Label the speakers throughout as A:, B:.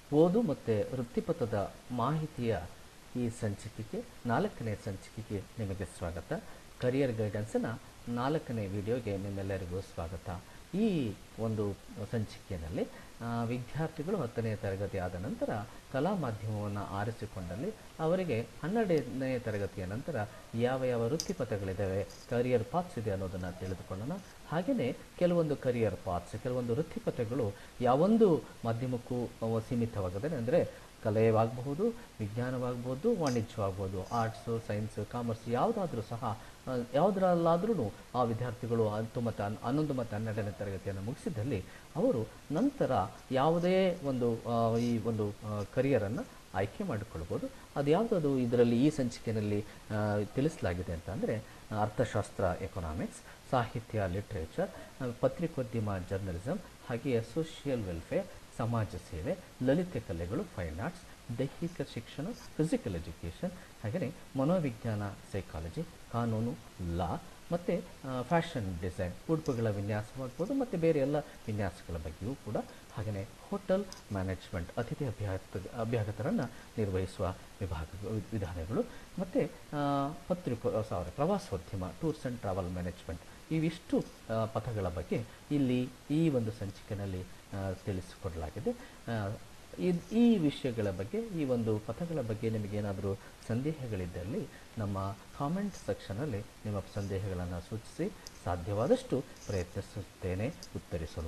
A: ಓದು ಮತ್ತು ವೃತ್ತಿಪಥದ ಮಾಹಿತಿಯ ಈ ಸಂಚಿಕೆಗೆ ನಾಲ್ಕನೇ ಸಂಚಿಕೆಗೆ ನಿಮಗೆ ಸ್ವಾಗತ ಕರಿಯರ್ ಗೈಡೆನ್ಸ್ನ ನಾಲ್ಕನೇ ವಿಡಿಯೋಗೆ ನಿಮ್ಮೆಲ್ಲರಿಗೂ ಸ್ವಾಗತ ಈ ಒಂದು ಸಂಚಿಕೆಯಲ್ಲಿ ಆ, ವಿದ್ಯಾರ್ಥಿಗಳು ಹತ್ತನೇ ತರಗತಿ ಆದ ನಂತರ ಕಲಾ ಮಾಧ್ಯಮವನ್ನು ಆರಿಸಿಕೊಂಡಲ್ಲಿ ಅವರಿಗೆ ಹನ್ನೆರಡನೇ ತರಗತಿಯ ನಂತರ ಯಾವ ಯಾವ ವೃತ್ತಿಪಥಗಳಿದ್ದಾವೆ ಕರಿಯರ್ ಪಾತ್ಸ್ ಇದೆ ಅನ್ನೋದನ್ನು ತಿಳಿದುಕೊಳ್ಳೋಣ ಹಾಗೆಯೇ ಕೆಲವೊಂದು ಕರಿಯರ್ ಪಾತ್ಸ್ ಕೆಲವೊಂದು ವೃತ್ತಿಪಥಗಳು ಯಾವೊಂದು ಮಾಧ್ಯಮಕ್ಕೂ ಅವು ಸೀಮಿತವಾಗದೆ ಅಂದರೆ ಕಲೆಯವಾಗಬಹುದು ವಿಜ್ಞಾನವಾಗಬಹುದು ವಾಣಿಜ್ಯವಾಗ್ಬೋದು ಆರ್ಟ್ಸು ಸೈನ್ಸು ಕಾಮರ್ಸ್ ಯಾವುದಾದ್ರೂ ಸಹ ಆ, ಯಾವುದರಲ್ಲಾದ್ರೂ ಆ ವಿದ್ಯಾರ್ಥಿಗಳು ಹತ್ತು ಮತ್ತು ಹನ್- ಹನ್ನೊಂದು ಮತ್ತು ಹನ್ನೆರಡನೇ ತರಗತಿಯನ್ನು ಮುಗಿಸಿದಲ್ಲಿ ಅವರು ನಂತರ ಯಾವುದೇ ಒಂದು ಆ, ಈ ಒಂದು ಕರಿಯರನ್ನು ಆಯ್ಕೆ ಮಾಡಿಕೊಳ್ಬೋದು ಅದು ಯಾವುದದು ಇದರಲ್ಲಿ ಈ ಸಂಚಿಕೆಯಲ್ಲಿ ಆ, ತಿಳಿಸಲಾಗಿದೆ ಅಂತ ಅಂದರೆ ಅರ್ಥಶಾಸ್ತ್ರ ಎಕನಾಮಿಕ್ಸ್ ಸಾಹಿತ್ಯ ಲಿಟ್ರೇಚರ್ ಆ, ಪತ್ರಿಕೋದ್ಯಮ ಜರ್ನಲಿಸಮ್ ಹಾಗೆಯೇ ಸೋಷಿಯಲ್ ವೆಲ್ಫೇರ್ ಸಮಾಜ ಸೇವೆ ಲಲಿತ ಕಲೆಗಳು ಫೈನ್ ಆರ್ಟ್ಸ್ ದೈಹಿಕ ಶಿಕ್ಷಣ ಫಿಸಿಕಲ್ ಎಜುಕೇಷನ್ ಹಾಗೆಯೇ ಮನೋವಿಜ್ಞಾನ ಸೈಕಾಲಜಿ ಕಾನೂನು ಲಾ ಮತ್ತು ಫ್ಯಾಷನ್ ಡಿಸೈನ್ ಉಡುಪುಗಳ ವಿನ್ಯಾಸವಾಗ್ಬೋದು ಮತ್ತು ಬೇರೆ ಎಲ್ಲ ವಿನ್ಯಾಸಗಳ ಬಗ್ಗೆಯೂ ಕೂಡ ಹಾಗೆಯೇ ಹೋಟೆಲ್ ಮ್ಯಾನೇಜ್ಮೆಂಟ್ ಅತಿಥಿ ಅಭ್ಯಾಸ ಅಭ್ಯಾಗತರನ್ನು ನಿರ್ವಹಿಸುವ ವಿಭಾಗ ವಿಧಾನಗಳು ಮತ್ತು ಪತ್ರಿಕೋ ಸಾರಿ ಪ್ರವಾಸೋದ್ಯಮ ಟೂರ್ಸ್ ಆ್ಯಂಡ್ ಟ್ರಾವೆಲ್ ಮ್ಯಾನೇಜ್ಮೆಂಟ್ ಇವಿಷ್ಟು ಆ, ಪಥಗಳ ಬಗ್ಗೆ ಇಲ್ಲಿ ಈ ಒಂದು ಸಂಚಿಕೆಯಲ್ಲಿ ಆ, ತಿಳಿಸಿಕೊಡಲಾಗಿದೆ ಆ, ಇದ್- ಈ ವಿಷಯಗಳ ಬಗ್ಗೆ ಈ ಒಂದು ಪಥಗಳ ಬಗ್ಗೆ ನಿಮಗೇನಾದರೂ ಸಂದೇಹಗಳಿದ್ದಲ್ಲಿ ನಮ್ಮ ಕಾಮೆಂಟ್ ಸೆಕ್ಷನಲ್ಲಿ ನಿಮ್ಮ ಸಂದೇಹಗಳನ್ನು ಸೂಚಿಸಿ ಸಾಧ್ಯವಾದಷ್ಟು ಪ್ರಯತ್ನಿಸುತ್ತೇನೆ ಉತ್ತರಿಸಲು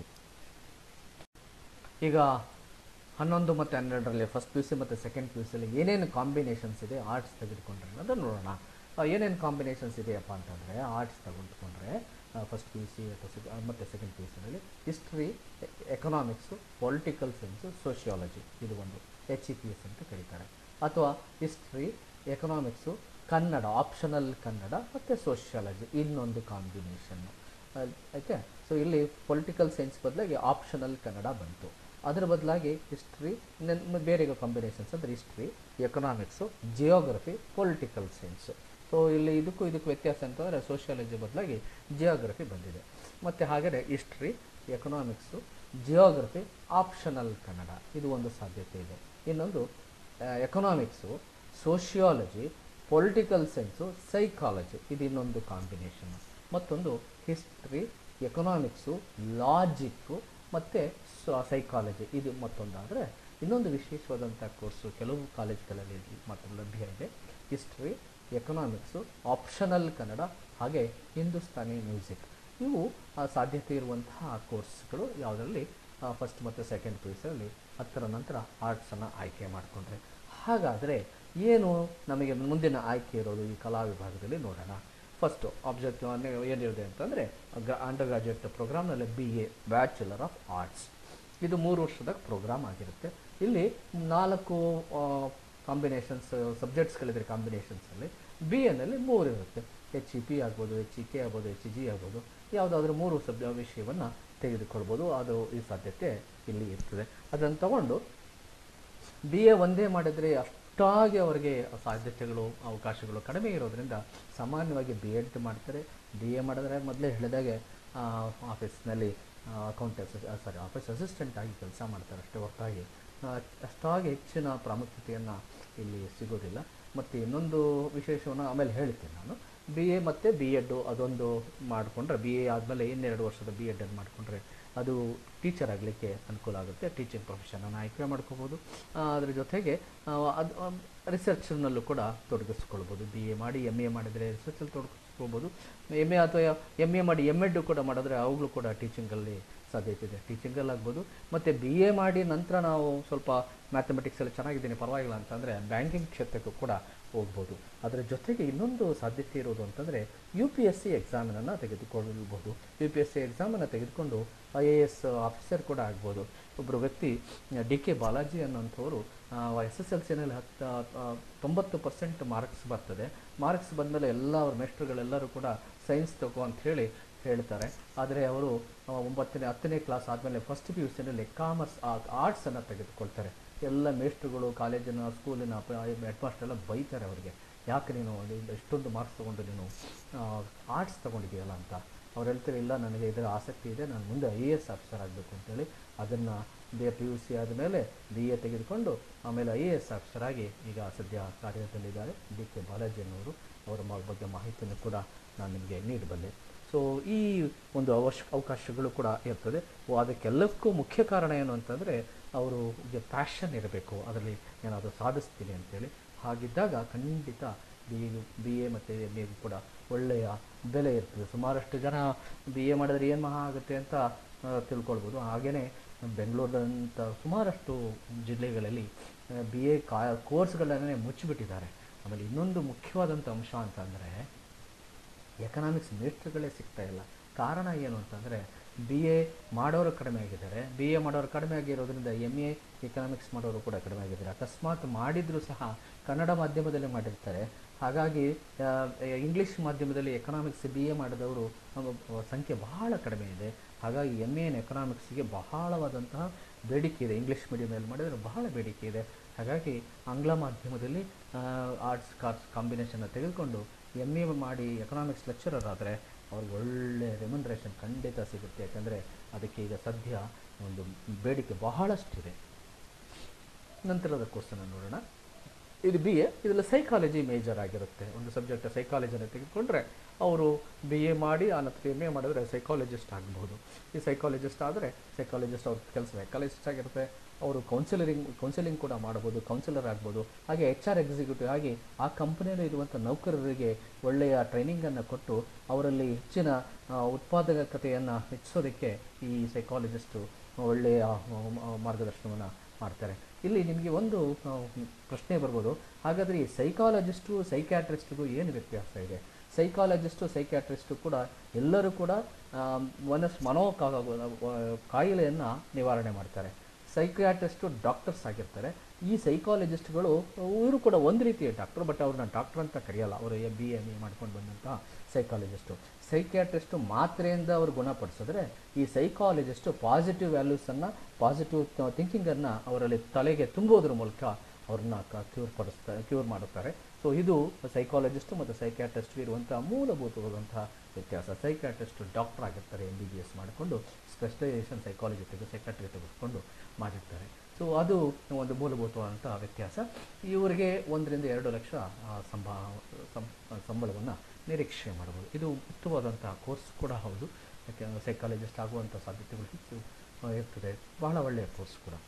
A: ಈಗ ಹನ್ನೊಂದು ಮತ್ತು ಹನ್ನೆರಡರಲ್ಲಿ ಫಸ್ಟ್ ಪಿ ಯು ಸಿ ಮತ್ತು ಸೆಕೆಂಡ್ ಪಿ ಯು ಸಿಯಲ್ಲಿ ಏನೇನು ಕಾಂಬಿನೇಷನ್ಸ್ ಇದೆ ಆರ್ಟ್ಸ್ ತೆಗೆದುಕೊಂಡ್ರೆ ಅದನ್ನು ನೋಡೋಣ ಆ, ಏನೇನು ಕಾಂಬಿನೇಷನ್ಸ್ ಇದೆಯಪ್ಪ ಅಂತಂದರೆ ಆರ್ಟ್ಸ್ ತಗೊಂಡ್ಕೊಂಡ್ರೆ ಫಸ್ಟ್ ಪಿ ಯು ಸಿ ಮತ್ತು ಸೆಕೆಂಡ್ ಪಿ ಯು ಸಿನಲ್ಲಿ history economics political science sociology ಇದು ಒಂದು ಎಚ್ ಇ ಪಿ ಎಸ್ ಅಂತ ಕರೀತಾರೆ ಅಥವಾ history economics Kannada optional Kannada ಮತ್ತು ಸೋಷಿಯಾಲಜಿ ಇನ್ನೊಂದು ಕಾಂಬಿನೇಷನ್ನು ಆಯಿತಾ ಸೊ ಇಲ್ಲಿ ಪೊಲಿಟಿಕಲ್ ಸೈನ್ಸ್ ಬದಲಾಗಿ ಆಪ್ಷನಲ್ ಕನ್ನಡ ಬಂತು ಅದರ ಬದಲಾಗಿ ಹಿಸ್ಟ್ರಿ ಬೇರೆ ಕಾಂಬಿನೇಷನ್ಸ್ ಅಂದರೆ history economics geography political science so ಇಲ್ಲಿ ಇದಕ್ಕೂ ಇದಕ್ಕೂ ವ್ಯತ್ಯಾಸ ಅಂತಂದರೆ ಸೋಷಿಯಾಲಜಿ ಬದಲಾಗಿ ಜಿಯೋಗ್ರಫಿ ಬಂದಿದೆ ಮತ್ತು ಹಾಗೆಯೇ history economics geography optional Kannada ಇದು ಒಂದು ಸಾಧ್ಯತೆ ಇದೆ ಇನ್ನೊಂದು economics sociology political science psychology ಇದು ಇನ್ನೊಂದು ಕಾಂಬಿನೇಷನ್ ಮತ್ತೊಂದು ಹಿಸ್ಟ್ರಿ ಎಕನಾಮಿಕ್ಸು ಲಾಜಿಕ್ಕು ಮತ್ತು ಸೈಕಾಲಜಿ ಇದು ಮತ್ತೊಂದಾದರೆ ಇನ್ನೊಂದು ವಿಶೇಷವಾದಂಥ ಕೋರ್ಸು ಕೆಲವು ಕಾಲೇಜ್ಗಳಲ್ಲಿ ಮತ್ತು ಲಭ್ಯ ಇದೆ ಹಿಸ್ಟ್ರಿ ಎಕನಾಮಿಕ್ಸು ಆಪ್ಷನಲ್ ಕನ್ನಡ ಹಾಗೆ ಹಿಂದೂಸ್ತಾನಿ ಮ್ಯೂಸಿಕ್ ಇವು ಆ, ಸಾಧ್ಯತೆ ಇರುವಂತಹ ಕೋರ್ಸ್ಗಳು ಯಾವುದರಲ್ಲಿ ಫಸ್ಟ್ ಮತ್ತು ಸೆಕೆಂಡ್ ಪಿ ಯು ಸಿಯಲ್ಲಿ ಹತ್ತರ ನಂತರ ಆರ್ಟ್ಸನ್ನು ಆಯ್ಕೆ ಮಾಡಿಕೊಂಡ್ರೆ ಹಾಗಾದರೆ ಏನು ನಮಗೆ ಮುಂದಿನ ಆಯ್ಕೆ ಇರೋದು ಈ ಕಲಾ ವಿಭಾಗದಲ್ಲಿ ನೋಡೋಣ ಫಸ್ಟು ಆಬ್ಜೆಕ್ಟಿವ್ ಏನಿದೆ ಅಂತಂದರೆ ಅಂಡರ್ ಗ್ರಾಜುಯೇಟ್ ಪ್ರೋಗ್ರಾಮ್ನಲ್ಲಿ B A bachelor of arts ಇದು ಮೂರು ವರ್ಷದ ಪ್ರೋಗ್ರಾಮ್ ಆಗಿರುತ್ತೆ ಇಲ್ಲಿ ನಾಲ್ಕು ಕಾಂಬಿನೇಷನ್ಸ್ ಸಬ್ಜೆಕ್ಟ್ಸ್ಗಳಿದ್ರೆ ಕಾಂಬಿನೇಷನ್ಸಲ್ಲಿ ಬಿ ಎನಲ್ಲಿ ಮೂರು ಇರುತ್ತೆ ಎಚ್ ಇ ಪಿ ಆಗ್ಬೋದು ಎಚ್ ಇ ಕೆ ಆಗ್ಬೋದು ಎಚ್ ಇ ಜಿ ಆಗ್ಬೋದು ಯಾವುದಾದ್ರೂ ಮೂರು ಸಬ್ ವಿಷಯವನ್ನು ತೆಗೆದುಕೊಳ್ಬೋದು ಅದು ಈ ಸಾಧ್ಯತೆ ಇಲ್ಲಿ ಇರ್ತದೆ ಅದನ್ನು ತಗೊಂಡು ಬಿ ಎ ಒಂದೇ ಮಾಡಿದರೆ ಅಷ್ಟಾಗಿ ಅವರಿಗೆ ಸಾಧ್ಯತೆಗಳು ಅವಕಾಶಗಳು ಕಡಿಮೆ ಇರೋದ್ರಿಂದ ಸಾಮಾನ್ಯವಾಗಿ ಬಿ ಎಡ್ ಮಾಡ್ತಾರೆ ಬಿ ಎ ಮಾಡಿದ್ರೆ ಮೊದಲೇ ಹೇಳಿದಾಗೆ ಆ, ಆಫೀಸ್ನಲ್ಲಿ ಅಕೌಂಟ್ ಸಾರಿ ಆಫೀಸ್ ಅಸಿಸ್ಟೆಂಟ್ ಆಗಿ ಕೆಲಸ ಮಾಡ್ತಾರೆ ಅಷ್ಟೇ ಹೊರತಾಗಿ ಆ, ಅಷ್ಟಾಗಿ ಹೆಚ್ಚಿನ ಪ್ರಾಮುಖ್ಯತೆಯನ್ನು ಇಲ್ಲಿ ಸಿಗೋದಿಲ್ಲ ಮತ್ತು ಇನ್ನೊಂದು ವಿಶೇಷವನ್ನು ಆಮೇಲೆ ಹೇಳ್ತೀನಿ ನಾನು ಬಿ ಎ ಮತ್ತು ಬಿ ಎಡ್ಡು ಅದೊಂದು ಮಾಡಿಕೊಂಡ್ರೆ ಬಿ ಎ ಆದಮೇಲೆ ಇನ್ನೆರಡು ವರ್ಷದ ಬಿ ಎಡ್ ಮಾಡಿಕೊಂಡ್ರೆ ಅದು ಟೀಚರ್ ಆಗಲಿಕ್ಕೆ ಅನುಕೂಲ ಆಗುತ್ತೆ ಟೀಚಿಂಗ್ ಪ್ರೊಫೆಷನನ್ನು ಆಯ್ಕೆ ಮಾಡ್ಕೋಬೋದು ಆ, ಅದ್ರ ಜೊತೆಗೆ ಆ, ಅದು ರಿಸರ್ಚ್ನಲ್ಲೂ ಕೂಡ ತೊಡಗಿಸ್ಕೊಳ್ಬೋದು ಬಿ ಎ ಮಾಡಿ ಎಮ್ ಎ ಮಾಡಿದರೆ ರಿಸರ್ಚಲ್ಲಿ ತೊಡಗಿಸ್ಕೋಬೋದು ಎಮ್ ಎ ಅಥವಾ ಎಮ್ ಎ ಮಾಡಿ ಎಮ್ ಎಡ್ ಕೂಡ ಮಾಡಿದ್ರೆ ಅವುಗಳು ಕೂಡ ಟೀಚಿಂಗಲ್ಲಿ ಸಾಧ್ಯತೆ ಇದೆ ಟೀಚಿಂಗಲ್ಲಿ ಆಗ್ಬೋದು ಮತ್ತು ಬಿ ಎ ಮಾಡಿ ನಂತರ ನಾವು ಸ್ವಲ್ಪ ಮ್ಯಾಥಮೆಟಿಕ್ಸಲ್ಲಿ ಚೆನ್ನಾಗಿದ್ದೀನಿ ಪರವಾಗಿಲ್ಲ ಅಂತಂದರೆ ಬ್ಯಾಂಕಿಂಗ್ ಕ್ಷೇತ್ರಕ್ಕೂ ಕೂಡ ಹೋಗ್ಬೋದು ಅದರ ಜೊತೆಗೆ ಇನ್ನೊಂದು ಸಾಧ್ಯತೆ ಇರೋದು ಅಂತಂದರೆ ಯು ಪಿ ಎಸ್ ಸಿ ಎಕ್ಸಾಮನ್ನು ತೆಗೆದುಕೊಳ್ಳಬಹುದು ಯು ಪಿ ಎಸ್ ಸಿ ಎಕ್ಸಾಮನ್ನು ತೆಗೆದುಕೊಂಡು ಐ ಎ ಎಸ್ ಆಫೀಸರ್ ಕೂಡ ಆಗ್ಬೋದು ಒಬ್ಬರು ವ್ಯಕ್ತಿ ಡಿ ಕೆ ಬಾಲಾಜಿ ಅನ್ನೋಂಥವ್ರು ಎಸ್ ಎಸ್ ಎಲ್ ಸಿನಲ್ಲಿ ಹತ್ತು ಆ, ತೊಂಬತ್ತು ಪರ್ಸೆಂಟ್ ಮಾರ್ಕ್ಸ್ ಬರ್ತದೆ ಮಾರ್ಕ್ಸ್ ಬಂದಮೇಲೆ ಎಲ್ಲ ಅವ್ರ ಮೇಸ್ಟ್ರುಗಳೆಲ್ಲರೂ ಕೂಡ ಸೈನ್ಸ್ ತಗೋ ಅಂತ ಹೇಳಿ ಹೇಳ್ತಾರೆ ಆದರೆ ಅವರು ಆ, ಒಂಬತ್ತನೇ ಹತ್ತನೇ ಕ್ಲಾಸ್ ಆದಮೇಲೆ ಫಸ್ಟ್ ಪಿ ಯು ಸಿನಲ್ಲಿ ಕಾಮರ್ಸ್ ಆರ್ಟ್ಸನ್ನು ತೆಗೆದುಕೊಳ್ತಾರೆ ಎಲ್ಲ ಮೇಸ್ಟ್ರುಗಳು ಕಾಲೇಜಿನ ಸ್ಕೂಲಿನ ಹೆಡ್ ಮಾಸ್ಟರ್ ಎಲ್ಲ ಬೈತಾರೆ ಅವರಿಗೆ ಯಾಕೆ ನೀನು ಇದು ಎಷ್ಟೊಂದು ಮಾರ್ಕ್ಸ್ ತೊಗೊಂಡು ನೀನು ಆರ್ಟ್ಸ್ ತೊಗೊಂಡಿದೆಯಲ್ಲ ಅಂತ ಅವ್ರು ಹೇಳ್ತಾರೆ ಇಲ್ಲ ನನಗೆ ಇದರ ಆಸಕ್ತಿ ಇದೆ ನಾನು ಮುಂದೆ ಐ ಎ ಎಸ್ ಆಫೀಸರ್ ಆಗಬೇಕು ಅಂತೇಳಿ ಅದನ್ನು B A P U C ಆದಮೇಲೆ ಬಿ ಎ ತೆಗೆದುಕೊಂಡು ಆಮೇಲೆ ಐ ಎ ಎಸ್ ಆಫೀಸರ್ ಆಗಿ ಈಗ ಸದ್ಯ ಕಾರ್ಯದಲ್ಲಿದ್ದಾರೆ ಡಿ ಕೆ ಬಾಲಾಜಿ ಅನ್ನೋರು ಅವರ ಮ- ಬಗ್ಗೆ ಮಾಹಿತಿಯನ್ನು ಕೂಡ ನಾನು ನಿಮಗೆ ನೀಡಬಲ್ಲೆ ಸೊ ಈ ಒಂದು ಅವಶ್ಯ ಅವಕಾಶಗಳು ಕೂಡ ಇರ್ತದೆ ಓ, ಅದಕ್ಕೆಲ್ಲಕ್ಕೂ ಮುಖ್ಯ ಕಾರಣ ಏನು ಅಂತಂದರೆ ಅವರು ಪ್ಯಾಷನ್ ಇರಬೇಕು ಅದರಲ್ಲಿ ಏನಾದರೂ ಸಾಧಿಸ್ತೀನಿ ಅಂತೇಳಿ ಹಾಗಿದ್ದಾಗ ಖಂಡಿತ ಬಿ ಬಿ ಎ ಮತ್ತು ಎಮ್ ಎಗೂ ಕೂಡ ಒಳ್ಳೆಯ ಬೆಲೆ ಇರ್ತದೆ ಸುಮಾರಷ್ಟು ಜನ ಬಿ ಎ ಮಾಡಿದ್ರೆ ಏನು ಮಹಾ ಆಗುತ್ತೆ ಅಂತ ಆ, ತಿಳ್ಕೊಳ್ಬೋದು ಹಾಗೆಯೇ ಬೆಂಗಳೂರಿನಂಥ ಸುಮಾರಷ್ಟು ಜಿಲ್ಲೆಗಳಲ್ಲಿ ಬಿ ಎ ಕಾ ಕೋರ್ಸ್ಗಳನ್ನೇ ಮುಚ್ಚಿಬಿಟ್ಟಿದ್ದಾರೆ ಆಮೇಲೆ ಇನ್ನೊಂದು ಮುಖ್ಯವಾದಂಥ ಅಂಶ ಅಂತಂದರೆ ಎಕನಾಮಿಕ್ಸ್ ಮೇಸ್ಟ್ರುಗಳೇ ಸಿಗ್ತಾ ಇಲ್ಲ ಕಾರಣ ಏನು ಅಂತಂದರೆ ಬಿ ಎ ಮಾಡೋರು ಕಡಿಮೆ ಆಗಿದ್ದಾರೆ ಬಿ ಎ ಮಾಡೋರು ಕಡಿಮೆ ಆಗಿರೋದ್ರಿಂದ ಎಮ್ ಎ ಎಕನಾಮಿಕ್ಸ್ ಮಾಡೋರು ಕೂಡ ಕಡಿಮೆ ಆಗಿದ್ದಾರೆ ಅಕಸ್ಮಾತ್ ಮಾಡಿದರೂ ಸಹ ಕನ್ನಡ ಮಾಧ್ಯಮದಲ್ಲಿ ಮಾಡಿರ್ತಾರೆ ಹಾಗಾಗಿ ಆ, ಇಂಗ್ಲೀಷ್ ಮಾಧ್ಯಮದಲ್ಲಿ ಎಕನಾಮಿಕ್ಸ್ ಬಿ ಎ ಮಾಡಿದವರು ನಮ್ಮ ಸಂಖ್ಯೆ ಬಹಳ ಕಡಿಮೆ ಇದೆ ಹಾಗಾಗಿ ಎಮ್ ಎನ್ ಎಕನಾಮಿಕ್ಸ್ಗೆ ಬಹಳವಾದಂತಹ ಬೇಡಿಕೆ ಇದೆ ಇಂಗ್ಲೀಷ್ ಮೀಡಿಯಮಲ್ಲಿ ಮಾಡಿದರೆ ಬಹಳ ಬೇಡಿಕೆ ಇದೆ ಹಾಗಾಗಿ ಆಂಗ್ಲ ಮಾಧ್ಯಮದಲ್ಲಿ ಆರ್ಟ್ಸ್ ಕಾರ್ಟ್ಸ್ ಕಾಂಬಿನೇಷನ್ನ ತೆಗೆದುಕೊಂಡು ಎಮ್ ಎ ಮಾಡಿ ಎಕನಾಮಿಕ್ಸ್ ಲೆಕ್ಚರರ್ ಆದರೆ ಅವ್ರಿಗೆ ಒಳ್ಳೆ ರೆಮ್ಯುನರೇಷನ್ ಖಂಡಿತ ಸಿಗುತ್ತೆ ಯಾಕಂದರೆ ಅದಕ್ಕೆ ಈಗ ಸದ್ಯ ಒಂದು ಬೇಡಿಕೆ ಬಹಳಷ್ಟಿದೆ ನಂತರದ ಕೋರ್ಸನ್ನು ನೋಡೋಣ ಇದು ಬಿ ಎ ಇದರಲ್ಲಿ ಸೈಕಾಲಜಿ ಮೇಜರ್ ಆಗಿರುತ್ತೆ ಒಂದು ಸಬ್ಜೆಕ್ಟ್ ಸೈಕಾಲಜಿಯನ್ನು ತೆಗೆದುಕೊಂಡ್ರೆ ಅವರು ಬಿ ಎ ಮಾಡಿ ಆ ನಂತರ ಎಮ್ ಎ ಮಾಡಿದ್ರೆ ಸೈಕಾಲಜಿಸ್ಟ್ ಆಗಬಹುದು ಈ ಸೈಕಾಲಜಿಸ್ಟ್ ಆದರೆ ಸೈಕಾಲಜಿಸ್ಟ್ ಅವ್ರ ಕೆಲಸ ಸೈಕಾಲಜಿಸ್ಟ್ ಆಗಿರುತ್ತೆ ಅವರು ಕೌನ್ಸಿಲರಿಂಗ್ ಕೌನ್ಸಿಲಿಂಗ್ ಕೂಡ ಮಾಡ್ಬೋದು ಕೌನ್ಸಿಲರ್ ಆಗ್ಬೋದು ಹಾಗೆ ಎಚ್ ಆರ್ ಎಕ್ಸಿಕ್ಯೂಟಿವ್ ಆಗಿ ಆ ಕಂಪನಿಯಲ್ಲಿ ಇರುವಂಥ ನೌಕರರಿಗೆ ಒಳ್ಳೆಯ ಟ್ರೈನಿಂಗನ್ನು ಕೊಟ್ಟು ಅವರಲ್ಲಿ ಹೆಚ್ಚಿನ ಆ, ಉತ್ಪಾದಕತೆಯನ್ನು ಹೆಚ್ಚಿಸೋದಕ್ಕೆ ಈ ಸೈಕಾಲಜಿಸ್ಟು ಒಳ್ಳೆಯ ಮಾರ್ಗದರ್ಶನವನ್ನು ಮಾಡ್ತಾರೆ ಇಲ್ಲಿ ನಿಮಗೆ ಒಂದು ಆ, ಪ್ರಶ್ನೆ ಬರ್ಬೋದು ಹಾಗಾದರೆ ಈ ಸೈಕಾಲಜಿಸ್ಟು ಸೈಕ್ಯಾಟ್ರಿಸ್ಟ್ಗೂ ಏನು ವ್ಯತ್ಯಾಸ ಇದೆ ಸೈಕಾಲಜಿಸ್ಟು ಸೈಕ್ಯಾಟ್ರಿಸ್ಟು ಕೂಡ ಎಲ್ಲರೂ ಕೂಡ ಆ, ಮನಸ್ ಮನೋ ಕಾ- ಕಾಯಿಲೆಯನ್ನು ನಿವಾರಣೆ ಮಾಡ್ತಾರೆ ಸೈಕ್ಯಾಟ್ರಿಸ್ಟು ಡಾಕ್ಟರ್ಸ್ ಆಗಿರ್ತಾರೆ ಈ ಸೈಕಾಲಜಿಸ್ಟ್ಗಳು ಇವರು ಕೂಡ ಒಂದು ರೀತಿಯ ಡಾಕ್ಟರ್ ಬಟ್ ಅವ್ರನ್ನ ಡಾಕ್ಟರ್ ಅಂತ ಕರೆಯಲ್ಲ ಅವರು ಎ ಬಿ ಎಮ್ ಎ ಮಾಡ್ಕೊಂಡು ಬಂದಂತಹ ಸೈಕಾಲಜಿಸ್ಟು ಸೈಕ್ಯಾಟ್ರಿಸ್ಟು ಮಾತ್ರೆಯಿಂದ ಅವರು ಗುಣಪಡಿಸಿದ್ರೆ ಈ ಸೈಕಾಲಜಿಸ್ಟು ಪಾಸಿಟಿವ್ ವ್ಯಾಲ್ಯೂಸನ್ನು ಪಾಸಿಟಿವ್ ಥಿಂಕಿಂಗನ್ನು ಅವರಲ್ಲಿ ತಲೆಗೆ ತುಂಬುವುದರ ಮೂಲಕ ಅವ್ರನ್ನ ಕ್ಯೂರ್ ಪಡಿಸ್ತಾರೆ ಕ್ಯೂರ್ ಮಾಡುತ್ತಾರೆ ಸೊ ಇದು ಸೈಕಾಲಜಿಸ್ಟು ಮತ್ತು ಸೈಕ್ಯಾಟ್ರಿಸ್ಟ್ಗೆ ಇರುವಂಥ ಮೂಲಭೂತವಾದಂತಹ ವ್ಯತ್ಯಾಸ ಸೈಕ್ಯಾಟ್ರಿಸ್ಟು ಡಾಕ್ಟರ್ ಆಗಿರ್ತಾರೆ ಎಮ್ ಬಿ ಬಿ ಎಸ್ ಮಾಡಿಕೊಂಡು ಸ್ಪೆಷಲೈಸೇಷನ್ ಸೈಕಾಲಜಿ ತೆಗೆದು ಸೈಕಾಟ್ರಿ ತೆಗೆದುಕೊಂಡು ಮಾಡಿರ್ತಾರೆ ಸೊ ಅದು ಒಂದು ಮೂಲಭೂತವಾದಂಥ ವ್ಯತ್ಯಾಸ ಇವರಿಗೆ ಒಂದರಿಂದ ಎರಡು ಲಕ್ಷ ಆ, ಸಂಭಾ ಸಂ- ಸಂಬಳವನ್ನು ನಿರೀಕ್ಷೆ ಮಾಡಬಹುದು ಇದು ಉತ್ತಮವಾದಂಥ ಕೋರ್ಸ್ ಕೂಡ ಹೌದು ಯಾಕೆಂದರೆ ಸೈಕಾಲಜಿಸ್ಟ್ ಆಗುವಂಥ ಸಾಧ್ಯತೆಗಳು ಹೆಚ್ಚು ಆ, ಇರ್ತದೆ ಬಹಳ ಒಳ್ಳೆಯ ಕೋರ್ಸ್ ಕೂಡ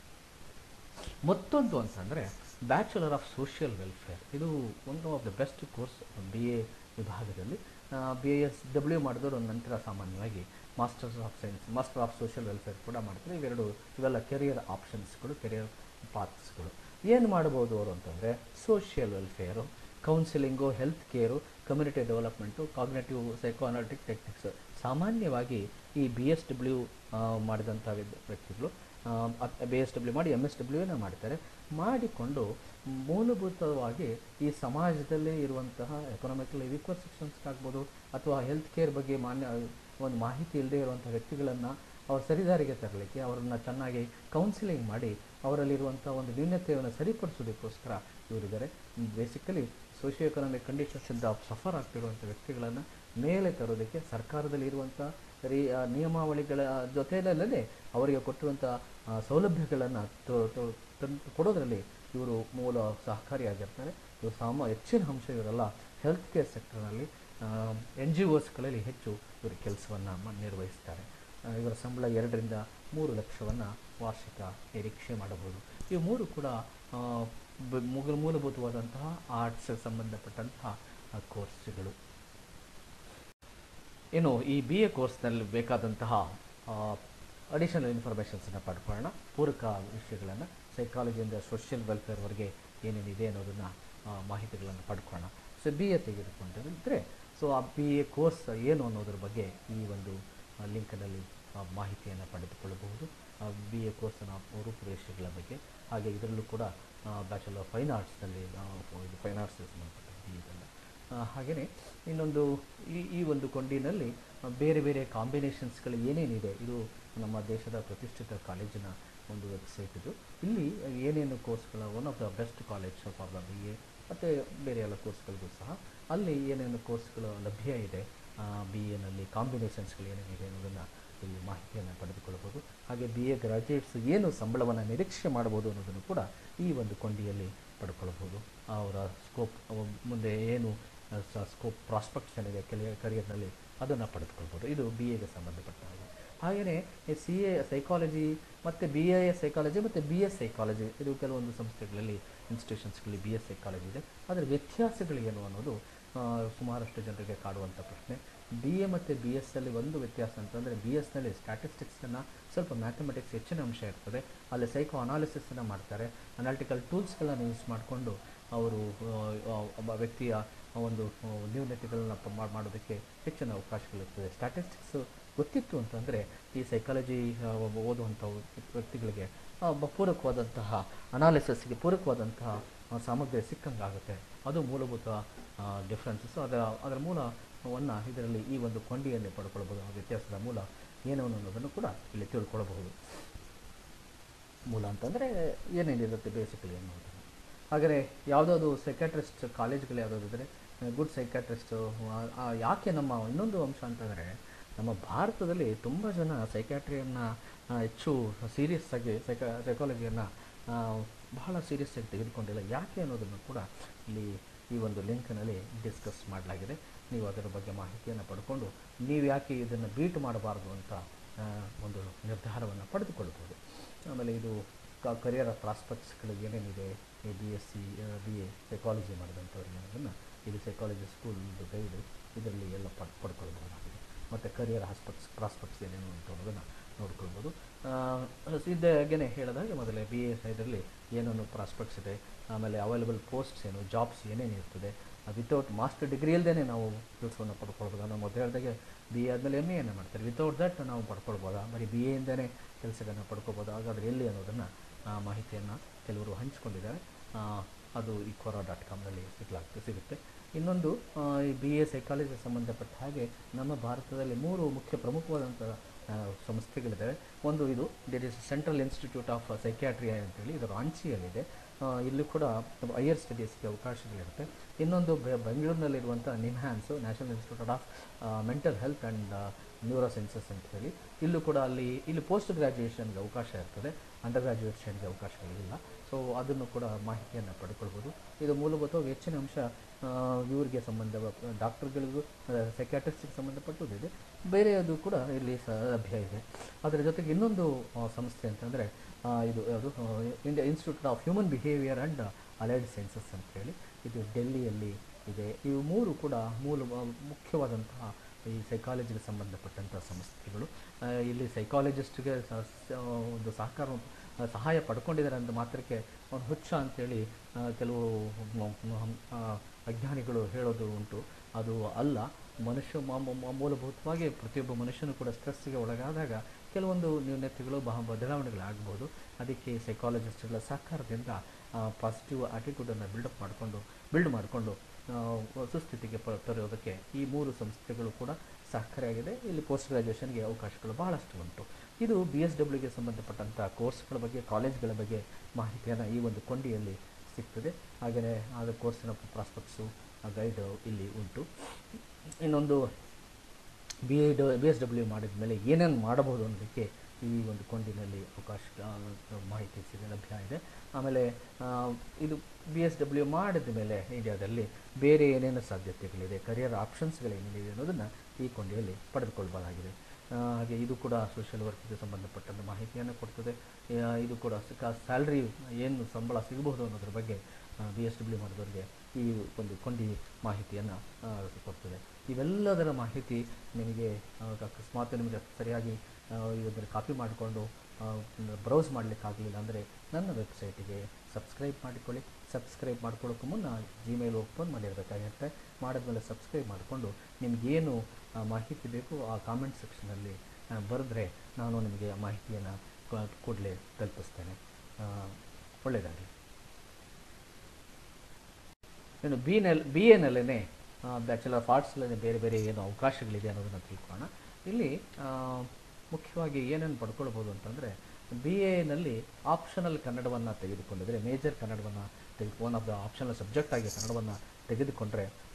A: ಮತ್ತೊಂದು ಅಂತಂದರೆ ಬ್ಯಾಚುಲರ್ ಆಫ್ ಸೋಷಿಯಲ್ ವೆಲ್ಫೇರ್ ಇದು one of the best course B A ವಿಭಾಗದಲ್ಲಿ ಬಿ ಎಸ್ ಡಬ್ಲ್ಯೂ ಮಾಡಿದವರು ನಂತರ ಸಾಮಾನ್ಯವಾಗಿ masters of science master of social welfare ಕೂಡ ಮಾಡ್ತಾರೆ ಇವೆರಡು ಇವೆಲ್ಲ ಕೆರಿಯರ್ ಆಪ್ಷನ್ಸ್ಗಳು ಕೆರಿಯರ್ ಪಾತ್ಸ್ಗಳು ಏನು ಮಾಡ್ಬೋದು ಅವರು ಅಂತಂದರೆ social welfare counselling health care community development cognitive psychoanalytic techniques ಸಾಮಾನ್ಯವಾಗಿ ಈ ಬಿ ಎಸ್ ಡಬ್ಲ್ಯೂ ಮಾಡಿದಂಥ ವ್ಯ- ವ್ಯಕ್ತಿಗಳು ಬಿ ಎಸ್ ಡಬ್ಲ್ಯೂ ಮಾಡಿ ಎಮ್ ಎಸ್ ಡಬ್ಲ್ಯೂನ ಮಾಡ್ತಾರೆ ಮಾಡಿಕೊಂಡು ಮೂಲಭೂತವಾಗಿ ಈ ಸಮಾಜದಲ್ಲಿ ಇರುವಂತಹ ಎಕನಾಮಿಕಲಿ ವೀಕ್ವರ್ ಸೆಕ್ಷನ್ಸ್ಗಾಗ್ಬೋದು ಅಥವಾ ಹೆಲ್ತ್ ಕೇರ್ ಬಗ್ಗೆ ಮಾನ್ಯ ಒಂದು ಮಾಹಿತಿ ಇಲ್ಲದೆ ಇರುವಂಥ ವ್ಯಕ್ತಿಗಳನ್ನು ಅವ್ರ ಸರಿದಾರಿಗೆ ತರಲಿಕ್ಕೆ ಅವರನ್ನು ಚೆನ್ನಾಗಿ ಕೌನ್ಸಿಲಿಂಗ್ ಮಾಡಿ ಅವರಲ್ಲಿರುವಂಥ ಒಂದು ನ್ಯೂನತೆಯನ್ನು ಸರಿಪಡಿಸೋದಕ್ಕೋಸ್ಕರ ಇವರಿದ್ದಾರೆ ಬೇಸಿಕಲಿ ಸೋಷಿಯೋ ಎಕನಾಮಿಕ್ ಕಂಡೀಷನ್ಸಿಂದ ಸಫರ್ ಆಗ್ತಿರುವಂಥ ವ್ಯಕ್ತಿಗಳನ್ನು ಮೇಲೆ ತರೋದಕ್ಕೆ ಸರ್ಕಾರದಲ್ಲಿ ಇರುವಂಥ ರೀ ಆ, ನಿಯಮಾವಳಿಗಳ ಜೊತೆಯಲ್ಲೇ ಅವರಿಗೆ ಕೊಟ್ಟಿರುವಂಥ ಸೌಲಭ್ಯಗಳನ್ನು ತಂದು ಕೊಡೋದರಲ್ಲಿ ಇವರು ಮೂಲ ಸಹಕಾರಿಯಾಗಿರ್ತಾರೆ ಇವರು ಸಾಮ ಹೆಚ್ಚಿನ ಅಂಶ ಇವರೆಲ್ಲ ಹೆಲ್ತ್ ಕೇರ್ ಸೆಕ್ಟರ್ನಲ್ಲಿ ಎನ್ ಜಿ ಒಸ್ಗಳಲ್ಲಿ ಹೆಚ್ಚು ಇವರು ಕೆಲಸವನ್ನು ನಿರ್ವಹಿಸ್ತಾರೆ ಆ, ಇವರ ಸಂಬಳ ಎರಡರಿಂದ ಮೂರು ಲಕ್ಷವನ್ನು ವಾರ್ಷಿಕ ನಿರೀಕ್ಷೆ ಮಾಡಬಹುದು ಇವು ಮೂರು ಕೂಡ ಆ, ಬ- ಮೂಲ ಮೂಲಭೂತವಾದಂತಹ ಆರ್ಟ್ಸ್ ಸಂಬಂಧಪಟ್ಟಂತಹ ಆ, ಕೋರ್ಸ್ಗಳು ಇನ್ನು ಈ ಬಿ ಎ ಕೋರ್ಸ್ನಲ್ಲಿ ಬೇಕಾದಂತಹ ಅಡಿಷನಲ್ ಇನ್ಫಾರ್ಮೇಷನ್ಸನ್ನು ಪಡ್ಕೊಳ್ಳೋಣ ಪೂರಕ ವಿಷಯಗಳನ್ನು ಸೈಕಾಲಜಿಯಿಂದ ಸೋಷಿಯಲ್ ವೆಲ್ಫೇರ್ವರೆಗೆ ಏನೇನಿದೆ ಅನ್ನೋದನ್ನು ಮಾಹಿತಿಗಳನ್ನು ಪಡ್ಕೊಳ್ಳೋಣ ಸೊ ಬಿ ಎ ತೆಗೆದುಕೊಂಡಿದ್ರೆ ಸೊ ಆ ಬಿ ಎ ಕೋರ್ಸ್ ಏನು ಅನ್ನೋದ್ರ ಬಗ್ಗೆ ಈ ಒಂದು ಲಿಂಕ್ನಲ್ಲಿ ಮಾಹಿತಿಯನ್ನು ಪಡೆದುಕೊಳ್ಳಬಹುದು ಬಿ ಎ ಕೋರ್ಸ್ನ ರೂಪುರೇಷೆಗಳ ಬಗ್ಗೆ ಹಾಗೆ ಇದರಲ್ಲೂ ಕೂಡ ಬ್ಯಾಚುಲರ್ ಆಫ್ ಫೈನ್ ಆರ್ಟ್ಸ್ನಲ್ಲಿ ಇದು ಫೈನ್ ಆರ್ಟ್ಸ್ ಸಂಬಂಧಪಟ್ಟ ಬಿ ಇದೆಲ್ಲ ಹಾಗೆಯೇ ಇನ್ನೊಂದು ಈ ಈ ಒಂದು ಕೊಂಡಿನಲ್ಲಿ ಆ, ಬೇರೆ ಬೇರೆ ಕಾಂಬಿನೇಷನ್ಸ್ಗಳು ಏನೇನಿದೆ ಇದು ನಮ್ಮ ದೇಶದ ಪ್ರತಿಷ್ಠಿತ ಕಾಲೇಜಿನ ಒಂದು ವೆಬ್ಸೈಟ್ ಇದು ಇಲ್ಲಿ ಏನೇನು ಕೋರ್ಸ್ಗಳ one of the best college for the B A ಮತ್ತು ಬೇರೆ ಎಲ್ಲ ಕೋರ್ಸ್ಗಳಿಗೂ ಸಹ ಅಲ್ಲಿ ಏನೇನು ಕೋರ್ಸ್ಗಳು ಲಭ್ಯ ಇದೆ ಬಿ ಎನಲ್ಲಿ ಕಾಂಬಿನೇಷನ್ಸ್ಗಳು ಏನೇನಿದೆ ಅನ್ನೋದನ್ನು ಇಲ್ಲಿ ಮಾಹಿತಿಯನ್ನು ಪಡೆದುಕೊಳ್ಳಬಹುದು ಹಾಗೆ ಬಿ ಎ ಗ್ರಾಜ್ಯುಯೇಟ್ಸ್ ಏನು ಸಂಬಳವನ್ನು ನಿರೀಕ್ಷೆ ಮಾಡ್ಬೋದು ಅನ್ನೋದನ್ನು ಕೂಡ ಈ ಒಂದು ಕೊಂಡಿಯಲ್ಲಿ ಪಡ್ಕೊಳ್ಬೋದು ಅವರ ಸ್ಕೋಪ್ ಮುಂದೆ ಏನು ಸ್ಕೋಪ್ ಪ್ರಾಸ್ಪೆಕ್ಟ್ಸ್ ಏನಿದೆ ಕೆಲ ಕರಿಯರ್ನಲ್ಲಿ ಅದನ್ನು ಪಡೆದುಕೊಳ್ಬೋದು ಇದು ಬಿ ಎಗೆ ಸಂಬಂಧಪಟ್ಟ ಹಾಗೆ ಹಾಗೆಯೇ ಸಿ ಎ ಸೈಕಾಲಜಿ ಮತ್ತು ಬಿ ಎ ಸೈಕಾಲಜಿ ಮತ್ತು ಬಿ ಎಸ್ ಸೈಕಾಲಜಿ ಇದು ಕೆಲವೊಂದು ಸಂಸ್ಥೆಗಳಲ್ಲಿ ಇನ್ಸ್ಟಿಟ್ಯೂಷನ್ಸ್ಗಳಲ್ಲಿ ಬಿ ಎಸ್ ಸೈಕಾಲಜಿ ಇದೆ ಅದರ ವ್ಯತ್ಯಾಸಗಳು ಏನು ಅನ್ನೋದು ಆ, ಸುಮಾರಷ್ಟು ಜನರಿಗೆ ಕಾಡುವಂಥ ಪ್ರಶ್ನೆ ಬಿ ಎ ಮತ್ತು ಬಿ ಎಸ್ ಅಲ್ಲಿ ಒಂದು ವ್ಯತ್ಯಾಸ ಅಂತಂದರೆ ಬಿ ಎಸ್ನಲ್ಲಿ ಸ್ಟ್ಯಾಟಿಸ್ಟಿಕ್ಸನ್ನು ಸ್ವಲ್ಪ ಮ್ಯಾಥಮೆಟಿಕ್ಸ್ ಹೆಚ್ಚಿನ ಅಂಶ ಇರ್ತದೆ ಅಲ್ಲಿ ಸೈಕೋ ಅನಾಲಿಸಿಸನ್ನು ಮಾಡ್ತಾರೆ ಅನಾಲಿಟಿಕಲ್ ಟೂಲ್ಸ್ಗಳನ್ನು ಯೂಸ್ ಮಾಡಿಕೊಂಡು ಅವರು ಆ, ಆ, ಒಬ್ಬ ವ್ಯಕ್ತಿಯ ಒಂದು ಆ, ನ್ಯೂನತೆಗಳನ್ನ ಪ- ಮಾಡ್- ಮಾಡೋದಕ್ಕೆ ಹೆಚ್ಚಿನ ಅವಕಾಶಗಳಿರ್ತದೆ ಸ್ಟ್ಯಾಟಿಸ್ಟಿಕ್ಸ್ ಗೊತ್ತಿತ್ತು ಅಂತಂದರೆ ಈ ಸೈಕಾಲಜಿ ಓದುವಂಥ ವ್ಯಕ್ತಿಗಳಿಗೆ ಆ, ಬ- ಪೂರಕವಾದಂತಹ ಅನಾಲಿಸಿಸ್ಗೆ ಪೂರಕವಾದಂತಹ ಆ, ಸಾಮಗ್ರಿ ಸಿಕ್ಕಂಗಾಗುತ್ತೆ ಅದು ಮೂಲಭೂತ ಡಿಫ್ರೆನ್ಸಸ್ ಅದರ ಅದರ ಮೂಲವನ್ನು ಇದರಲ್ಲಿ ಈ ಒಂದು ಕೊಂಡಿಯಲ್ಲಿ ಪಡ್ಕೊಳ್ಬೋದು ಆ ವ್ಯತ್ಯಾಸದ ಮೂಲ ಏನು ಅನ್ನೋದನ್ನು ಕೂಡ ಇಲ್ಲಿ ತಿಳ್ಕೊಳ್ಬಹುದು ಮೂಲ ಅಂತಂದರೆ ಏನೇನಿರುತ್ತೆ ಬೇಸಿಕಲಿ ಅನ್ನೋದನ್ನು ಹಾಗೆಯೇ ಯಾವುದಾದ್ರು ಸೈಕಾಟ್ರಿಸ್ಟ್ ಕಾಲೇಜ್ಗಳು ಯಾವುದಾದಿದ್ರೆ ಗುಡ್ ಸೈಕಾಟ್ರಿಸ್ಟು ಯಾಕೆ ನಮ್ಮ ಇನ್ನೊಂದು ಅಂಶ ಅಂತಂದರೆ ನಮ್ಮ ಭಾರತದಲ್ಲಿ ತುಂಬ ಜನ ಸೈಕ್ಯಾಟ್ರಿಯನ್ನು ಹೆಚ್ಚು ಸೀರಿಯಸ್ ಆಗಿ ಸೈಕ ಸೈಕಾಲಜಿಯನ್ನು ಬಹಳ ಸೀರಿಯಸ್ ಆಗಿ ತೆಗೆದುಕೊಂಡಿಲ್ಲ ಯಾಕೆ ಅನ್ನೋದನ್ನು ಕೂಡ ಇಲ್ಲಿ ಈ ಒಂದು ಲಿಂಕ್ನಲ್ಲಿ ಡಿಸ್ಕಸ್ ಮಾಡಲಾಗಿದೆ ನೀವು ಅದರ ಬಗ್ಗೆ ಮಾಹಿತಿಯನ್ನು ಪಡ್ಕೊಂಡು ನೀವು ಯಾಕೆ ಇದನ್ನು ಬೀಟ್ ಮಾಡಬಾರ್ದು ಅಂತ ಆ, ಒಂದು ನಿರ್ಧಾರವನ್ನು ಪಡೆದುಕೊಳ್ಬೋದು ಆಮೇಲೆ ಇದು ಕರಿಯರ್ ಪ್ರಾಸ್ಪೆಕ್ಟ್ಸ್ಗಳು ಏನೇನಿದೆ ಈ B S C B A psychology ಮಾಡಿದಂಥವ್ರಿಗೆ ಅನ್ನೋದನ್ನು ಇದು ಸೈಕಾಲಜಿ ಸ್ಕೂಲ್ ಗೈಡು ಇದರಲ್ಲಿ ಎಲ್ಲ ಪಡ್ ಪಡ್ಕೊಳ್ಬಹುದಾಗಿದೆ ಮತ್ತು ಕರಿಯರ್ ಹಾಸ್ಪೆಕ್ಟ್ಸ್ ಪ್ರಾಸ್ಪೆಕ್ಟ್ಸ್ ಏನೇನು ಅಂತ ಅನ್ನೋದನ್ನು ನೋಡ್ಕೊಳ್ಬೋದು ಇದ್ದಾಗೇ ಹೇಳಿದಾಗೆ ಮೊದಲೇ ಬಿ ಎ ಇದರಲ್ಲಿ ಏನೇನು ಪ್ರಾಸ್ಪೆಕ್ಟ್ಸ್ ಇದೆ ಆಮೇಲೆ ಅವೈಲಬಲ್ ಪೋಸ್ಟ್ಸ್ ಏನು ಜಾಬ್ಸ್ ಏನೇನು ಇರ್ತದೆ ವಿತೌಟ್ ಮಾಸ್ಟರ್ ಡಿಗ್ರಿ ಇಲ್ಲದೇ ನಾವು ಕೆಲಸವನ್ನು ಪಡ್ಕೊಳ್ಬೋದು ನಾವು ಮೊದಲು ಹೇಳಿದಾಗೆ ಬಿ ಎ ಆದಮೇಲೆ ಎಮ್ ಎಯನ್ನು ಮಾಡ್ತಾರೆ ವಿತೌಟ್ ದಟ್ ನಾವು ಪಡ್ಕೊಳ್ಬೋದಾ ಬರೀ ಬಿ ಎಯಿಂದನೇ ಕೆಲಸಗಳನ್ನು ಪಡ್ಕೊಳ್ಬೋದು ಹಾಗಾದರೆ ಎಲ್ಲಿ ಅನ್ನೋದನ್ನು ಮಾಹಿತಿಯನ್ನು ಕೆಲವರು ಹಂಚ್ಕೊಂಡಿದ್ದಾರೆ ಆ, ಅದು ಈ ಕೊರಾ ಡಾಟ್ ಕಾಮ್ನಲ್ಲಿ ಸಿಗ್ಲಾಗ್ತದೆ ಸಿಗುತ್ತೆ ಇನ್ನೊಂದು ಆ, ಈ ಬಿ ಎ ಸೈಕಾಲಜಿಗೆ ಸಂಬಂಧಪಟ್ಟ ಹಾಗೆ ನಮ್ಮ ಭಾರತದಲ್ಲಿ ಮೂರು ಮುಖ್ಯ ಪ್ರಮುಖವಾದಂಥ ಆ, ಸಂಸ್ಥೆಗಳಿದ್ದಾವೆ ಒಂದು ಇದು this is central institute of psychiatry ಅಂತೇಳಿ ಇದು ರಾಂಚಿಯಲ್ಲಿದೆ ಆ, ಇಲ್ಲಿ ಕೂಡ ಹೈಯರ್ ಸ್ಟಡೀಸ್ಗೆ ಅವಕಾಶಗಳಿರುತ್ತೆ ಇನ್ನೊಂದು ಬೆ- ಬೆಂಗಳೂರಿನಲ್ಲಿರುವಂಥ NIMHANS national institute of mental health and neurosciences ಅಂತ ಹೇಳಿ ಇಲ್ಲೂ ಕೂಡ ಅಲ್ಲಿ ಇಲ್ಲಿ ಪೋಸ್ಟ್ ಗ್ರ್ಯಾಜುಯೇಷನ್ಗೆ ಅವಕಾಶ ಇರ್ತದೆ ಅಂಡರ್ ಗ್ರ್ಯಾಜುಯೇಷನ್ಗೆ ಅವಕಾಶಗಳಿಲ್ಲ ಸೊ ಅದನ್ನು ಕೂಡ ಮಾಹಿತಿಯನ್ನು ಪಡ್ಕೊಳ್ಬೋದು ಇದು ಮೂಲಭೂತವಾಗಿ ಹೆಚ್ಚಿನ ಅಂಶ ಆ, ಇವರಿಗೆ ಸಂಬಂಧ ಡಾಕ್ಟರ್ಗಳಿಗೂ ಸೈಕ್ಯಾಟ್ರಿಸ್ಟಿಗೆ ಸಂಬಂಧಪಟ್ಟುದಿದೆ ಬೇರೆಯದು ಕೂಡ ಇಲ್ಲಿ ಸ ಲಭ್ಯ ಇದೆ ಅದರ ಜೊತೆಗೆ ಇನ್ನೊಂದು ಆ, ಸಂಸ್ಥೆ ಅಂತಂದರೆ ಇದು ಯಾವುದು India institute of human behaviour and allied sciences ಅಂತ ಹೇಳಿ ಇದು ಡೆಲ್ಲಿಯಲ್ಲಿ ಇದೆ ಇವು ಮೂರು ಕೂಡ ಮೂಲ ಮುಖ್ಯವಾದಂತಹ ಈ ಸೈಕಾಲಜಿಗೆ ಸಂಬಂಧಪಟ್ಟಂಥ ಸಂಸ್ಥೆಗಳು ಆ, ಇಲ್ಲಿ ಸೈಕಾಲಜಿಸ್ಟ್ಗೆ ಸ- ಸ- ಒಂದು ಸಹಕಾರ ಆ, ಸಹಾಯ ಪಡ್ಕೊಂಡಿದ್ದಾರೆ ಅಂತ ಮಾತ್ರಕ್ಕೆ ಅವನು ಹುಚ್ಚ ಅಂತೇಳಿ ಆ, ಕೆಲವು ಮ- ಮ- ಆ, ಅಜ್ಞಾನಿಗಳು ಹೇಳೋದು ಉಂಟು ಅದು ಅಲ್ಲ ಮನುಷ್ಯ ಮ- ಮ- ಮ- ಮೂಲಭೂತವಾಗಿ ಪ್ರತಿಯೊಬ್ಬ ಮನುಷ್ಯನು ಕೂಡ ಸ್ಟ್ರೆಸ್ಸಿಗೆ ಒಳಗಾದಾಗ ಕೆಲವೊಂದು ನ್ಯೂನತೆಗಳು ಬಹ ಬದಲಾವಣೆಗಳಾಗ್ಬೋದು ಅದಕ್ಕೆ ಸೈಕಾಲಜಿಸ್ಟ್ಗಳ ಸಹಕಾರದಿಂದ ಪಾಸಿಟಿವ್ ಆಟಿಟ್ಯೂಡನ್ನು ಬಿಲ್ಡಪ್ ಮಾಡಿಕೊಂಡು ಬಿಲ್ಡ್ ಮಾಡಿಕೊಂಡು ಸುಸ್ಥಿತಿಗೆ ಪ ತರೋದಕ್ಕೆ ಈ ಮೂರು ಸಂಸ್ಥೆಗಳು ಕೂಡ ಸಹಕಾರಿಯಾಗಿದೆ ಇಲ್ಲಿ ಪೋಸ್ಟ್ ಗ್ರ್ಯಾಜುಯೇಷನ್ಗೆ ಅವಕಾಶಗಳು ಬಹಳಷ್ಟು ಉಂಟು ಇದು ಬಿ ಎಸ್ ಡಬ್ಲ್ಯೂಗೆ ಸಂಬಂಧಪಟ್ಟಂಥ ಕೋರ್ಸ್ಗಳ ಬಗ್ಗೆ ಕಾಲೇಜ್ಗಳ ಬಗ್ಗೆ ಮಾಹಿತಿಯನ್ನು ಈ ಒಂದು ಕೊಂಡಿಯಲ್ಲಿ ಸಿಗ್ತದೆ ಹಾಗೆಯೇ ಆದ ಕೋರ್ಸಿನ ಪ್ರಾಸ್ಪೆಕ್ಟ್ಸು ಗೈಡ್ ಇಲ್ಲಿ ಉಂಟು ಇನ್ನೊಂದು ಬಿ ಎ ಡ ಬಿ ಎಸ್ ಡಬ್ಲ್ಯೂ ಮಾಡಿದ ಮೇಲೆ ಏನೇನು ಮಾಡಬಹುದು ಅನ್ನೋದಕ್ಕೆ ಈ ಒಂದು ಕೊಂಡಿನಲ್ಲಿ ಅವಕಾಶ ಆ, ಮಾಹಿತಿ ಸಿಗ ಲಭ್ಯ ಇದೆ ಆಮೇಲೆ ಆ, ಇದು ಬಿ ಎಸ್ ಡಬ್ಲ್ಯೂ ಮಾಡಿದ ಮೇಲೆ ಇಂಡಿಯಾದಲ್ಲಿ ಬೇರೆ ಏನೇನು ಸಾಧ್ಯತೆಗಳಿದೆ ಕರಿಯರ್ ಆಪ್ಷನ್ಸ್ಗಳೇನೇನಿದೆ ಅನ್ನೋದನ್ನು ಈ ಕೊಂಡಿಯಲ್ಲಿ ಪಡೆದುಕೊಳ್ಬಹುದಾಗಿದೆ ಆ, ಹಾಗೆ ಇದು ಕೂಡ ಸೋಷಿಯಲ್ ವರ್ಕ್ಗೆ ಸಂಬಂಧಪಟ್ಟಂಥ ಮಾಹಿತಿಯನ್ನು ಕೊಡ್ತದೆ ಆ, ಇದು ಕೂಡ ಸ್ಯಾಲ್ರಿ ಏನು ಸಂಬಳ ಸಿಗಬಹುದು ಅನ್ನೋದ್ರ ಬಗ್ಗೆ ಬಿ ಎಸ್ ಡಬ್ಲ್ಯೂ ಮಾಡಿದವರಿಗೆ ಈ ಒಂದು ಕೊಂಡಿ ಮಾಹಿತಿಯನ್ನು ಕೊಡ್ತದೆ ಇವೆಲ್ಲದರ ಮಾಹಿತಿ ನಿಮಗೆ ಆ, ಅಕಸ್ಮಾತ್ ನಿಮಗೆ ಸರಿಯಾಗಿ ಆ, ಇದನ್ನು ಕಾಪಿ ಮಾಡಿಕೊಂಡು ಬ್ರೌಸ್ ಮಾಡಲಿಕ್ಕಾಗಲಿಲ್ಲ ಅಂದರೆ ನನ್ನ ವೆಬ್ಸೈಟಿಗೆ ಸಬ್ಸ್ಕ್ರೈಬ್ ಮಾಡಿಕೊಳ್ಳಿ ಸಬ್ಸ್ಕ್ರೈಬ್ ಮಾಡ್ಕೊಳ್ಳೋಕ್ಕೂ ಮುನ್ನ ಜಿಮೇಲ್ ಓಪನ್ ಮಾಡಿರಬೇಕಾಗಿರುತ್ತೆ ಮಾಡಿದ್ಮೇಲೆ ಸಬ್ಸ್ಕ್ರೈಬ್ ಮಾಡಿಕೊಂಡು ನಿಮಗೇನು ಆ, ಮಾಹಿತಿ ಬೇಕು ಆ ಕಾಮೆಂಟ್ ಸೆಕ್ಷನಲ್ಲಿ ಬರೆದ್ರೆ ನಾನು ನಿಮಗೆ ಆ ಮಾಹಿತಿಯನ್ನು ಕೂಡಲೇ ತಲುಪಿಸ್ತೇನೆ ಆ, ಒಳ್ಳೆಯದಾಗಲಿ ಇನ್ನು ಬಿ ನೆಲ್ ಬಿ ಎನಲ್ಲೇ ಬ್ಯಾಚುಲರ್ ಆಫ್ ಆರ್ಟ್ಸಲ್ಲೇ ಬೇರೆ ಬೇರೆ ಏನು ಅವಕಾಶಗಳಿದೆ ಅನ್ನೋದನ್ನು ತಿಳ್ಕೊಳ್ಳೋಣ ಇಲ್ಲಿ ಆ, ಮುಖ್ಯವಾಗಿ ಏನೇನು ಪಡ್ಕೊಳ್ಬೋದು ಅಂತಂದರೆ ಬಿ ಎನಲ್ಲಿ ಆಪ್ಷನಲ್ ಕನ್ನಡವನ್ನು ತೆಗೆದುಕೊಂಡಿದ್ರೆ ಮೇಜರ್ ಕನ್ನಡವನ್ನು ತೆಗೆದು one of the optional subject ಆಗಿ ಕನ್ನಡವನ್ನು ತೆಗೆದುಕೊಂಡ್ರೆ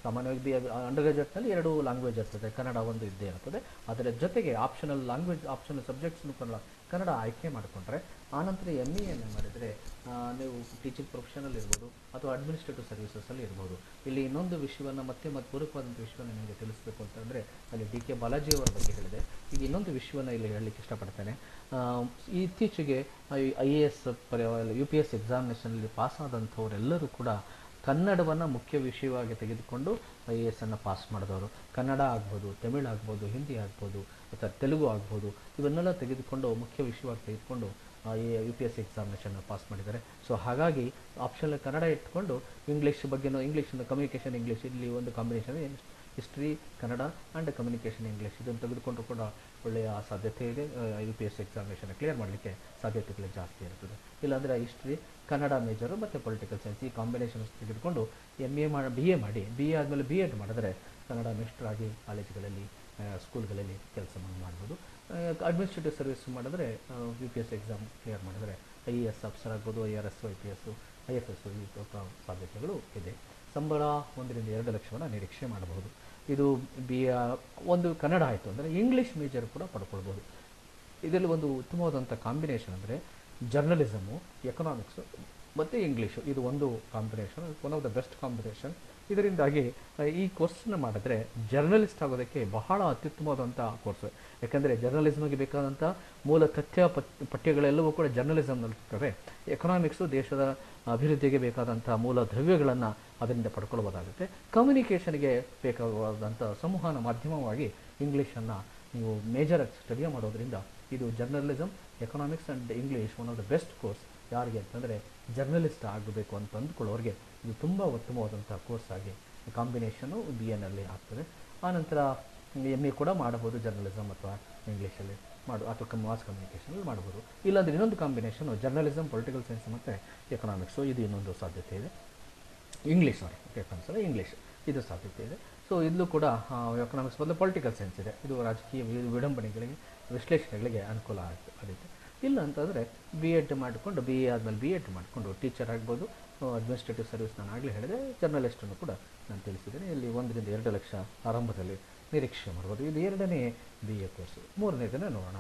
A: ಸಾಮಾನ್ಯವಾಗಿ ಬಿ ಅಂಡರ್ ಗ್ರಾಜುಯೇಟ್ನಲ್ಲಿ ಎರಡು ಲ್ಯಾಂಗ್ವೇಜ್ ಇರ್ತದೆ ಕನ್ನಡ ಒಂದು ಇದ್ದೇ ಇರ್ತದೆ ಅದರ ಜೊತೆಗೆ ಆಪ್ಷನಲ್ ಲ್ಯಾಂಗ್ವೇಜ್ ಆಪ್ಷನಲ್ ಸಬ್ಜೆಕ್ಟ್ಸ್ನು ಕನ್ನಡ ಕನ್ನಡ ಆಯ್ಕೆ ಮಾಡಿಕೊಂಡ್ರೆ ಆನಂತರ ಎಮ್ ಎಯನ್ನು ಮಾಡಿದರೆ ನೀವು ಟೀಚಿಂಗ್ ಪ್ರೊಫೆಷನಲ್ ಇರ್ಬೋದು ಅಥವಾ ಅಡ್ಮಿನಿಸ್ಟ್ರೇಟಿವ್ ಸರ್ವಿಸಸಲ್ಲಿ ಇರ್ಬೋದು ಇಲ್ಲಿ ಇನ್ನೊಂದು ವಿಷಯವನ್ನು ಮತ್ತೆ ಮತ್ತೆ ಪೂರಕವಾದಂಥ ವಿಷಯವನ್ನು ನಿಮಗೆ ತಿಳಿಸ್ಬೇಕು ಅಂತಂದರೆ ಅಲ್ಲಿ ಡಿ ಕೆ ಬಾಲಾಜಿ ಅವರ ಬಗ್ಗೆ ಹೇಳಿದೆ ಈಗ ಇನ್ನೊಂದು ವಿಷಯವನ್ನು ಇಲ್ಲಿ ಹೇಳಲಿಕ್ಕೆ ಇಷ್ಟಪಡ್ತೇನೆ ಆ, ಇತ್ತೀಚೆಗೆ I A S U P S ಎಕ್ಸಾಮಿನೇಷನಲ್ಲಿ ಪಾಸ್ ಆದಂಥವರೆಲ್ಲರೂ ಕೂಡ ಕನ್ನಡವನ್ನು ಮುಖ್ಯ ವಿಷಯವಾಗಿ ತೆಗೆದುಕೊಂಡು ಐ ಎ ಎಸ್ ಅನ್ನು ಪಾಸ್ ಮಾಡಿದವರು ಕನ್ನಡ ಆಗ್ಬೋದು ತಮಿಳು ಆಗ್ಬೋದು ಹಿಂದಿ ಆಗ್ಬೋದು ಅಥವಾ ತೆಲುಗು ಆಗ್ಬೋದು ಇವನ್ನೆಲ್ಲ ತೆಗೆದುಕೊಂಡು ಮುಖ್ಯ ವಿಷಯವಾಗಿ ತೆಗೆದುಕೊಂಡು U P S C examination pass ಮಾಡಿದ್ದಾರೆ ಸೊ ಹಾಗಾಗಿ ಆಪ್ಷನ್ ಕನ್ನಡ ಇಟ್ಕೊಂಡು ಇಂಗ್ಲೀಷ್ ಬಗ್ಗೆನೂ ಇಂಗ್ಲೀಷಿಂದ ಕಮ್ಯುನಿಕೇಷನ್ ಇಂಗ್ಲೀಷ್ ಇಲ್ಲಿ ಒಂದು combination history Kannada and communication English ಇದನ್ನು ತೆಗೆದುಕೊಂಡ್ರು ಕೂಡ ಒಳ್ಳೆಯ ಸಾಧ್ಯತೆ ಇದೆ U P S C examination clear ಮಾಡಲಿಕ್ಕೆ ಸಾಧ್ಯತೆಗಳು ಜಾಸ್ತಿ ಇರ್ತದೆ ಇಲ್ಲಾಂದರೆ ಹಿಸ್ಟ್ರಿ ಕನ್ನಡ ಮೇಜರು ಮತ್ತು ಪೊಲಿಟಿಕಲ್ ಸೈನ್ಸ್ ಈ ಕಾಂಬಿನೇಷನ್ಸ್ ತೆಗೆದುಕೊಂಡು ಎಮ್ ಎ ಮಾಡಿ ಬಿ ಎ ಮಾಡಿ ಬಿ ಎ ಆದಮೇಲೆ ಬಿ ಎಡ್ ಮಾಡಿದ್ರೆ ಕನ್ನಡ ಮಿಸ್ಟರ್ ಆಗಿ ಕಾಲೇಜುಗಳಲ್ಲಿ ಆ, ಸ್ಕೂಲ್ಗಳಲ್ಲಿ ಕೆಲಸವನ್ನು ಮಾಡ್ಬೋದು ಅಡ್ಮಿನಿಸ್ಟ್ರೇಟಿವ್ ಸರ್ವಿಸ್ ಮಾಡಿದ್ರೆ U P S exam clear ಮಾಡಿದ್ರೆ ಐ ಎ ಎಸ್ ಆಫೀಸರ್ ಆಗ್ಬೋದು I R S I P S I F S ಈ ತ- ಸಾಧ್ಯತೆಗಳು ಇದೆ ಸಂಬಳ ಒಂದರಿಂದ ಎರಡು ಲಕ್ಷವನ್ನು ನಿರೀಕ್ಷೆ ಮಾಡಬಹುದು ಇದು ಬಿ ಒಂದು ಕನ್ನಡ ಆಯಿತು ಅಂದರೆ ಇಂಗ್ಲೀಷ್ ಮೇಜರ್ ಕೂಡ ಪಡ್ಕೊಳ್ಬೋದು ಇದರಲ್ಲಿ ಒಂದು ಉತ್ತಮವಾದಂಥ ಕಾಂಬಿನೇಷನ್ ಅಂದರೆ ಜರ್ನಲಿಸಮು ಎಕನಾಮಿಕ್ಸು ಮತ್ತು ಇಂಗ್ಲೀಷು ಇದು ಒಂದು combination one of the best combination ಇದರಿಂದಾಗಿ ಆ, ಈ ಕೋರ್ಸನ್ನ ಮಾಡಿದ್ರೆ ಜರ್ನಲಿಸ್ಟ್ ಆಗೋದಕ್ಕೆ ಬಹಳ ಅತ್ಯುತ್ತಮವಾದಂಥ ಕೋರ್ಸ್ ಯಾಕಂದರೆ ಜರ್ನಲಿಸಮ್ಗೆ ಬೇಕಾದಂಥ ಮೂಲ ತಥ್ಯ ಪತ್ ಪಠ್ಯಗಳೆಲ್ಲವೂ ಕೂಡ ಜರ್ನಲಿಸಮ್ನಲ್ಲಿ ಇರ್ತವೆ ಎಕನಾಮಿಕ್ಸು ದೇಶದ ಅಭಿವೃದ್ಧಿಗೆ ಬೇಕಾದಂಥ ಮೂಲ ದ್ರವ್ಯಗಳನ್ನು ಅದರಿಂದ ಪಡ್ಕೊಳ್ಬೋದಾಗುತ್ತೆ ಕಮ್ಯುನಿಕೇಷನ್ಗೆ ಬೇಕಾದಂಥ ಸಂವಹನ ಮಾಧ್ಯಮವಾಗಿ ಇಂಗ್ಲೀಷನ್ನು ನೀವು ಮೇಜರ್ ಸ್ಟಡಿ ಮಾಡೋದ್ರಿಂದ ಇದು journalism economics and English one of the best course ಯಾರಿಗೆ ಅಂತಂದರೆ ಜರ್ನಲಿಸ್ಟ್ ಆಗಬೇಕು ಅಂತ ಅಂದ್ಕೊಳ್ಳೋರಿಗೆ ಇದು ತುಂಬ ಉತ್ತಮವಾದಂಥ ಕೋರ್ಸ್ ಆಗಿ ಕಾಂಬಿನೇಷನು ಬಿ ಎನ್ನಲ್ಲಿ ಆಗ್ತದೆ ಆನಂತರ ಎಮ್ ಎ ಕೂಡ ಮಾಡಬಹುದು ಜರ್ನಲಿಸಮ್ ಅಥವಾ ಇಂಗ್ಲೀಷಲ್ಲಿ ಮಾಡು ಅಥವಾ ಮಾಸ್ ಕಮ್ಯುನಿಕೇಷನಲ್ಲಿ ಮಾಡ್ಬೋದು ಇಲ್ಲಾಂದರೆ ಇನ್ನೊಂದು ಕಾಂಬಿನೇಷನು ಜರ್ನಲಿಸಮ್ ಪೊಲಿಟಿಕಲ್ ಸೈನ್ಸ್ ಮತ್ತು ಎಕನಾಮಿಕ್ಸು ಇದು ಇನ್ನೊಂದು ಸಾಧ್ಯತೆ ಇದೆ ಇಂಗ್ಲೀಷ್ ಸಾರಿ ಎಕನಾಮಿಕ್ಸ್ ಇಂಗ್ಲೀಷ್ ಇದು ಸಾಧ್ಯತೆ ಇದೆ ಸೊ ಇಲ್ಲೂ ಕೂಡ ಎಕನಾಮಿಕ್ಸ್ ಬದಲು ಪೊಲಿಟಿಕಲ್ ಸೈನ್ಸ್ ಇದೆ ಇದು ರಾಜಕೀಯ ವಿ- ವಿಡಂಬನೆಗಳಿಗೆ ವಿಶ್ಲೇಷಣೆಗಳಿಗೆ ಅನುಕೂಲ ಆಗುತ್ತೆ ಆಗುತ್ತೆ ಇಲ್ಲ ಅಂತಂದರೆ ಬಿ ಎಡ್ ಮಾಡಿಕೊಂಡು ಬಿ ಎ ಆದಮೇಲೆ ಬಿ ಎಡ್ ಮಾಡಿಕೊಂಡು ಟೀಚರ್ ಆಗ್ಬೋದು ಅಡ್ಮಿನಿಸ್ಟ್ರೇಟಿವ್ ಸರ್ವಿಸ್ ನಾನು ಆಗಲೇ ಹೇಳಿದೆ ಜರ್ನಲಿಸ್ಟನ್ನು ಕೂಡ ನಾನು ತಿಳಿಸಿದ್ದೇನೆ ಇಲ್ಲಿ ಒಂದರಿಂದ ಎರಡು ಲಕ್ಷ ಆರಂಭದಲ್ಲಿ ನಿರೀಕ್ಷೆ ಮಾಡ್ಬೋದು ಇದು ಎರಡನೇ ಬಿ ಎ ಕೋರ್ಸು ಮೂರನೇದನ್ನು ನೋಡೋಣ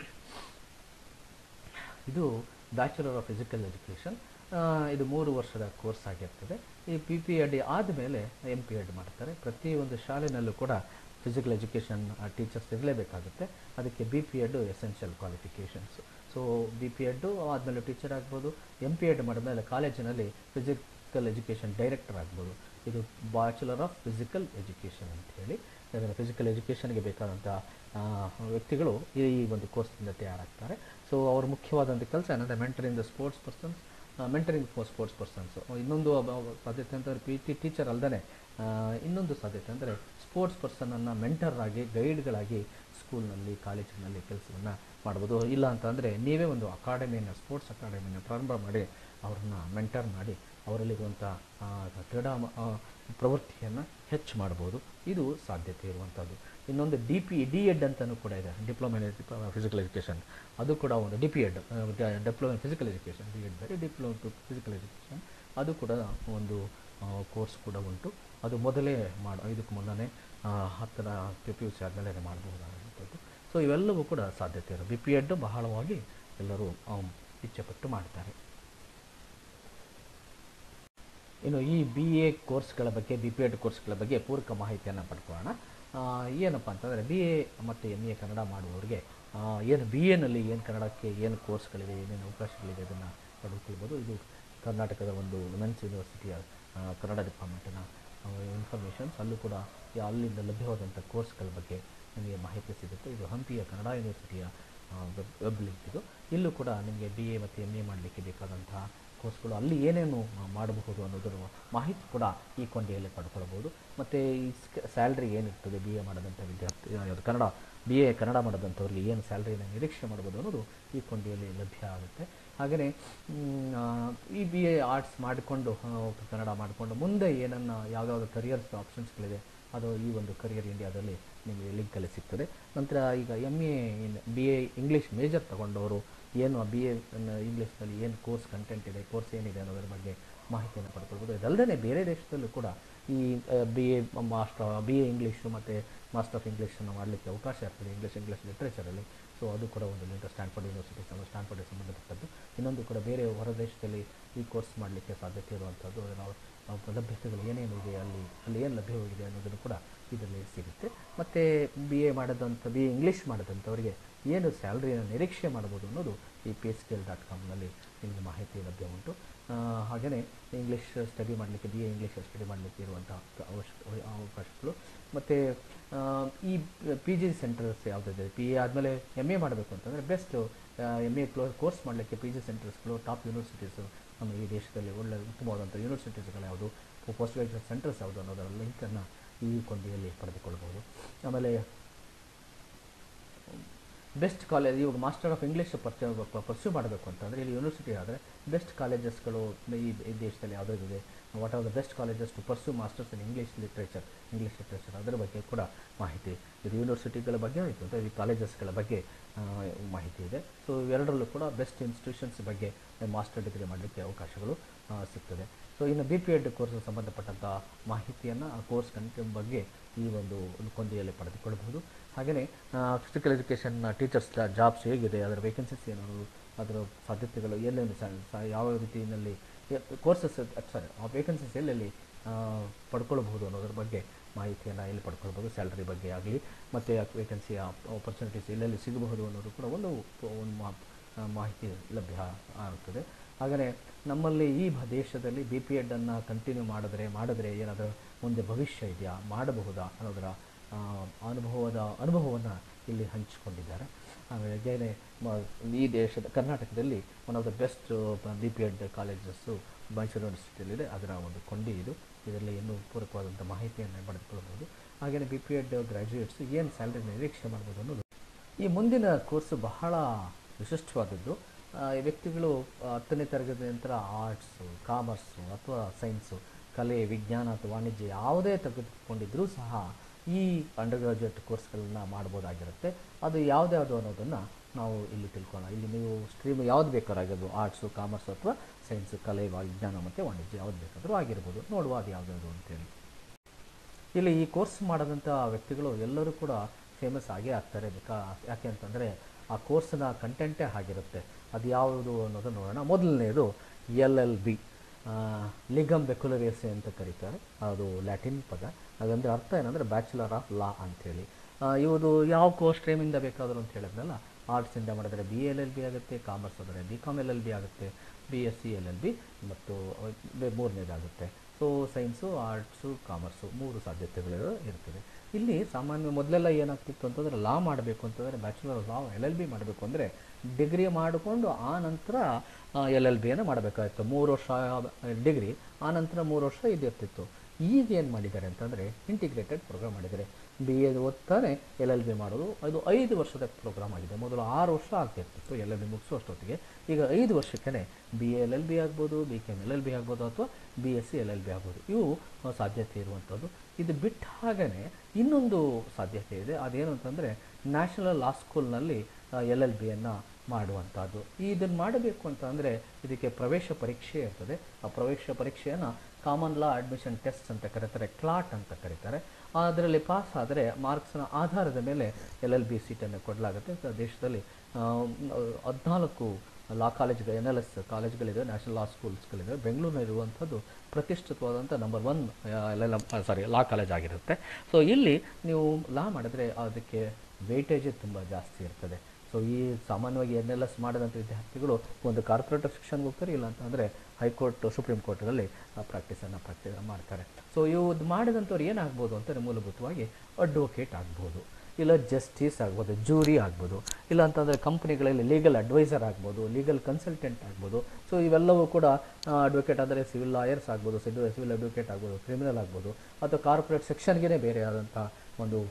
A: ಇದು ಬ್ಯಾಚುಲರ್ ಆಫ್ ಫಿಸಿಕಲ್ ಎಜುಕೇಷನ್ ಇದು ಮೂರು ವರ್ಷದ ಕೋರ್ಸ್ ಆಗಿರ್ತದೆ ಈ ಪಿ ಪಿ ಎಡ್ ಆದಮೇಲೆ ಎಮ್ ಪಿ ಎಡ್ ಮಾಡ್ತಾರೆ ಪ್ರತಿಯೊಂದು ಶಾಲೆನಲ್ಲೂ ಕೂಡ ಫಿಸಿಕಲ್ ಎಜುಕೇಷನ್ ಟೀಚರ್ಸ್ ಇರಲೇಬೇಕಾಗುತ್ತೆ ಅದಕ್ಕೆ B P Ed essential qualifications so B P Ed ಆದಮೇಲೆ ಟೀಚರ್ ಆಗ್ಬೋದು ಎಮ್ ಪಿ ಎಡ್ ಮಾಡಿದ್ಮೇಲೆ ಕಾಲೇಜಿನಲ್ಲಿ ಫಿಸಿಕಲ್ ಎಜುಕೇಷನ್ ಡೈರೆಕ್ಟರ್ ಆಗ್ಬೋದು ಇದು ಬ್ಯಾಚುಲರ್ ಆಫ್ ಫಿಸಿಕಲ್ ಎಜುಕೇಷನ್ ಅಂತ ಹೇಳಿ ಅದನ್ನು ಫಿಸಿಕಲ್ ಎಜುಕೇಷನ್ಗೆ ಬೇಕಾದಂಥ ಆ, ವ್ಯಕ್ತಿಗಳು ಈ ಈ ಒಂದು ಕೋರ್ಸ್ನಿಂದ ತಯಾರಾಗ್ತಾರೆ ಸೊ ಅವ್ರ ಮುಖ್ಯವಾದಂಥ ಕೆಲಸ ಏನಂದರೆ mentoring the sports persons mentoring for sports persons ಇನ್ನೊಂದು ಅಬ- ಅಬ- ಸಾಧ್ಯತೆ ಅಂತಂದರೆ ಪಿ ಟಿ ಟೀಚರ್ ಅಲ್ಲದೆ ಇನ್ನೊಂದು ಸಾಧ್ಯತೆ ಅಂದರೆ ಸ್ಪೋರ್ಟ್ಸ್ ಪರ್ಸನನ್ನು ಮೆಂಟರ್ ಆಗಿ ಗೈಡ್ಗಳಾಗಿ ಸ್ಕೂಲ್ನಲ್ಲಿ ಕಾಲೇಜಿನಲ್ಲಿ ಕೆಲಸವನ್ನು ಮಾಡ್ಬೋದು ಇಲ್ಲ ಅಂತಂದರೆ ನೀವೇ ಒಂದು ಅಕಾಡೆಮಿಯನ್ನು ಸ್ಪೋರ್ಟ್ಸ್ ಅಕಾಡೆಮಿಯನ್ನು ಪ್ರಾರಂಭ ಮಾಡಿ ಅವ್ರನ್ನ ಮೆಂಟರ್ ಮಾಡಿ ಅವರಲ್ಲಿರುವಂಥ ಆ, ಕ್ರೀಡಾ ಮ- ಆ, ಪ್ರವೃತ್ತಿಯನ್ನು ಹೆಚ್ಚು ಮಾಡ್ಬೋದು ಇದು ಸಾಧ್ಯತೆ ಇರುವಂಥದ್ದು ಇನ್ನೊಂದು ಡಿ ಪಿ ಡಿ ಎಡ್ ಅಂತಲೂ ಕೂಡ ಇದೆ ಡಿಪ್ಲೊಮಾ ಇನ್ ಫಿಸಿಕಲ್ ಎಜುಕೇಷನ್ ಅದು ಕೂಡ ಒಂದು D P Ed diploma in physical education D Ed ಬೇರೆ ಡಿಪ್ಲೊಮಾ ಟು ಫಿಸಿಕಲ್ ಎಜುಕೇಷನ್ ಅದು ಕೂಡ ಒಂದು ಕೋರ್ಸ್ ಕೂಡ ಉಂಟು ಅದು ಮೊದಲೇ ಮಾಡೋ ಇದಕ್ಕೆ ಮೊದಲೇ ಹತ್ತರ ಪಿ ಯು ಸಿ ಆದಮೇಲೆ ಮಾಡಬಹುದಾದಂಥದ್ದು ಸೊ ಇವೆಲ್ಲವೂ ಕೂಡ ಸಾಧ್ಯತೆ ಇರೋದು ಬಿ ಪಿ ಎಡ್ ಬಹಳವಾಗಿ ಎಲ್ಲರೂ ಆ, ಇಚ್ಛೆಪಟ್ಟು ಮಾಡ್ತಾರೆ ಇನ್ನು ಈ ಬಿ ಎ ಕೋರ್ಸ್ಗಳ ಬಗ್ಗೆ ಬಿ ಪಿ ಎಡ್ ಕೋರ್ಸ್ಗಳ ಬಗ್ಗೆ ಪೂರಕ ಮಾಹಿತಿಯನ್ನು ಪಡ್ಕೊಳ್ಳೋಣ ಆ, ಏನಪ್ಪ ಅಂತಂದರೆ ಬಿ ಎ ಮತ್ತು ಎಮ್ ಎ ಕನ್ನಡ ಮಾಡುವವರಿಗೆ ಆ, ಏನು ಬಿ ಎನಲ್ಲಿ ಏನು ಕನ್ನಡಕ್ಕೆ ಏನು ಕೋರ್ಸ್ಗಳಿವೆ ಏನೇನು ಅವಕಾಶಗಳಿದೆ ಅದನ್ನು ಪಡೆದುಕೊಳ್ಬೋದು ಇದು ಕರ್ನಾಟಕದ ಒಂದು ವಿಮೆನ್ಸ್ ಯೂನಿವರ್ಸಿಟಿಯ ಆ, ಕನ್ನಡ ಡಿಪಾರ್ಟ್ಮೆಂಟಿನ ಇನ್ಫಾರ್ಮೇಷನ್ಸ್ ಅಲ್ಲೂ ಕೂಡ ಯಾ- ಅಲ್ಲಿಂದ ಲಭ್ಯವಾದಂಥ ಕೋರ್ಸ್ಗಳ ಬಗ್ಗೆ ನಿಮಗೆ ಮಾಹಿತಿ ಸಿಗುತ್ತೆ ಇದು ಹಂಪಿಯ ಕನ್ನಡ ಯೂನಿವರ್ಸಿಟಿಯ ವೆಬ್ ವೆಬ್ ಲಿಂಕ್ ಇದು ಇಲ್ಲೂ ಕೂಡ ನಿಮಗೆ ಬಿ ಎ ಮತ್ತು ಎಮ್ ಎ ಮಾಡಲಿಕ್ಕೆ ಬೇಕಾದಂತಹ ಕೋರ್ಸ್ಗಳು ಅಲ್ಲಿ ಏನೇನು ಆ, ಮಾಡಬಹುದು ಅನ್ನೋದರ ಮಾಹಿತಿ ಕೂಡ ಈ ಕೊಂಡಿಯಲ್ಲಿ ಪಡ್ಕೊಳ್ಬೋದು ಮತ್ತು ಈ ಸ್ಯಾಲ್ರಿ ಏನಿರ್ತದೆ ಬಿ ಎ ಮಾಡಿದಂಥ ವಿದ್ಯಾರ್ಥಿ ಆ, ಯಾವ್ದು ಕನ್ನಡ ಬಿ ಎ ಕನ್ನಡ ಮಾಡಿದಂಥವ್ರಿಗೆ ಏನು ಸ್ಯಾಲ್ರಿನ ನಿರೀಕ್ಷೆ ಮಾಡ್ಬೋದು ಅನ್ನೋದು ಈ ಕೊಂಡಿಯಲ್ಲಿ ಲಭ್ಯ ಆಗುತ್ತೆ ಹಾಗೆಯೇ ಮ್, ಆ, ಈ ಬಿ ಎ ಆರ್ಟ್ಸ್ ಮಾಡಿಕೊಂಡು ಆ, ಕನ್ನಡ ಮಾಡಿಕೊಂಡು ಮುಂದೆ ಏನನ್ನು ಯಾವ್ಯಾವ್ದು ಕರಿಯರ್ಸ್ ಆಪ್ಷನ್ಸ್ಗಳಿದೆ ಅದು ಈ ಒಂದು ಕರಿಯರ್ ಇಂಡಿಯಾದಲ್ಲಿ ನಿಮಗೆ ಲಿಂಕಲ್ಲಿ ಸಿಗ್ತದೆ ನಂತರ ಈಗ M A B A English major ತಗೊಂಡವರು ಏನು ಬಿ ಎ ಇಂಗ್ಲೀಷ್ನಲ್ಲಿ ಏನು ಕೋರ್ಸ್ ಕಂಟೆಂಟ್ ಇದೆ ಕೋರ್ಸ್ ಏನಿದೆ ಅನ್ನೋದ್ರ ಬಗ್ಗೆ ಮಾಹಿತಿಯನ್ನು ಪಡ್ಕೊಳ್ಬೋದು ಇದಲ್ಲದೆ ಬೇರೆ ದೇಶದಲ್ಲೂ ಕೂಡ ಈ B A master B A English ಮತ್ತು ಮಾಸ್ಟರ್ ಆಫ್ ಇಂಗ್ಲೀಷನ್ನು ಮಾಡಲಿಕ್ಕೆ ಅವಕಾಶ ಇರ್ತದೆ ಇಂಗ್ಲೀಷ್ ಇಂಗ್ಲೀಷ್ ಲಿಟ್ರೇಚರಲ್ಲಿ ಸೊ ಅದು ಕೂಡ ಒಂದು ಲಿಂಕ್ ಸ್ಟ್ಯಾನ್ಫರ್ಡ್ ಯೂನಿವರ್ಸಿಟಿ ಸ್ಟ್ಯಾನ್ಫರ್ಡ್ಗೆ ಸಂಬಂಧಪಟ್ಟದ್ದು ಇನ್ನೊಂದು ಕೂಡ ಬೇರೆ ಹೊರ ದೇಶದಲ್ಲಿ ಈ ಕೋರ್ಸ್ ಮಾಡಲಿಕ್ಕೆ ಸಾಧ್ಯತೆ ಇರುವಂಥದ್ದು ಅದರ ಅವು ಲಭ್ಯತೆಗಳು ಏನೇನು ಇದೆ ಅಲ್ಲಿ ಅಲ್ಲಿ ಏನು ಲಭ್ಯವಾಗಿದೆ ಅನ್ನೋದನ್ನು ಕೂಡ ಇದರಲ್ಲಿ ಸಿಗುತ್ತೆ ಮತ್ತು ಬಿ ಎ ಮಾಡಿದಂಥ ಬಿ ಎ ಇಂಗ್ಲೀಷ್ ಮಾಡಿದಂಥವರಿಗೆ ಏನು ಸ್ಯಾಲ್ರಿಯನ್ನು ನಿರೀಕ್ಷೆ ಮಾಡ್ಬೋದು ಅನ್ನೋದು ಈ ಪೇ ಸ್ಕೇಲ್ ಡಾಟ್ ಕಾಮ್ನಲ್ಲಿ ನಿಮಗೆ ಮಾಹಿತಿ ಲಭ್ಯ ಉಂಟು ಹಾಗೆಯೇ ಇಂಗ್ಲೀಷ್ ಸ್ಟಡಿ ಮಾಡಲಿಕ್ಕೆ ಬಿ ಎ ಇಂಗ್ಲೀಷ್ ಸ್ಟಡಿ ಮಾಡಲಿಕ್ಕೆ ಇರುವಂಥ ಅವಶ್ಯಕ ಅವಕಾಶಗಳು ಮತ್ತು ಈ ಪಿ ಜಿ ಸೆಂಟರ್ಸ್ ಯಾವುದಿದೆ ಪಿ ಎ ಆದಮೇಲೆ ಎಮ್ ಎ ಮಾಡಬೇಕು ಅಂತಂದರೆ ಬೆಸ್ಟು ಎಮ್ ಎ ಕ್ಲೋ ಕೋರ್ಸ್ ಮಾಡಲಿಕ್ಕೆ ಪಿ ಜಿ ಸೆಂಟರ್ಸ್ಗಳು ಟಾಪ್ ಯೂನಿವರ್ಸಿಟೀಸು ನಮ್ಮ ಈ ದೇಶದಲ್ಲಿ ಒಳ್ಳೆ ಉತ್ತಮವಾದಂಥ ಯೂನಿವರ್ಸಿಟೀಸ್ಗಳು ಯಾವುದು ಪೋಸ್ಟ್ ಗ್ರಾಜುಯೇಟ್ ಸೆಂಟರ್ಸ್ ಯಾವುದು ಅನ್ನೋದರ ಲಿಂಕನ್ನು ಈ ಕೊಂಡಿಯಲ್ಲಿ ಪಡೆದುಕೊಳ್ಬೋದು ಆಮೇಲೆ ಬೆಸ್ಟ್ ಕಾಲೇಜ್ ಇವಾಗ ಮಾಸ್ಟರ್ ಆಫ್ ಇಂಗ್ಲೀಷ್ ಪರ್ಚ ಪರ್ಸ್ಯೂ ಮಾಡಬೇಕು ಅಂತಂದರೆ ಇಲ್ಲಿ ಯೂನಿವರ್ಸಿಟಿ ಆದರೆ ಬೆಸ್ಟ್ ಕಾಲೇಜಸ್ಗಳು ಈ ಈ ದೇಶದಲ್ಲಿ ಯಾವುದಾದಿದೆ what are the best colleges to pursue masters in English literature English literature ಅದರ ಬಗ್ಗೆ ಕೂಡ ಮಾಹಿತಿ ಇದು ಯೂನಿವರ್ಸಿಟಿಗಳ ಬಗ್ಗೆ ಆಯಿತು ಅಂತ ಈ ಕಾಲೇಜಸ್ಗಳ ಬಗ್ಗೆ ಮಾಹಿತಿ ಇದೆ ಸೊ ಇವೆರಡರಲ್ಲೂ ಕೂಡ ಬೆಸ್ಟ್ ಇನ್ಸ್ಟಿಟ್ಯೂಷನ್ಸ್ ಬಗ್ಗೆ ಮಾಸ್ಟರ್ ಡಿಗ್ರಿ ಮಾಡಲಿಕ್ಕೆ ಅವಕಾಶಗಳು ಸಿಗ್ತದೆ ಸೊ ಇನ್ನು ಬಿ ಪಿ ಎಡ್ ಕೋರ್ಸ್ ಸಂಬಂಧಪಟ್ಟಂಥ ಮಾಹಿತಿಯನ್ನು ಆ ಕೋರ್ಸ್ ಕಂಟೆಂಟ್ ಬಗ್ಗೆ ಈ ಒಂದು ಕೊಂಡಿಯಲ್ಲಿ ಪಡೆದುಕೊಳ್ಳಬಹುದು ಹಾಗೆಯೇ ಫಿಸಿಕಲ್ ಎಜುಕೇಷನ್ ಟೀಚರ್ಸ್ ಜಾಬ್ಸ್ ಹೇಗಿದೆ ಅದರ ವೇಕೆನ್ಸೀಸ್ ಏನು ಅದರ ಸಾಧ್ಯತೆಗಳು ಎಲ್ಲೆಲ್ಲಿ ಯಾವ ರೀತಿಯಲ್ಲಿ ಕೋರ್ಸಸ್ ಸಾರಿ ಆ ವೇಕೆನ್ಸೀಸ್ ಎಲ್ಲೆಲ್ಲಿ ಪಡ್ಕೊಳ್ಬಹುದು ಅನ್ನೋದ್ರ ಬಗ್ಗೆ ಮಾಹಿತಿಯನ್ನು ಎಲ್ಲಿ ಪಡ್ಕೊಳ್ಬೋದು ಸ್ಯಾಲ್ರಿ ಬಗ್ಗೆ ಆಗಲಿ ಮತ್ತು ವೇಕೆನ್ಸಿ ಆಪರ್ಚುನಿಟೀಸ್ ಎಲ್ಲೆಲ್ಲಿ ಸಿಗಬಹುದು ಅನ್ನೋದು ಕೂಡ ಒಂದು ಒಂದು ಮಾಹಿತಿ ಲಭ್ಯ ಆಗುತ್ತದೆ ಹಾಗೆಯೇ ನಮ್ಮಲ್ಲಿ ಈ ದೇಶದಲ್ಲಿ ಬಿ ಪಿ ಎಡನ್ನು ಕಂಟಿನ್ಯೂ ಮಾಡಿದ್ರೆ ಮಾಡಿದ್ರೆ ಏನಾದರೂ ಮುಂದೆ ಭವಿಷ್ಯ ಇದೆಯಾ ಮಾಡಬಹುದಾ ಅನ್ನೋದರ ಅನುಭವದ ಅನುಭವವನ್ನು ಇಲ್ಲಿ ಹಂಚಿಕೊಂಡಿದ್ದಾರೆ ಹಾಗೆಯೇ ಈ ದೇಶದ ಕರ್ನಾಟಕದಲ್ಲಿ one of the best B P Ed colleges Mysuru ಯೂನಿವರ್ಸಿಟಿಯಲ್ಲಿದೆ ಅದರ ಒಂದು ಕೊಂಡಿ ಇದು ಇದರಲ್ಲಿ ಇನ್ನೂ ಪೂರಕವಾದಂಥ ಮಾಹಿತಿಯನ್ನು ಪಡೆದುಕೊಳ್ಳಬಹುದು ಹಾಗೆಯೇ ಬಿ ಪಿ ಎಡ್ ಗ್ರ್ಯಾಜುಯೇಟ್ಸ್ ಏನು ಸ್ಯಾಲ್ರಿ ನಿರೀಕ್ಷೆ ಮಾಡ್ಬೋದು ಅನ್ನೋದು ಈ ಮುಂದಿನ ಕೋರ್ಸು ಬಹಳ ವಿಶಿಷ್ಟವಾದದ್ದು ಈ ವ್ಯಕ್ತಿಗಳು ಹತ್ತನೇ ತರಗತಿ ನಂತರ ಆರ್ಟ್ಸು ಕಾಮರ್ಸು ಅಥವಾ ಸೈನ್ಸು ಕಲೆ ವಿಜ್ಞಾನ ಅಥವಾ ವಾಣಿಜ್ಯ ಯಾವುದೇ ತೆಗೆದುಕೊಂಡಿದ್ರೂ ಸಹ ಈ ಅಂಡರ್ ಗ್ರಾಜುಯೇಟ್ ಕೋರ್ಸ್ಗಳನ್ನ ಮಾಡ್ಬೋದಾಗಿರುತ್ತೆ ಅದು ಯಾವುದ್ಯಾವುದು ಅನ್ನೋದನ್ನು ನಾವು ಇಲ್ಲಿ ತಿಳ್ಕೊಳ್ಳೋಣ ಇಲ್ಲಿ ನೀವು ಸ್ಟ್ರೀಮ್ ಯಾವ್ದು ಬೇಕಾರಾಗಿರ್ಬೋದು ಆರ್ಟ್ಸು ಕಾಮರ್ಸು ಅಥವಾ ಸೈನ್ಸು ಕಲೆ ವಿಜ್ಞಾನ ಮತ್ತು ವಾಣಿಜ್ಯ ಯಾವ್ದು ಬೇಕಾದರೂ ಆಗಿರ್ಬೋದು ನೋಡುವ ಅದು ಯಾವುದ್ಯಾವುದು ಅಂತೇಳಿ ಇಲ್ಲಿ ಈ ಕೋರ್ಸ್ ಮಾಡಿದಂಥ ವ್ಯಕ್ತಿಗಳು ಎಲ್ಲರೂ ಕೂಡ ಫೇಮಸ್ ಆಗೇ ಆಗ್ತಾರೆ ಬೇಕಾ ಯಾಕೆ ಅಂತಂದರೆ ಆ ಕೋರ್ಸ್ನ ಕಂಟೆಂಟೇ ಆಗಿರುತ್ತೆ ಅದು ಯಾವುದು ಅನ್ನೋದನ್ನು ನೋಡೋಣ ಮೊದಲನೇದು L L B legum baccalaureus ಅಂತ ಕರೀತಾರೆ ಅದು ಲ್ಯಾಟಿನ್ ಪದ ಹಾಗಂದ್ರೆ ಅರ್ಥ ಏನಂದರೆ ಬ್ಯಾಚುಲರ್ ಆಫ್ ಲಾ ಅಂಥೇಳಿ ಇವುದು ಯಾವ ಕೋರ್ಸ್ ಸ್ಟ್ರೀಮಿಂದ ಬೇಕಾದರೂ ಅಂತ ಹೇಳಿದ್ನಲ್ಲ ಆರ್ಟ್ಸಿಂದ ಮಾಡಿದ್ರೆ ಬಿ ಎಲ್ ಎಲ್ ಬಿ ಆಗುತ್ತೆ ಕಾಮರ್ಸ್ ಆದರೆ B Com L L B ಆಗುತ್ತೆ B S C L L B ಮತ್ತು ಮೂರನೇದಾಗುತ್ತೆ ಸೊ ಸೈನ್ಸು ಆರ್ಟ್ಸು ಕಾಮರ್ಸು ಮೂರು ಸಾಧ್ಯತೆಗಳು ಇರ್ತದೆ ಇಲ್ಲಿ ಸಾಮಾನ್ಯ ಮೊದಲೆಲ್ಲ ಏನಾಗ್ತಿತ್ತು ಅಂತಂದರೆ ಲಾ ಮಾಡಬೇಕು ಅಂತಂದರೆ bachelor law L L B ಮಾಡಬೇಕು ಅಂದರೆ ಡಿಗ್ರಿ ಮಾಡಿಕೊಂಡು ಆ ನಂತರ ಎಲ್ ಎಲ್ ಬಿಯನ್ನು ಮಾಡಬೇಕಾಗಿತ್ತು ಮೂರು ವರ್ಷ ಡಿಗ್ರಿ ಆ ನಂತರ ಮೂರು ವರ್ಷ ಇದಿರ್ತಿತ್ತು ಈಗ ಏನು ಮಾಡಿದ್ದಾರೆ ಅಂತಂದರೆ ಇಂಟಿಗ್ರೇಟೆಡ್ ಪ್ರೋಗ್ರಾಮ್ ಮಾಡಿದ್ದಾರೆ ಬಿ ಎ ಓದ್ತಾನೆ ಎಲ್ ಎಲ್ ಬಿ ಮಾಡೋದು ಅದು ಐದು ವರ್ಷದ ಪ್ರೋಗ್ರಾಮ್ ಆಗಿದೆ ಮೊದಲು ಆರು ವರ್ಷ ಆಗ್ತಿರ್ತಿತ್ತು ಎಲ್ ಎಲ್ ಬಿ ಮುಗಿಸೋಷ್ಟೊತ್ತಿಗೆ ಈಗ ಐದು ವರ್ಷಕ್ಕೇ ಬಿ ಎಲ್ ಎಲ್ ಬಿ ಆಗ್ಬೋದು B K M L L B ಆಗ್ಬೋದು ಅಥವಾ B S C L L B ಆಗ್ಬೋದು ಇವು ಸಾಧ್ಯತೆ ಇರುವಂಥದ್ದು ಇದು ಬಿಟ್ಟ ಹಾಗೆಯೇ ಇನ್ನೊಂದು ಸಾಧ್ಯತೆ ಇದೆ ಅದೇನು ಅಂತಂದರೆ ನ್ಯಾಷನಲ್ ಲಾ ಸ್ಕೂಲ್ನಲ್ಲಿ ಎಲ್ ಎಲ್ ಬಿಯನ್ನು ಮಾಡುವಂಥದ್ದು ಇದನ್ನು ಮಾಡಬೇಕು ಅಂತ ಅಂದರೆ ಇದಕ್ಕೆ ಪ್ರವೇಶ ಪರೀಕ್ಷೆ ಇರ್ತದೆ ಆ ಪ್ರವೇಶ ಪರೀಕ್ಷೆಯನ್ನು ಕಾಮನ್ ಲಾ ಅಡ್ಮಿಷನ್ ಟೆಸ್ಟ್ ಅಂತ ಕರೀತಾರೆ ಕ್ಲಾಟ್ ಅಂತ ಕರೀತಾರೆ ಅದರಲ್ಲಿ ಪಾಸ್ ಆದರೆ ಮಾರ್ಕ್ಸ್ನ ಆಧಾರದ ಮೇಲೆ ಎಲ್ ಎಲ್ ಬಿ ಸೀಟನ್ನು ಕೊಡಲಾಗುತ್ತೆ ದೇಶದಲ್ಲಿ ಹದಿನಾಲ್ಕು ಲಾ ಕಾಲೇಜ್ಗಳು ಎನ್ ಎಲ್ ಎಸ್ ಕಾಲೇಜ್ಗಳಿದೆ ನ್ಯಾಷನಲ್ ಲಾ ಸ್ಕೂಲ್ಸ್ಗಳಿದೆ ಬೆಂಗಳೂರಿನಲ್ಲಿರುವಂಥದ್ದು ಪ್ರತಿಷ್ಠಿತವಾದಂಥ number one L L sorry law college ಆಗಿರುತ್ತೆ ಸೊ ಇಲ್ಲಿ ನೀವು ಲಾ ಮಾಡಿದ್ರೆ ಅದಕ್ಕೆ ವೇಟೇಜೇ ತುಂಬ ಜಾಸ್ತಿ ಇರ್ತದೆ ಸೊ ಈ ಸಾಮಾನ್ಯವಾಗಿ ಎನ್ ಎಲ್ ಎಸ್ ಮಾಡಿದಂಥ ವಿದ್ಯಾರ್ಥಿಗಳು ಒಂದು ಕಾರ್ಪೊರೇಟರ್ ಶಿಕ್ಷಣಕ್ಕೆ ಹೋಗ್ತಾರೆ ಇಲ್ಲ ಅಂತಂದರೆ ಹೈಕೋರ್ಟ್ ಸುಪ್ರೀಂ ಕೋರ್ಟ್ಗಳಲ್ಲಿ ಪ್ರಾಕ್ಟೀಸನ್ನು ಪ್ರಾಕ್ಟೀಸ್ ಮಾಡ್ತಾರೆ ಸೊ ಇವು ಮಾಡಿದಂಥವ್ರು ಏನಾಗ್ಬೋದು ಅಂತಂದರೆ ಮೂಲಭೂತವಾಗಿ ಅಡ್ವೊಕೇಟ್ ಆಗ್ಬೋದು ಇಲ್ಲ ಜಸ್ಟಿಸ್ ಆಗ್ಬೋದು ಜೂರಿ ಆಗ್ಬೋದು ಇಲ್ಲ ಅಂತಂದರೆ ಕಂಪ್ನಿಗಳಲ್ಲಿ ಲೀಗಲ್ ಅಡ್ವೈಸರ್ ಆಗ್ಬೋದು ಲೀಗಲ್ ಕನ್ಸಲ್ಟೆಂಟ್ ಆಗ್ಬೋದು ಸೊ ಇವೆಲ್ಲವೂ ಕೂಡ ಅಡ್ವೊಕೇಟ್ ಆದರೆ ಸಿವಿಲ್ ಲಾಯರ್ಸ್ ಆಗ್ಬೋದು ಸಿವಿಲ್ ಸಿವಿಲ್ ಅಡ್ವೊಕೇಟ್ ಆಗ್ಬೋದು ಕ್ರಿಮಿನಲ್ ಆಗ್ಬೋದು ಅಥವಾ ಕಾರ್ಪೊರೇಟ್ ಸೆಕ್ಷನ್ಗೆ ಬೇರೆ ಆದಂಥ ಒಂದು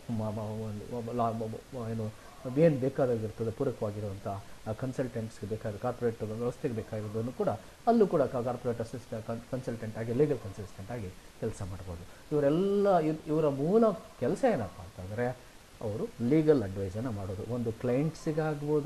A: ಲಾ ಏನು ಏನು ಬೇಕಾದಾಗಿರ್ತದೆ ಪೂರಕವಾಗಿರುವಂಥ ಕನ್ಸಲ್ಟೆಂಟ್ಸ್ಗೆ ಬೇಕಾದ ಕಾರ್ಪೊರೇಟ್ ವ್ಯವಸ್ಥೆಗೆ ಬೇಕಾಗಿರೋದನ್ನು ಕೂಡ ಅಲ್ಲೂ ಕೂಡ ಕಾರ್ಪೊರೇಟ್ ಅಸಿಸ್ಟ ಕನ್ಸಲ್ಟೆಂಟ್ ಆಗಿ ಲೀಗಲ್ ಕನ್ಸಲ್ಟೆಂಟ್ ಆಗಿ ಕೆಲಸ ಮಾಡ್ಬೋದು ಇವರೆಲ್ಲ ಇವರ ಮೂಲ ಕೆಲಸ ಏನಪ್ಪ ಅಂತಂದರೆ ಅವರು ಲೀಗಲ್ ಅಡ್ವೈಸನ್ನು ಮಾಡೋದು ಒಂದು ಕ್ಲೈಂಟ್ಸಿಗಾಗ್ಬೋದು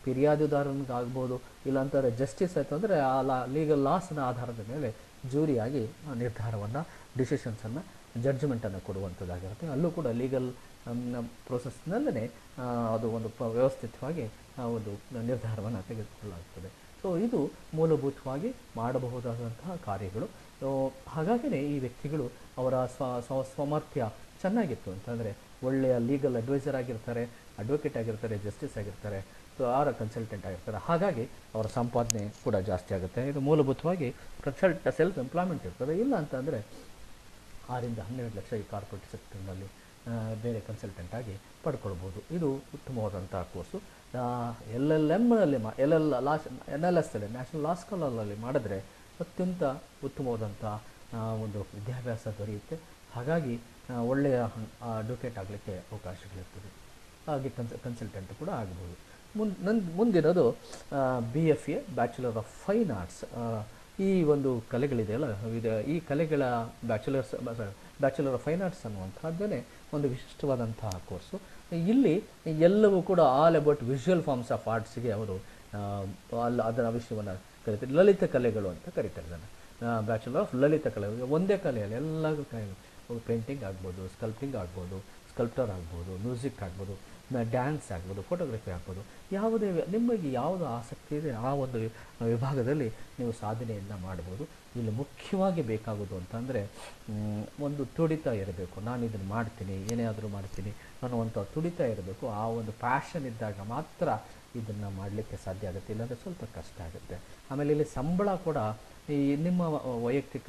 A: ಫಿರ್ಯಾದುದಾರನಿಗಾಗ್ಬೋದು ಇಲ್ಲಾಂತಂದರೆ ಜಸ್ಟಿಸ್ ಆಯಿತು ಅಂದರೆ ಆ ಲಾ ಲೀಗಲ್ ಲಾಸ್ನ ಆಧಾರದ ಮೇಲೆ ಜೂರಿಯಾಗಿ ನಿರ್ಧಾರವನ್ನು ಡಿಸಿಷನ್ಸನ್ನು ಜಡ್ಜ್ಮೆಂಟನ್ನು ಕೊಡುವಂಥದ್ದಾಗಿರುತ್ತೆ ಅಲ್ಲೂ ಕೂಡ ಲೀಗಲ್ ಪ್ರೋಸೆಸ್ನಲ್ಲೇ ಅದು ಒಂದು ಪ ವ್ಯವಸ್ಥಿತವಾಗಿ ಆ ಒಂದು ನಿರ್ಧಾರವನ್ನು ತೆಗೆದುಕೊಳ್ಳಲಾಗ್ತದೆ ಸೊ ಇದು ಮೂಲಭೂತವಾಗಿ ಮಾಡಬಹುದಾದಂತಹ ಕಾರ್ಯಗಳು ಸೊ ಹಾಗಾಗಿಯೇ ಈ ವ್ಯಕ್ತಿಗಳು ಅವರ ಸ್ವ ಸ್ವ ಸಾಮರ್ಥ್ಯ ಚೆನ್ನಾಗಿತ್ತು ಅಂತಂದರೆ ಒಳ್ಳೆಯ ಲೀಗಲ್ ಅಡ್ವೈಸರ್ ಆಗಿರ್ತಾರೆ ಅಡ್ವೊಕೇಟ್ ಆಗಿರ್ತಾರೆ ಜಸ್ಟಿಸ್ ಆಗಿರ್ತಾರೆ ಸೊ ಆರ ಕನ್ಸಲ್ಟೆಂಟ್ ಆಗಿರ್ತಾರೆ ಹಾಗಾಗಿ ಅವರ ಸಂಪಾದನೆ ಕೂಡ ಜಾಸ್ತಿ ಆಗುತ್ತೆ ಇದು ಮೂಲಭೂತವಾಗಿ ಕನ್ಸಲ್ಟ್ ಸೆಲ್ಫ್ ಎಂಪ್ಲಾಯ್ಮೆಂಟ್ ಇರ್ತದೆ ಇಲ್ಲ ಅಂತಂದರೆ ಆರಿಂದ ಹನ್ನೆರಡು ಲಕ್ಷ ಈ ಕಾರ್ಪೊರೇಟ್ ಸೆಕ್ಟರ್ನಲ್ಲಿ ಬೇರೆ ಕನ್ಸಲ್ಟೆಂಟ್ ಆಗಿ ಪಡ್ಕೊಳ್ಬೋದು ಇದು ಉತ್ತಮವಾದಂಥ ಕೋರ್ಸು ಎಲ್ ಎಲ್ ಎಮ್ನಲ್ಲಿ ಮಾ L L laws N L S ಅಲ್ಲಿ ನ್ಯಾಷನಲ್ ಲಾ ಸ್ಕಾಲಲ್ಲಿ ಮಾಡಿದ್ರೆ ಅತ್ಯಂತ ಉತ್ತಮವಾದಂಥ ಆ, ಒಂದು ವಿದ್ಯಾಭ್ಯಾಸ ದೊರೆಯುತ್ತೆ ಹಾಗಾಗಿ ಆ, ಒಳ್ಳೆಯ ಅಡ್ವೊಕೇಟ್ ಆಗಲಿಕ್ಕೆ ಅವಕಾಶಗಳಿರ್ತದೆ ಹಾಗೆ ಕನ್ಸ ಕನ್ಸಲ್ಟೆಂಟ್ ಕೂಡ ಆಗ್ಬೋದು ಮುನ್ ನನ್ ಮುಂದಿರೋದು B F A bachelor of fine arts ಈ ಒಂದು ಕಲೆಗಳಿದೆಯಲ್ಲ ಇದು ಈ ಕಲೆಗಳ bachelors bachelor of fine arts ಅನ್ನುವಂಥದ್ದೇ ಒಂದು ವಿಶಿಷ್ಟವಾದಂತಹ ಕೋರ್ಸು ಇಲ್ಲಿ ಎಲ್ಲವೂ ಕೂಡ all about visual forms of ಆರ್ಟ್ಸ್ಗೆ ಅವರು ಆ, ಅಲ್ಲ ಅದರ ವಿಷಯವನ್ನು ಕರೀತಾರೆ ಲಲಿತ ಕಲೆಗಳು ಅಂತ ಕರೀತಾರೆ ಇದನ್ನು ಬ್ಯಾಚುಲರ್ ಆಫ್ ಲಲಿತ ಕಲೆ ಒಂದೇ ಕಲೆಯಲ್ಲಿ ಎಲ್ಲ ಕಲೆ ಪೇಂಟಿಂಗ್ ಆಗ್ಬೋದು ಸ್ಕಲ್ಪ್ಟಿಂಗ್ ಆಗ್ಬೋದು ಸ್ಕಲ್ಪ್ಟರ್ ಆಗ್ಬೋದು ಮ್ಯೂಸಿಕ್ ಆಗ್ಬೋದು ಡ್ಯಾನ್ಸ್ ಆಗ್ಬೋದು ಫೋಟೋಗ್ರಫಿ ಆಗ್ಬೋದು ಯಾವುದೇ ವಿ- ನಿಮಗೆ ಯಾವುದು ಆಸಕ್ತಿ ಇದೆ ಆ ಒಂದು ವಿ- ವಿಭಾಗದಲ್ಲಿ ನೀವು ಸಾಧನೆಯನ್ನು ಮಾಡ್ಬೋದು ಇಲ್ಲಿ ಮುಖ್ಯವಾಗಿ ಬೇಕಾಗೋದು ಅಂತಂದರೆ ಒಂದು ತುಡಿತ ಇರಬೇಕು ನಾನು ಇದನ್ನು ಮಾಡ್ತೀನಿ ಏನೇ ಆದರೂ ಮಾಡ್ತೀನಿ ಅನ್ನುವಂಥ ತುಡಿತ ಇರಬೇಕು ಆ ಒಂದು ಪ್ಯಾಷನ್ ಇದ್ದಾಗ ಮಾತ್ರ ಇದನ್ನು ಮಾಡಲಿಕ್ಕೆ ಸಾಧ್ಯ ಆಗುತ್ತೆ ಇಲ್ಲಾಂದರೆ ಸ್ವಲ್ಪ ಕಷ್ಟ ಆಗುತ್ತೆ ಆಮೇಲೆ ಇಲ್ಲಿ ಸಂಬಳ ಕೂಡ ಈ ನಿಮ್ಮ ವೈಯಕ್ತಿಕ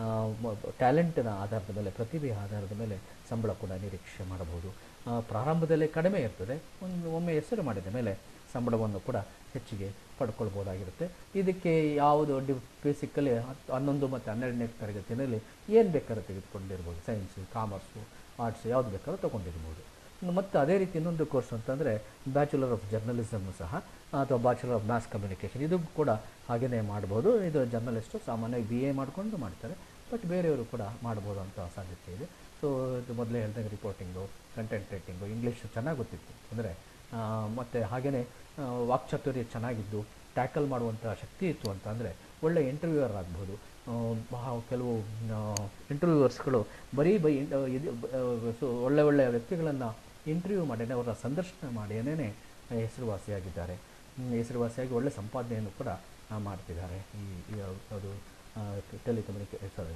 A: ಟ್ಯಾಲೆಂಟಿನ ಆಧಾರದ ಮೇಲೆ ಪ್ರತಿಭೆಯ ಆಧಾರದ ಮೇಲೆ ಸಂಬಳ ಕೂಡ ನಿರೀಕ್ಷೆ ಮಾಡಬಹುದು ಆ, ಪ್ರಾರಂಭದಲ್ಲೇ ಕಡಿಮೆ ಇರ್ತದೆ ಒಂದು ಒಮ್ಮೆ ಹೆಸರು ಮಾಡಿದ ಮೇಲೆ ಸಂಬಳವನ್ನು ಕೂಡ ಹೆಚ್ಚಿಗೆ ಪಡ್ಕೊಳ್ಬೋದಾಗಿರುತ್ತೆ ಇದಕ್ಕೆ ಯಾವುದು ಡಿ ಬೇಸಿಕಲಿ ಹನ್ನೊಂದು ಮತ್ತು ಹನ್ನೆರಡನೇ ತರಗತಿಯಲ್ಲಿ ಏನು ಬೇಕಾದ್ರೂ ತೆಗೆದುಕೊಂಡಿರ್ಬೋದು ಸೈನ್ಸು ಕಾಮರ್ಸು ಆರ್ಟ್ಸ್ ಯಾವುದು ಬೇಕಾದ್ರೂ ತೊಗೊಂಡಿರ್ಬೋದು ಮತ್ತು ಅದೇ ರೀತಿ ಇನ್ನೊಂದು ಕೋರ್ಸ್ ಅಂತಂದರೆ ಬ್ಯಾಚುಲರ್ ಆಫ್ ಜರ್ನಲಿಸಮ್ ಸಹ ಅಥವಾ ಬ್ಯಾಚುಲರ್ ಆಫ್ ಮಾಸ್ ಕಮ್ಯುನಿಕೇಷನ್ ಇದು ಕೂಡ ಹಾಗೆಯೇ ಮಾಡ್ಬೋದು ಇದು ಜರ್ನಲಿಸ್ಟು ಸಾಮಾನ್ಯವಾಗಿ ಬಿ ಎ ಮಾಡಿಕೊಂಡು ಮಾಡ್ತಾರೆ ಬಟ್ ಬೇರೆಯವರು ಕೂಡ ಮಾಡ್ಬೋದು ಅಂತ ಸಾಧ್ಯತೆ ಇದೆ ಸೊ ಇದು ಮೊದಲೇ ಹೇಳ್ದಂಗೆ ರಿಪೋರ್ಟಿಂಗು ಕಂಟೆಂಟ್ ರೈಟಿಂಗು ಇಂಗ್ಲೀಷ್ ಚೆನ್ನಾಗಿ ಗೊತ್ತಿತ್ತು ಅಂದರೆ ಮತ್ತು ಹಾಗೆಯೇ ವಾಕ್ಚಾತುರ್ಯ ಚೆನ್ನಾಗಿದ್ದು ಟ್ಯಾಕಲ್ ಮಾಡುವಂಥ ಶಕ್ತಿ ಇತ್ತು ಅಂತ ಅಂದರೆ ಒಳ್ಳೆ ಇಂಟರ್ವ್ಯೂವರ್ ಆಗ್ಬೋದು ಆ, ಬಹಳ ಕೆಲವು ಇಂಟರ್ವ್ಯೂವರ್ಸ್ಗಳು ಬರೀ ಬೈ ಇನ್- ಆ, ಇದು ಆ, ಸೊ ಒಳ್ಳೆ ಒಳ್ಳೆಯ ವ್ಯಕ್ತಿಗಳನ್ನು ಇಂಟರ್ವ್ಯೂ ಮಾಡಿನೇ ಅವರ ಸಂದರ್ಶನ ಮಾಡಿಯೇ ಹೆಸರುವಾಸಿಯಾಗಿದ್ದಾರೆ ಹ್ಮ್, ಹೆಸರುವಾಸಿಯಾಗಿ ಒಳ್ಳೆ ಸಂಪಾದನೆಯನ್ನು ಕೂಡ ಆ, ಮಾಡ್ತಿದ್ದಾರೆ ಈ ಈ ಅದು ಟೆಲಿಕಮ್ಯುನಿಕೇ ಸಾರಿ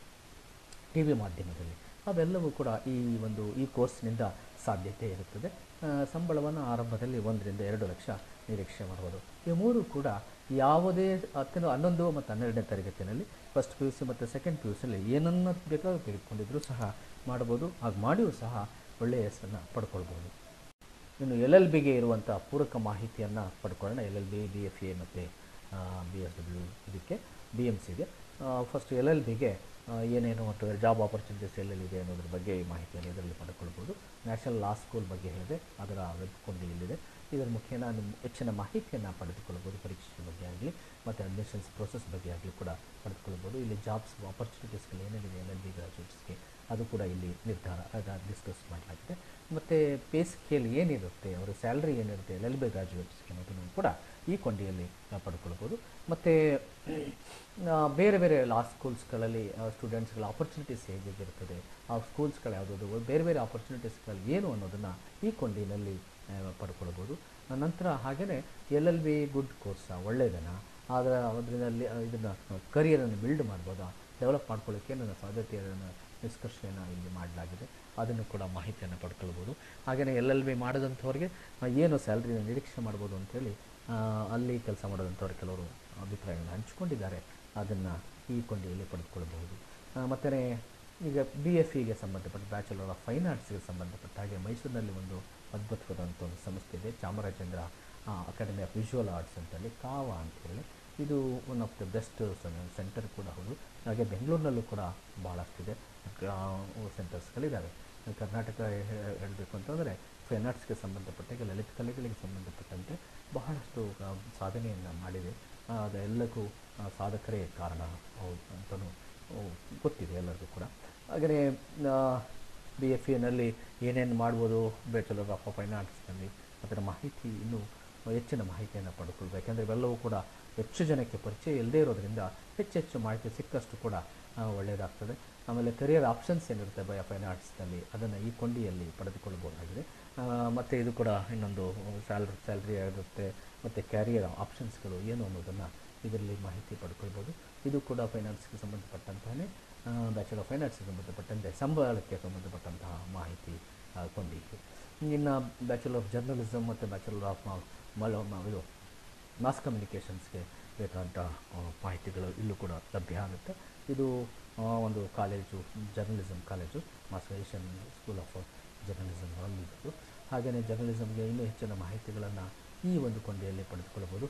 A: ಟಿ ವಿ ಮಾಧ್ಯಮದಲ್ಲಿ ಅವೆಲ್ಲವೂ ಕೂಡ ಈ ಒಂದು ಈ ಕೋರ್ಸ್ನಿಂದ ಸಾಧ್ಯತೆ ಇರುತ್ತದೆ ಆ, ಸಂಬಳವನ್ನು ಆರಂಭದಲ್ಲಿ ಒಂದರಿಂದ ಎರಡು ಲಕ್ಷ ನಿರೀಕ್ಷೆ ಮಾಡ್ಬೋದು ಈ ಮೂರು ಕೂಡ ಯಾವುದೇ ಹತ್ತನೇ ಹನ್ನೊಂದು ಮತ್ತು ಹನ್ನೆರಡನೇ ತರಗತಿಯಲ್ಲಿ ಫಸ್ಟ್ ಪಿ ಯು ಸಿ ಮತ್ತು ಸೆಕೆಂಡ್ ಪಿ ಯು ಸಿಯಲ್ಲಿ ಏನನ್ನು ಬೇಕಾದ್ರೂ ತೆಗೆದುಕೊಂಡಿದ್ರೂ ಸಹ ಮಾಡ್ಬೋದು ಹಾಗೆ ಮಾಡಿಯೂ ಸಹ ಒಳ್ಳೆಯ ಹೆಸರನ್ನು ಪಡ್ಕೊಳ್ಬೋದು ಇನ್ನು ಎಲ್ ಎಲ್ ಬಿಗೆ ಇರುವಂಥ ಪೂರಕ ಮಾಹಿತಿಯನ್ನು ಪಡ್ಕೊಳ್ಳೋಣ L L B B F A ಮತ್ತು ಬಿ ಎಸ್ ಡಬ್ಲ್ಯೂ ಇದಕ್ಕೆ ಬಿ ಎಮ್ ಸಿಗೆ ಫಸ್ಟ್ ಎಲ್ ಎಲ್ ಬಿಗೆ ಏನೇನು ಮತ್ತು ಜಾಬ್ ಆಪರ್ಚುನಿಟೀಸ್ ಎಲ್ಲೆಲ್ಲಿದೆ ಅನ್ನೋದ್ರ ಬಗ್ಗೆ ಈ ಮಾಹಿತಿಯನ್ನು ಇದರಲ್ಲಿ ಪಡ್ಕೊಳ್ಬೋದು ನ್ಯಾಷನಲ್ ಲಾ ಸ್ಕೂಲ್ ಬಗ್ಗೆ ಹೇಳಿದೆ ಅದರ ವೆಬ್ ಕೊಂಡಿ ಇಲ್ಲಿದೆ ಇದರ ಮುಖೇನ ನಿಮ್ಮ ಹೆಚ್ಚಿನ ಮಾಹಿತಿಯನ್ನು ಪಡೆದುಕೊಳ್ಳಬಹುದು ಪರೀಕ್ಷೆ ಬಗ್ಗೆ ಆಗಲಿ ಮತ್ತು ಅಡ್ಮಿಷನ್ಸ್ ಪ್ರೋಸೆಸ್ ಬಗ್ಗೆ ಆಗಲಿ ಕೂಡ ಪಡೆದುಕೊಳ್ಬೋದು ಇಲ್ಲಿ ಜಾಬ್ಸ್ ಆಪರ್ಚುನಿಟೀಸ್ಗಳು ಏನೇನಿದೆ ಎಲ್ ಎಲ್ ಬಿ ಗ್ರಾಜುಯೇಟ್ಸ್ಗೆ ಅದು ಕೂಡ ಇಲ್ಲಿ ನಿರ್ಧಾರ ಅದ ಡಿಸ್ಕಸ್ ಮಾಡಲಾಗಿದೆ ಮತ್ತು ಪೇ ಸ್ಕೇಲ್ ಏನಿರುತ್ತೆ ಅವರ ಸ್ಯಾಲ್ರಿ ಏನಿರುತ್ತೆ ಎಲ್ ಎಲ್ ಬಿ ಗ್ರಾಜುಯೇಟ್ಸ್ಗೆ ಅನ್ನೋದನ್ನು ಕೂಡ ಈ ಕೊಂಡಿಯಲ್ಲಿ ನಾವು ಪಡ್ಕೊಳ್ಬೋದು ಮತ್ತು ಬೇರೆ ಬೇರೆ ಲಾ ಸ್ಕೂಲ್ಸ್ಗಳಲ್ಲಿ ಸ್ಟೂಡೆಂಟ್ಸ್ಗಳ ಆಪರ್ಚುನಿಟೀಸ್ ಹೇಗಿರ್ತದೆ ಆ ಸ್ಕೂಲ್ಸ್ಗಳು ಯಾವುದಾದ್ರು ಬೇರೆ ಬೇರೆ ಆಪರ್ಚುನಿಟೀಸ್ಗಳು ಏನು ಅನ್ನೋದನ್ನು ಈ ಕೊಂಡಿನಲ್ಲಿ ಆ, ಪಡ್ಕೊಳ್ಬೋದು ನಂತರ ಹಾಗೆಯೇ L L B good course ಒಳ್ಳೆಯದನ್ನು ಆದರೆ ಅದರಲ್ಲಿ ಇದನ್ನು ಕರಿಯರನ್ನು ಬಿಲ್ಡ್ ಮಾಡ್ಬೋದಾ ಡೆವಲಪ್ ಮಾಡ್ಕೊಳ್ಳೋಕ್ಕೆ ನನ್ನ ಸಾಧ್ಯತೆಯನ್ನು ನಿಷ್ಕರ್ಷೆಯನ್ನು ಇಲ್ಲಿ ಮಾಡಲಾಗಿದೆ ಅದನ್ನು ಕೂಡ ಮಾಹಿತಿಯನ್ನು ಪಡ್ಕೊಳ್ಬೋದು ಹಾಗೆಯೇ ಎಲ್ ಎಲ್ ಬಿ ಮಾಡಿದಂಥವ್ರಿಗೆ ಆ, ಏನು ಸ್ಯಾಲ್ರಿನ ನಿರೀಕ್ಷೆ ಮಾಡ್ಬೋದು ಅಂತೇಳಿ ಆ, ಅಲ್ಲಿ ಕೆಲಸ ಮಾಡೋದಂಥವ್ರು ಕೆಲವರು ಅಭಿಪ್ರಾಯಗಳನ್ನು ಹಂಚಿಕೊಂಡಿದ್ದಾರೆ ಅದನ್ನು ಈ ಕೊಂಡಿಯಲ್ಲಿ ಪಡೆದುಕೊಳ್ಬಹುದು ಮತ್ತು ಈಗ ಬಿ ಎಫ್ ಇಗೆ ಸಂಬಂಧಪಟ್ಟ ಬ್ಯಾಚುಲರ್ ಆಫ್ ಫೈನ್ ಆರ್ಟ್ಸ್ಗೆ ಸಂಬಂಧಪಟ್ಟ ಹಾಗೆ ಮೈಸೂರಿನಲ್ಲಿ ಒಂದು ಅದ್ಭುತವಾದಂಥ ಒಂದು ಸಂಸ್ಥೆ ಇದೆ Chamarajendra academy of visual arts ಅಂತೇಳಿ ಕಾವ ಅಂತ ಹೇಳಿ ಇದು one of the best centre ಕೂಡ ಹೌದು ಹಾಗೆ ಬೆಂಗಳೂರಿನಲ್ಲೂ ಕೂಡ ಭಾಳಷ್ಟಿದೆ ಸೆಂಟರ್ಸ್ಗಳಿದ್ದಾವೆ ಕರ್ನಾಟಕ ಹೇ- ಹೇಳಬೇಕು ಅಂತಂದರೆ ಫೈನ್ ಆರ್ಟ್ಸ್ಗೆ ಸಂಬಂಧಪಟ್ಟಾಗೆ ಲಲಿತ ಕಲೆಗಳಿಗೆ ಸಂಬಂಧಪಟ್ಟಂತೆ ಬಹಳಷ್ಟು ಆ, ಸಾಧನೆಯನ್ನು ಮಾಡಿದೆ ಆ, ಅದೆಲ್ಲಕ್ಕೂ ಆ, ಸಾಧಕರೇ ಕಾರಣ ಹೌದು ಅಂತಲೂ ಗೊತ್ತಿದೆ ಎಲ್ಲರಿಗೂ ಕೂಡ ಹಾಗೆಯೇ ಬಿ ಎಫ್ ಎನಲ್ಲಿ ಏನೇನು ಮಾಡ್ಬೋದು ಬ್ಯಾಚುಲರ್ ಆಫ್ ಫೈನ್ ಆರ್ಟ್ಸ್ನಲ್ಲಿ ಅದರ ಮಾಹಿತಿ ಇನ್ನೂ ಹೆಚ್ಚಿನ ಮಾಹಿತಿಯನ್ನು ಪಡ್ಕೊಳ್ಬೇಕು ಯಾಕೆಂದರೆ ಇವೆಲ್ಲವೂ ಕೂಡ ಹೆಚ್ಚು ಜನಕ್ಕೆ ಪರಿಚಯ ಇಲ್ಲದೇ ಇರೋದ್ರಿಂದ ಹೆಚ್ಚೆಚ್ಚು ಮಾಹಿತಿ ಸಿಕ್ಕಷ್ಟು ಕೂಡ ಆ, ಒಳ್ಳೆಯದಾಗ್ತದೆ ಆಮೇಲೆ ಕರಿಯರ್ ಆಪ್ಷನ್ಸ್ ಏನಿರುತ್ತೆ ಬೈ ಫೈನ್ ಆರ್ಟ್ಸ್ನಲ್ಲಿ ಅದನ್ನು ಈ ಕೊಂಡಿಯಲ್ಲಿ ಪಡೆದುಕೊಳ್ಳಬಹುದಾಗಿದೆ ಆ, ಮತ್ತು ಇದು ಕೂಡ ಇನ್ನೊಂದು ಸ್ಯಾಲ್ರಿ ಸ್ಯಾಲ್ರಿ ಆಗಿರುತ್ತೆ ಮತ್ತು ಕ್ಯಾರಿಯರ್ ಆಪ್ಷನ್ಸ್ಗಳು ಏನು ಅನ್ನೋದನ್ನು ಇದರಲ್ಲಿ ಮಾಹಿತಿ ಪಡ್ಕೊಳ್ಬೋದು ಇದು ಕೂಡ ಫೈನಾನ್ಸ್ಗೆ ಸಂಬಂಧಪಟ್ಟಂತಹೇ ಬ್ಯಾಚುಲರ್ ಆಫ್ ಫೈನಾನ್ಸ್ಗೆ ಸಂಬಂಧಪಟ್ಟಂತೆ ಸಂಬಳಕ್ಕೆ ಸಂಬಂಧಪಟ್ಟಂತಹ ಮಾಹಿತಿ ಆ, ಕೊಂಡಿದ್ದು ಇನ್ನು ಬ್ಯಾಚುಲರ್ ಆಫ್ ಜರ್ನಲಿಸಮ್ ಮತ್ತು ಬ್ಯಾಚುಲರ್ ಆಫ್ ಮಲ ಇದು ಮಾಸ್ ಕಮ್ಯುನಿಕೇಷನ್ಸ್ಗೆ ಬೇಕಾದಂಥ ಆ, ಮಾಹಿತಿಗಳು ಇಲ್ಲೂ ಕೂಡ ಲಭ್ಯ ಆಗುತ್ತೆ ಇದು ಆ, ಒಂದು college journalism college mass Asian school of journalism ಅಲ್ಲಿದ್ದು ಹಾಗೆಯೇ ಜರ್ನಲಿಸಮ್ಗೆ ಇನ್ನೂ ಹೆಚ್ಚಿನ ಮಾಹಿತಿಗಳನ್ನು ಈ ಒಂದು ಕೊಂಡಿಯಲ್ಲಿ ಪಡೆದುಕೊಳ್ಳಬಹುದು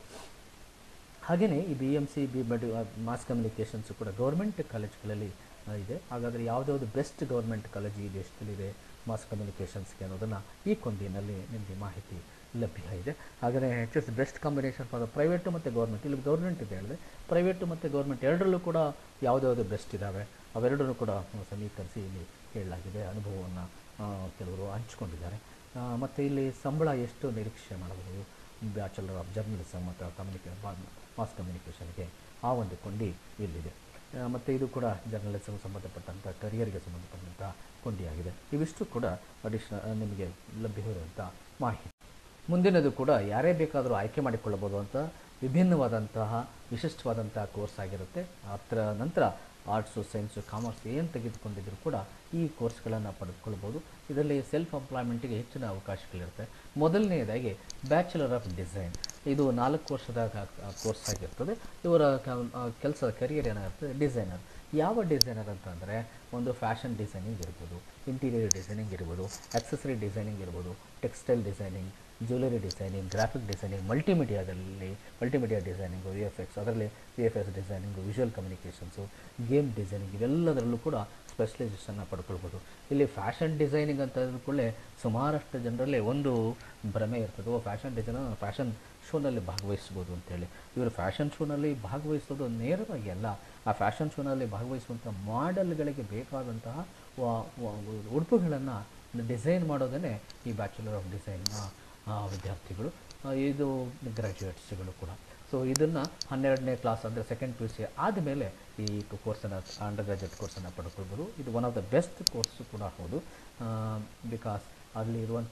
A: ಹಾಗೆಯೇ ಈ ಬಿ ಎಮ್ ಸಿ ಬಿ ಬಡ್ ಮಾಸ್ ಕಮ್ಯುನಿಕೇಷನ್ಸು ಕೂಡ ಗೌರ್ಮೆಂಟ್ ಕಾಲೇಜ್ಗಳಲ್ಲಿ ಆ, ಇದೆ ಹಾಗಾದರೆ ಯಾವುದ್ಯಾವುದು ಬೆಸ್ಟ್ ಗೌರ್ಮೆಂಟ್ ಕಾಲೇಜ್ ಈ ದೇಶದಲ್ಲಿದೆ ಮಾಸ್ ಕಮ್ಯುನಿಕೇಷನ್ಸ್ಗೆ ಅನ್ನೋದನ್ನು ಈ ಕೊಂಡಿನಲ್ಲಿ ನಿಮಗೆ ಮಾಹಿತಿ ಲಭ್ಯ ಇದೆ ಹಾಗೆಯೇ H S best combination for private ಮತ್ತು ಗೌರ್ಮೆಂಟ್ ಇಲ್ಲಿ ಗೌರ್ಮೆಂಟ್ ಇದೆ ಹೇಳಿದೆ ಪ್ರೈವೇಟು ಮತ್ತು ಗೌರ್ಮೆಂಟ್ ಎರಡರಲ್ಲೂ ಕೂಡ ಯಾವುದ್ಯಾವುದು ಬೆಸ್ಟ್ ಇದ್ದಾವೆ ಅವೆರಡನ್ನೂ ಕೂಡ ಸಮೀಕರಿಸಿ ಇಲ್ಲಿ ಹೇಳಲಾಗಿದೆ ಅನುಭವವನ್ನು ಕೆಲವರು ಹಂಚ್ಕೊಂಡಿದ್ದಾರೆ ಮತ್ತು ಇಲ್ಲಿ ಸಂಬಳ ಎಷ್ಟು ನಿರೀಕ್ಷೆ ಮಾಡಬಹುದು ಬ್ಯಾಚುಲರ್ ಆಫ್ ಜರ್ನಲಿಸಮ್ ಮತ್ತು ಕಮ್ಯುನಿಕೇ ಮಾಸ್ ಕಮ್ಯುನಿಕೇಷನ್ಗೆ ಆ ಒಂದು ಕೊಂಡಿ ಇಲ್ಲಿದೆ ಮತ್ತು ಇದು ಕೂಡ ಜರ್ನಲಿಸಮ್ ಸಂಬಂಧಪಟ್ಟಂಥ ಕರಿಯರ್ಗೆ ಸಂಬಂಧಪಟ್ಟಂಥ ಕೊಂಡಿಯಾಗಿದೆ ಇವಿಷ್ಟು ಕೂಡ ಅಡಿಷನಲ್ ನಿಮಗೆ ಲಭ್ಯವಿರುವಂಥ ಮಾಹಿತಿ ಮುಂದಿನದು ಕೂಡ ಯಾರೇ ಬೇಕಾದರೂ ಆಯ್ಕೆ ಮಾಡಿಕೊಳ್ಳಬಹುದು ಅಂತ ವಿಭಿನ್ನವಾದಂತಹ ವಿಶಿಷ್ಟವಾದಂತಹ ಕೋರ್ಸ್ ಆಗಿರುತ್ತೆ ಅದರ ನಂತರ ಆರ್ಟ್ಸು ಸೈನ್ಸು ಕಾಮರ್ಸ್ ಏನು ತೆಗೆದುಕೊಂಡಿದ್ದರೂ ಕೂಡ ಈ ಕೋರ್ಸ್ಗಳನ್ನು ಪಡೆದುಕೊಳ್ಬೋದು ಇದರಲ್ಲಿ ಸೆಲ್ಫ್ ಎಂಪ್ಲಾಯ್ಮೆಂಟಿಗೆ ಹೆಚ್ಚಿನ ಅವಕಾಶಗಳಿರುತ್ತೆ ಮೊದಲನೆಯದಾಗಿ ಬ್ಯಾಚುಲರ್ ಆಫ್ ಡಿಸೈನ್ ಇದು ನಾಲ್ಕು ವರ್ಷದ ಕೋರ್ಸ್ ಆಗಿರ್ತದೆ ಇವರ ಕೆಲಸದ ಕರಿಯರ್ ಏನಾಗಿರ್ತದೆ ಡಿಸೈನರ್ ಯಾವ ಡಿಸೈನರ್ ಅಂತಂದರೆ ಒಂದು ಫ್ಯಾಷನ್ ಡಿಸೈನಿಂಗ್ ಇರ್ಬೋದು ಇಂಟೀರಿಯರ್ ಡಿಸೈನಿಂಗ್ ಇರ್ಬೋದು ಆಕ್ಸೆಸರಿ ಡಿಸೈನಿಂಗ್ ಇರ್ಬೋದು textile designing jewellery designing graphic designing ಮಲ್ಟಿಮೀಡಿಯಾದಲ್ಲಿ multimedia designing V F X ಅದರಲ್ಲಿ V F S designing visual communications game designing ಇವೆಲ್ಲದರಲ್ಲೂ ಕೂಡ ಸ್ಪೆಷಲೈಸೇಷನ್ನ ಪಡ್ಕೊಳ್ಬೋದು ಇಲ್ಲಿ ಫ್ಯಾಷನ್ ಡಿಸೈನಿಂಗ್ ಅಂತ ಅಂದ್ಕೊಳ್ಳೆ ಸುಮಾರಷ್ಟು ಜನರಲ್ಲಿ ಒಂದು ಭ್ರಮೆ ಇರ್ತದೆ ಓ ಫ್ಯಾಷನ್ ಡಿಸೈನರ್ ಫ್ಯಾಷನ್ ಶೋನಲ್ಲಿ ಭಾಗವಹಿಸ್ಬೋದು ಅಂತೇಳಿ ಇವರು ಫ್ಯಾಷನ್ ಶೋನಲ್ಲಿ ಭಾಗವಹಿಸೋದು ನೇರವಾಗಿ ಅಲ್ಲ ಆ ಫ್ಯಾಷನ್ ಶೋನಲ್ಲಿ ಭಾಗವಹಿಸುವಂಥ ಮಾಡೆಲ್ಗಳಿಗೆ ಬೇಕಾದಂತಹ ವ- ವ- ಉಡುಪುಗಳನ್ನು ಡಿಸೈನ್ ಮಾಡೋದೇ ಈ ಬ್ಯಾಚುಲರ್ ಆಫ್ ಡಿಸೈನ್ನ ವಿದ್ಯಾರ್ಥಿಗಳು ಆ, ಇದು ಗ್ರ್ಯಾಜುಯೇಟ್ಸ್ಗಳು ಕೂಡ ಸೊ ಇದನ್ನು ಹನ್ನೆರಡನೇ ಕ್ಲಾಸ್ ಅಂದರೆ ಸೆಕೆಂಡ್ ಪಿ ಯು ಸಿ ಆದಮೇಲೆ ಈ ಕೋರ್ಸನ್ನು ಅಂಡರ್ ಗ್ರಾಜುಯೇಟ್ ಕೋರ್ಸನ್ನು ಪಡ್ಕೊಳ್ಬೋದು ಇದು one of the best course ಕೂಡ ಹೌದು ಬಿಕಾಸ್ ಅಲ್ಲಿ ಇರುವಂಥ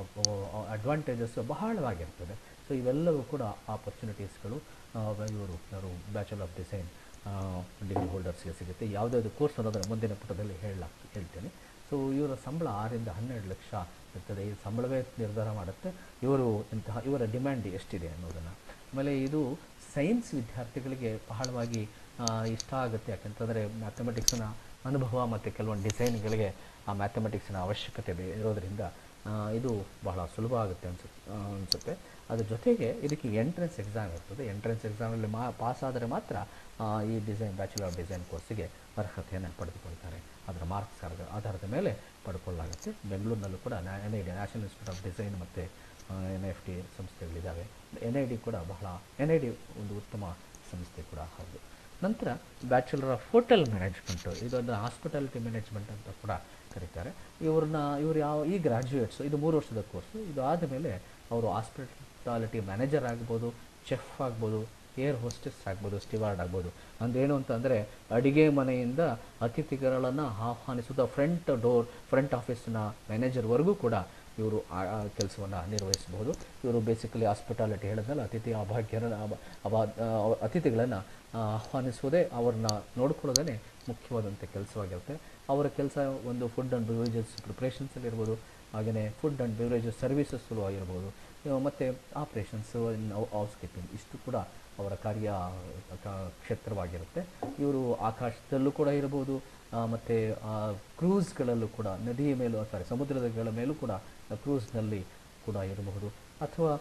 A: ಅಡ್ವಾಂಟೇಜಸ್ ಬಹಳವಾಗಿರ್ತದೆ ಸೊ ಇವೆಲ್ಲವೂ ಕೂಡ ಆಪರ್ಚುನಿಟೀಸ್ಗಳು ಇವರು ಯಾರು ಬ್ಯಾಚುಲರ್ ಆಫ್ ಡಿಸೈನ್ ಡಿಗ್ರಿ ಹೋಲ್ಡರ್ಸ್ಗೆ ಸಿಗುತ್ತೆ ಯಾವುದಾದ್ರು ಕೋರ್ಸ್ ಅನ್ನೋದನ್ನು ಮುಂದಿನ ಪುಟದಲ್ಲಿ ಹೇಳಲಾಗ್ ಹೇಳ್ತೇನೆ ಸೊ ಇವರ ಸಂಬಳ ಆರಿಂದ ಹನ್ನೆರಡು ಲಕ್ಷ ಇರ್ತದೆ ಈ ಸಂಬಳವೇ ನಿರ್ಧಾರ ಮಾಡುತ್ತೆ ಇವರು ಇಂತಹ ಇವರ ಡಿಮ್ಯಾಂಡ್ ಎಷ್ಟಿದೆ ಅನ್ನೋದನ್ನು ಆಮೇಲೆ ಇದು ಸೈನ್ಸ್ ವಿದ್ಯಾರ್ಥಿಗಳಿಗೆ ಬಹಳವಾಗಿ ಆ, ಇಷ್ಟ ಆಗುತ್ತೆ ಯಾಕಂತಂದರೆ ಮ್ಯಾಥಮೆಟಿಕ್ಸ್ನ ಅನುಭವ ಮತ್ತು ಕೆಲವೊಂದು ಡಿಸೈನ್ಗಳಿಗೆ ಆ ಮ್ಯಾಥಮೆಟಿಕ್ಸ್ನ ಅವಶ್ಯಕತೆ ಬೇ- ಇರೋದರಿಂದ ಆ, ಇದು ಬಹಳ ಸುಲಭ ಆಗುತ್ತೆ ಅನ್ಸುತ್ತೆ ಅನಿಸುತ್ತೆ ಅದ್ರ ಜೊತೆಗೆ ಇದಕ್ಕೆ ಎಂಟ್ರೆನ್ಸ್ ಎಕ್ಸಾಮ್ ಇರ್ತದೆ ಎಂಟ್ರೆನ್ಸ್ ಎಕ್ಸಾಮಲ್ಲಿ ಮಾ ಪಾಸ್ ಆದರೆ ಮಾತ್ರ ಆ, ಈ ಡಿಸೈನ್ ಬ್ಯಾಚುಲರ್ ಆಫ್ ಡಿಸೈನ್ ಕೋರ್ಸಿಗೆ ಅರ್ಹತೆಯನ್ನು ಪಡೆದುಕೊಳ್ತಾರೆ ಅದರ ಮಾರ್ಕ್ಸ್ ಆಧಾರದ ಮೇಲೆ ಪಡ್ಕೊಳ್ಳಾಗುತ್ತೆ ಬೆಂಗಳೂರಿನಲ್ಲೂ ಕೂಡ N I D national institute of design ಮತ್ತು ಎನ್ ಎಫ್ ಟಿ ಸಂಸ್ಥೆಗಳಿದ್ದಾವೆ ಎನ್ ಐ ಡಿ ಕೂಡ ಬಹಳ ಎನ್ ಐ ಡಿ ಒಂದು ಉತ್ತಮ ಸಂಸ್ಥೆ ಕೂಡ ಹೌದು ನಂತರ ಬ್ಯಾಚುಲರ್ ಆಫ್ ಹೋಟೆಲ್ ಮ್ಯಾನೇಜ್ಮೆಂಟು ಇದೊಂದು ಹಾಸ್ಪಿಟಾಲಿಟಿ ಮ್ಯಾನೇಜ್ಮೆಂಟ್ ಅಂತ ಕೂಡ ಕರೀತಾರೆ ಇವ್ರನ್ನ ಇವರು ಯಾವ ಈ ಗ್ರ್ಯಾಜುಯೇಟ್ಸು ಇದು ಮೂರು ವರ್ಷದ ಕೋರ್ಸು ಇದು ಆದಮೇಲೆ ಅವರು ಹಾಸ್ಪಿಟಾಲಿಟಿ ಮ್ಯಾನೇಜರ್ ಆಗ್ಬೋದು ಚೆಫ್ ಆಗ್ಬೋದು ಏರ್ ಹೋಸ್ಟೆಸ್ ಆಗ್ಬೋದು ಸ್ಟಿವಾರ್ಡ್ ಆಗ್ಬೋದು ಅಂದ್ರೇನು ಅಂತಂದರೆ ಅಡಿಗೆ ಮನೆಯಿಂದ ಅತಿಥಿಗಳನ್ನು ಆಹ್ವಾನಿಸುವ ಫ್ರಂಟ್ ಡೋರ್ ಫ್ರಂಟ್ ಆಫೀಸ್ನ ಮ್ಯಾನೇಜರ್ವರೆಗೂ ಕೂಡ ಇವರು ಆ ಕೆಲಸವನ್ನು ನಿರ್ವಹಿಸಬಹುದು ಇವರು ಬೇಸಿಕಲಿ ಹಾಸ್ಪಿಟಾಲಿಟಿ ಹೇಳಿದ್ನಲ್ಲ ಅತಿಥಿ ಅಭಾಗ್ಯರ ಅಬ- ಅಬಾ ಅತಿಥಿಗಳನ್ನು ಆಹ್ವಾನಿಸುವುದೇ ಅವ್ರನ್ನ ನೋಡ್ಕೊಳ್ಳೋದೇ ಮುಖ್ಯವಾದಂಥ ಕೆಲಸವಾಗಿರುತ್ತೆ ಅವರ ಕೆಲಸ ಒಂದು ಫುಡ್ ಆ್ಯಂಡ್ ಬಿವರೇಜಸ್ ಪ್ರಿಪ್ರೇಷನ್ಸಲ್ಲಿರ್ಬೋದು ಹಾಗೆಯೇ ಫುಡ್ ಆ್ಯಂಡ್ ಬಿವರೇಜಸ್ ಸರ್ವಿಸಸ್ಸಲ್ಲೂ ಆಗಿರ್ಬೋದು ಮತ್ತು ಆಪ್ರೇಷನ್ಸ್ ಹೌಸ್ ಕೀಪಿಂಗ್ ಇಷ್ಟು ಕೂಡ ಅವರ ಕಾರ್ಯ ಕ- ಕ್ಷೇತ್ರವಾಗಿರುತ್ತೆ ಇವರು ಆಕಾಶದಲ್ಲೂ ಕೂಡ ಇರ್ಬೋದು ಮತ್ತು ಕ್ರೂಸ್ಗಳಲ್ಲೂ ಕೂಡ ನದಿಯ ಮೇಲೂ ಸಾರಿ ಸಮುದ್ರಗಳ ಮೇಲೂ ಕೂಡ ಕ್ರೂಸ್ನಲ್ಲಿ ಕೂಡ ಇರಬಹುದು ಅಥವಾ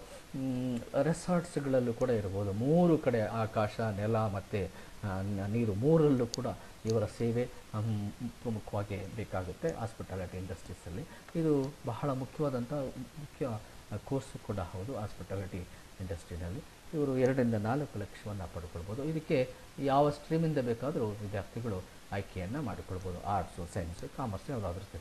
A: ರೆಸಾರ್ಟ್ಸ್ಗಳಲ್ಲೂ ಕೂಡ ಇರ್ಬೋದು ಮೂರು ಕಡೆ ಆಕಾಶ ನೆಲ ಮತ್ತು ನೀರು ಮೂರಲ್ಲೂ ಕೂಡ ಇವರ ಸೇವೆ ಹಮ್, ಪ್ರಮುಖವಾಗಿ ಬೇಕಾಗುತ್ತೆ ಹಾಸ್ಪಿಟಾಲಿಟಿ ಇಂಡಸ್ಟ್ರೀಸಲ್ಲಿ ಇದು ಬಹಳ ಮುಖ್ಯವಾದಂಥ ಮುಖ್ಯ ಕೋರ್ಸು ಕೂಡ ಹೌದು ಹಾಸ್ಪಿಟಾಲಿಟಿ ಇಂಡಸ್ಟ್ರಿನಲ್ಲಿ ಇವರು ಎರಡರಿಂದ ನಾಲ್ಕು ಲಕ್ಷವನ್ನು ಪಡ್ಕೊಳ್ಬೋದು ಇದಕ್ಕೆ ಯಾವ ಸ್ಟ್ರೀಮಿಂದ ಬೇಕಾದರೂ ವಿದ್ಯಾರ್ಥಿಗಳು ಆಯ್ಕೆಯನ್ನು ಮಾಡಿಕೊಳ್ಬೋದು ಆರ್ಟ್ಸು ಸೈನ್ಸು ಕಾಮರ್ಸ್ ಯಾವುದಾದ್ರೂ ಸರಿ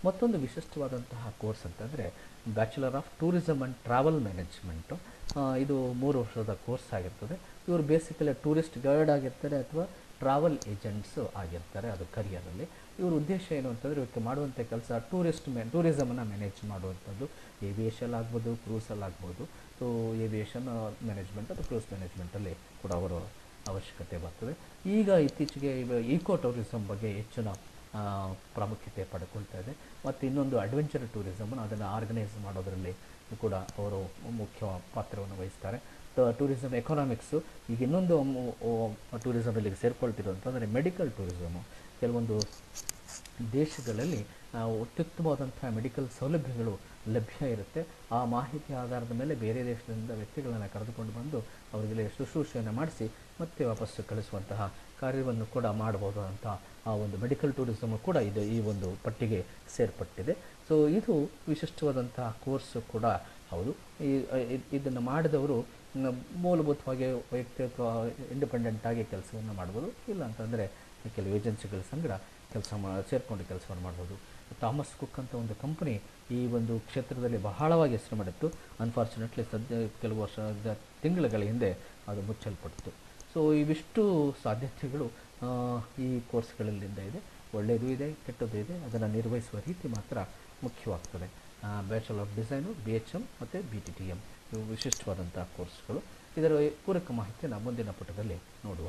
A: ಮತ್ತೊಂದು ವಿಶಿಷ್ಟವಾದಂತಹ ಕೋರ್ಸ್ ಅಂತಂದರೆ bachelor of tourism and travel management ಇದು ಮೂರು ವರ್ಷದ ಕೋರ್ಸ್ ಆಗಿರ್ತದೆ ಇವರು ಬೇಸಿಕಲಿ ಟೂರಿಸ್ಟ್ ಗೈಡ್ ಆಗಿರ್ತಾರೆ ಅಥವಾ ಟ್ರಾವೆಲ್ ಏಜೆಂಟ್ಸು ಆಗಿರ್ತಾರೆ ಅದು ಕರಿಯರಲ್ಲಿ ಇವ್ರ ಉದ್ದೇಶ ಏನು ಅಂತಂದರೆ ಇವಕ್ಕೆ ಮಾಡುವಂಥ ಕೆಲಸ ಟೂರಿಸ್ಟ್ ಮೇ ಟೂರಿಸಮನ್ನು ಮ್ಯಾನೇಜ್ ಮಾಡುವಂಥದ್ದು ಏವಿಯೇಷನ್ ಆಗ್ಬೋದು ಕ್ರೂಸಲ್ಲಿ ಆಗ್ಬೋದು ಸೊ ಏವಿಯೇಷನ್ ಮ್ಯಾನೇಜ್ಮೆಂಟ್ ಅಥವಾ ಕ್ರೂಸ್ ಮ್ಯಾನೇಜ್ಮೆಂಟಲ್ಲಿ ಕೂಡ ಅವರು ಅವಶ್ಯಕತೆ ಬರ್ತದೆ ಈಗ ಇತ್ತೀಚೆಗೆ ಈಕೋ ಟೂರಿಸಮ್ ಬಗ್ಗೆ ಹೆಚ್ಚಿನ ಆ, ಪ್ರಾಮುಖ್ಯತೆ ಪಡ್ಕೊಳ್ತಾ ಇದೆ ಮತ್ತು ಇನ್ನೊಂದು ಅಡ್ವೆಂಚರ್ ಟೂರಿಸಮನ್ನು ಅದನ್ನು ಆರ್ಗನೈಸ್ ಮಾಡೋದರಲ್ಲಿ ಕೂಡ ಅವರು ಮುಖ್ಯ ಪಾತ್ರವನ್ನು ವಹಿಸ್ತಾರೆ ಟೂರಿಸಮ್ ಎಕನಾಮಿಕ್ಸು ಈಗ ಇನ್ನೊಂದು ಟೂರಿಸಮ್ ಇಲ್ಲಿಗೆ ಸೇರ್ಕೊಳ್ತಿರೋಂತಂದರೆ ಮೆಡಿಕಲ್ ಟೂರಿಸಮು ಕೆಲವೊಂದು ದೇಶಗಳಲ್ಲಿ ಆ, ಅತ್ಯುತ್ತಮವಾದಂಥ ಮೆಡಿಕಲ್ ಸೌಲಭ್ಯಗಳು ಲಭ್ಯ ಇರುತ್ತೆ ಆ ಮಾಹಿತಿ ಆಧಾರದ ಮೇಲೆ ಬೇರೆ ದೇಶದಿಂದ ವ್ಯಕ್ತಿಗಳನ್ನು ಕರೆದುಕೊಂಡು ಬಂದು ಅವರಿಗೆ ಶುಶ್ರೂಷೆಯನ್ನು ಮಾಡಿಸಿ ಮತ್ತೆ ವಾಪಸ್ಸು ಕಳಿಸುವಂತಹ ಕಾರ್ಯವನ್ನು ಕೂಡ ಮಾಡಬಹುದು ಅಂತ ಆ ಒಂದು ಮೆಡಿಕಲ್ ಟೂರಿಸಮ್ ಕೂಡ ಇದು ಈ ಒಂದು ಪಟ್ಟಿಗೆ ಸೇರ್ಪಟ್ಟಿದೆ ಸೊ ಇದು ವಿಶಿಷ್ಟವಾದಂತಹ ಕೋರ್ಸು ಕೂಡ ಹೌದು ಈ ಇದನ್ನು ಮಾಡಿದವರು ನ- ಮೂಲಭೂತವಾಗಿ ವೈಯಕ್ತಿಕ ಇಂಡಿಪೆಂಡೆಂಟ್ ಆಗಿ ಕೆಲಸವನ್ನು ಮಾಡ್ಬೋದು ಇಲ್ಲ ಅಂತಂದರೆ ಕೆಲವು ಏಜೆನ್ಸಿಗಳ ಸಂಗಡ ಕೆಲಸ ಮಾ ಸೇರಿಕೊಂಡು ಕೆಲಸವನ್ನು ಮಾಡ್ಬೋದು ಥಾಮಸ್ ಕುಕ್ ಅಂತ ಒಂದು ಕಂಪನಿ ಈ ಒಂದು ಕ್ಷೇತ್ರದಲ್ಲಿ ಬಹಳವಾಗಿ ಹೆಸರು ಮಾಡಿತ್ತು ಅನ್ಫಾರ್ಚುನೇಟ್ಲಿ ಸದ್ಯ ಕೆಲವು ವರ್ಷದ ತಿಂಗಳುಗಳ ಹಿಂದೆ ಅದು ಮುಚ್ಚಲ್ಪಟ್ಟಿತು ಸೊ ಇವಿಷ್ಟು ಸಾಧ್ಯತೆಗಳು ಆ, ಈ ಕೋರ್ಸ್ಗಳಲ್ಲಿಂದ ಇದೆ ಒಳ್ಳೆಯದು ಇದೆ ಕೆಟ್ಟದ್ದು ಇದೆ ಅದನ್ನು ನಿರ್ವಹಿಸುವ ರೀತಿ ಮಾತ್ರ ಮುಖ್ಯವಾಗ್ತದೆ bachelor of design B H M ಮತ್ತು ಬಿ ಟಿ ಟಿ ಎಮ್ ಇವು ವಿಶಿಷ್ಟವಾದಂಥ ಕೋರ್ಸ್ಗಳು ಇದರ ಪೂರಕ ಮಾಹಿತಿಯನ್ನು ಮುಂದಿನ ಪುಟದಲ್ಲಿ ನೋಡುವ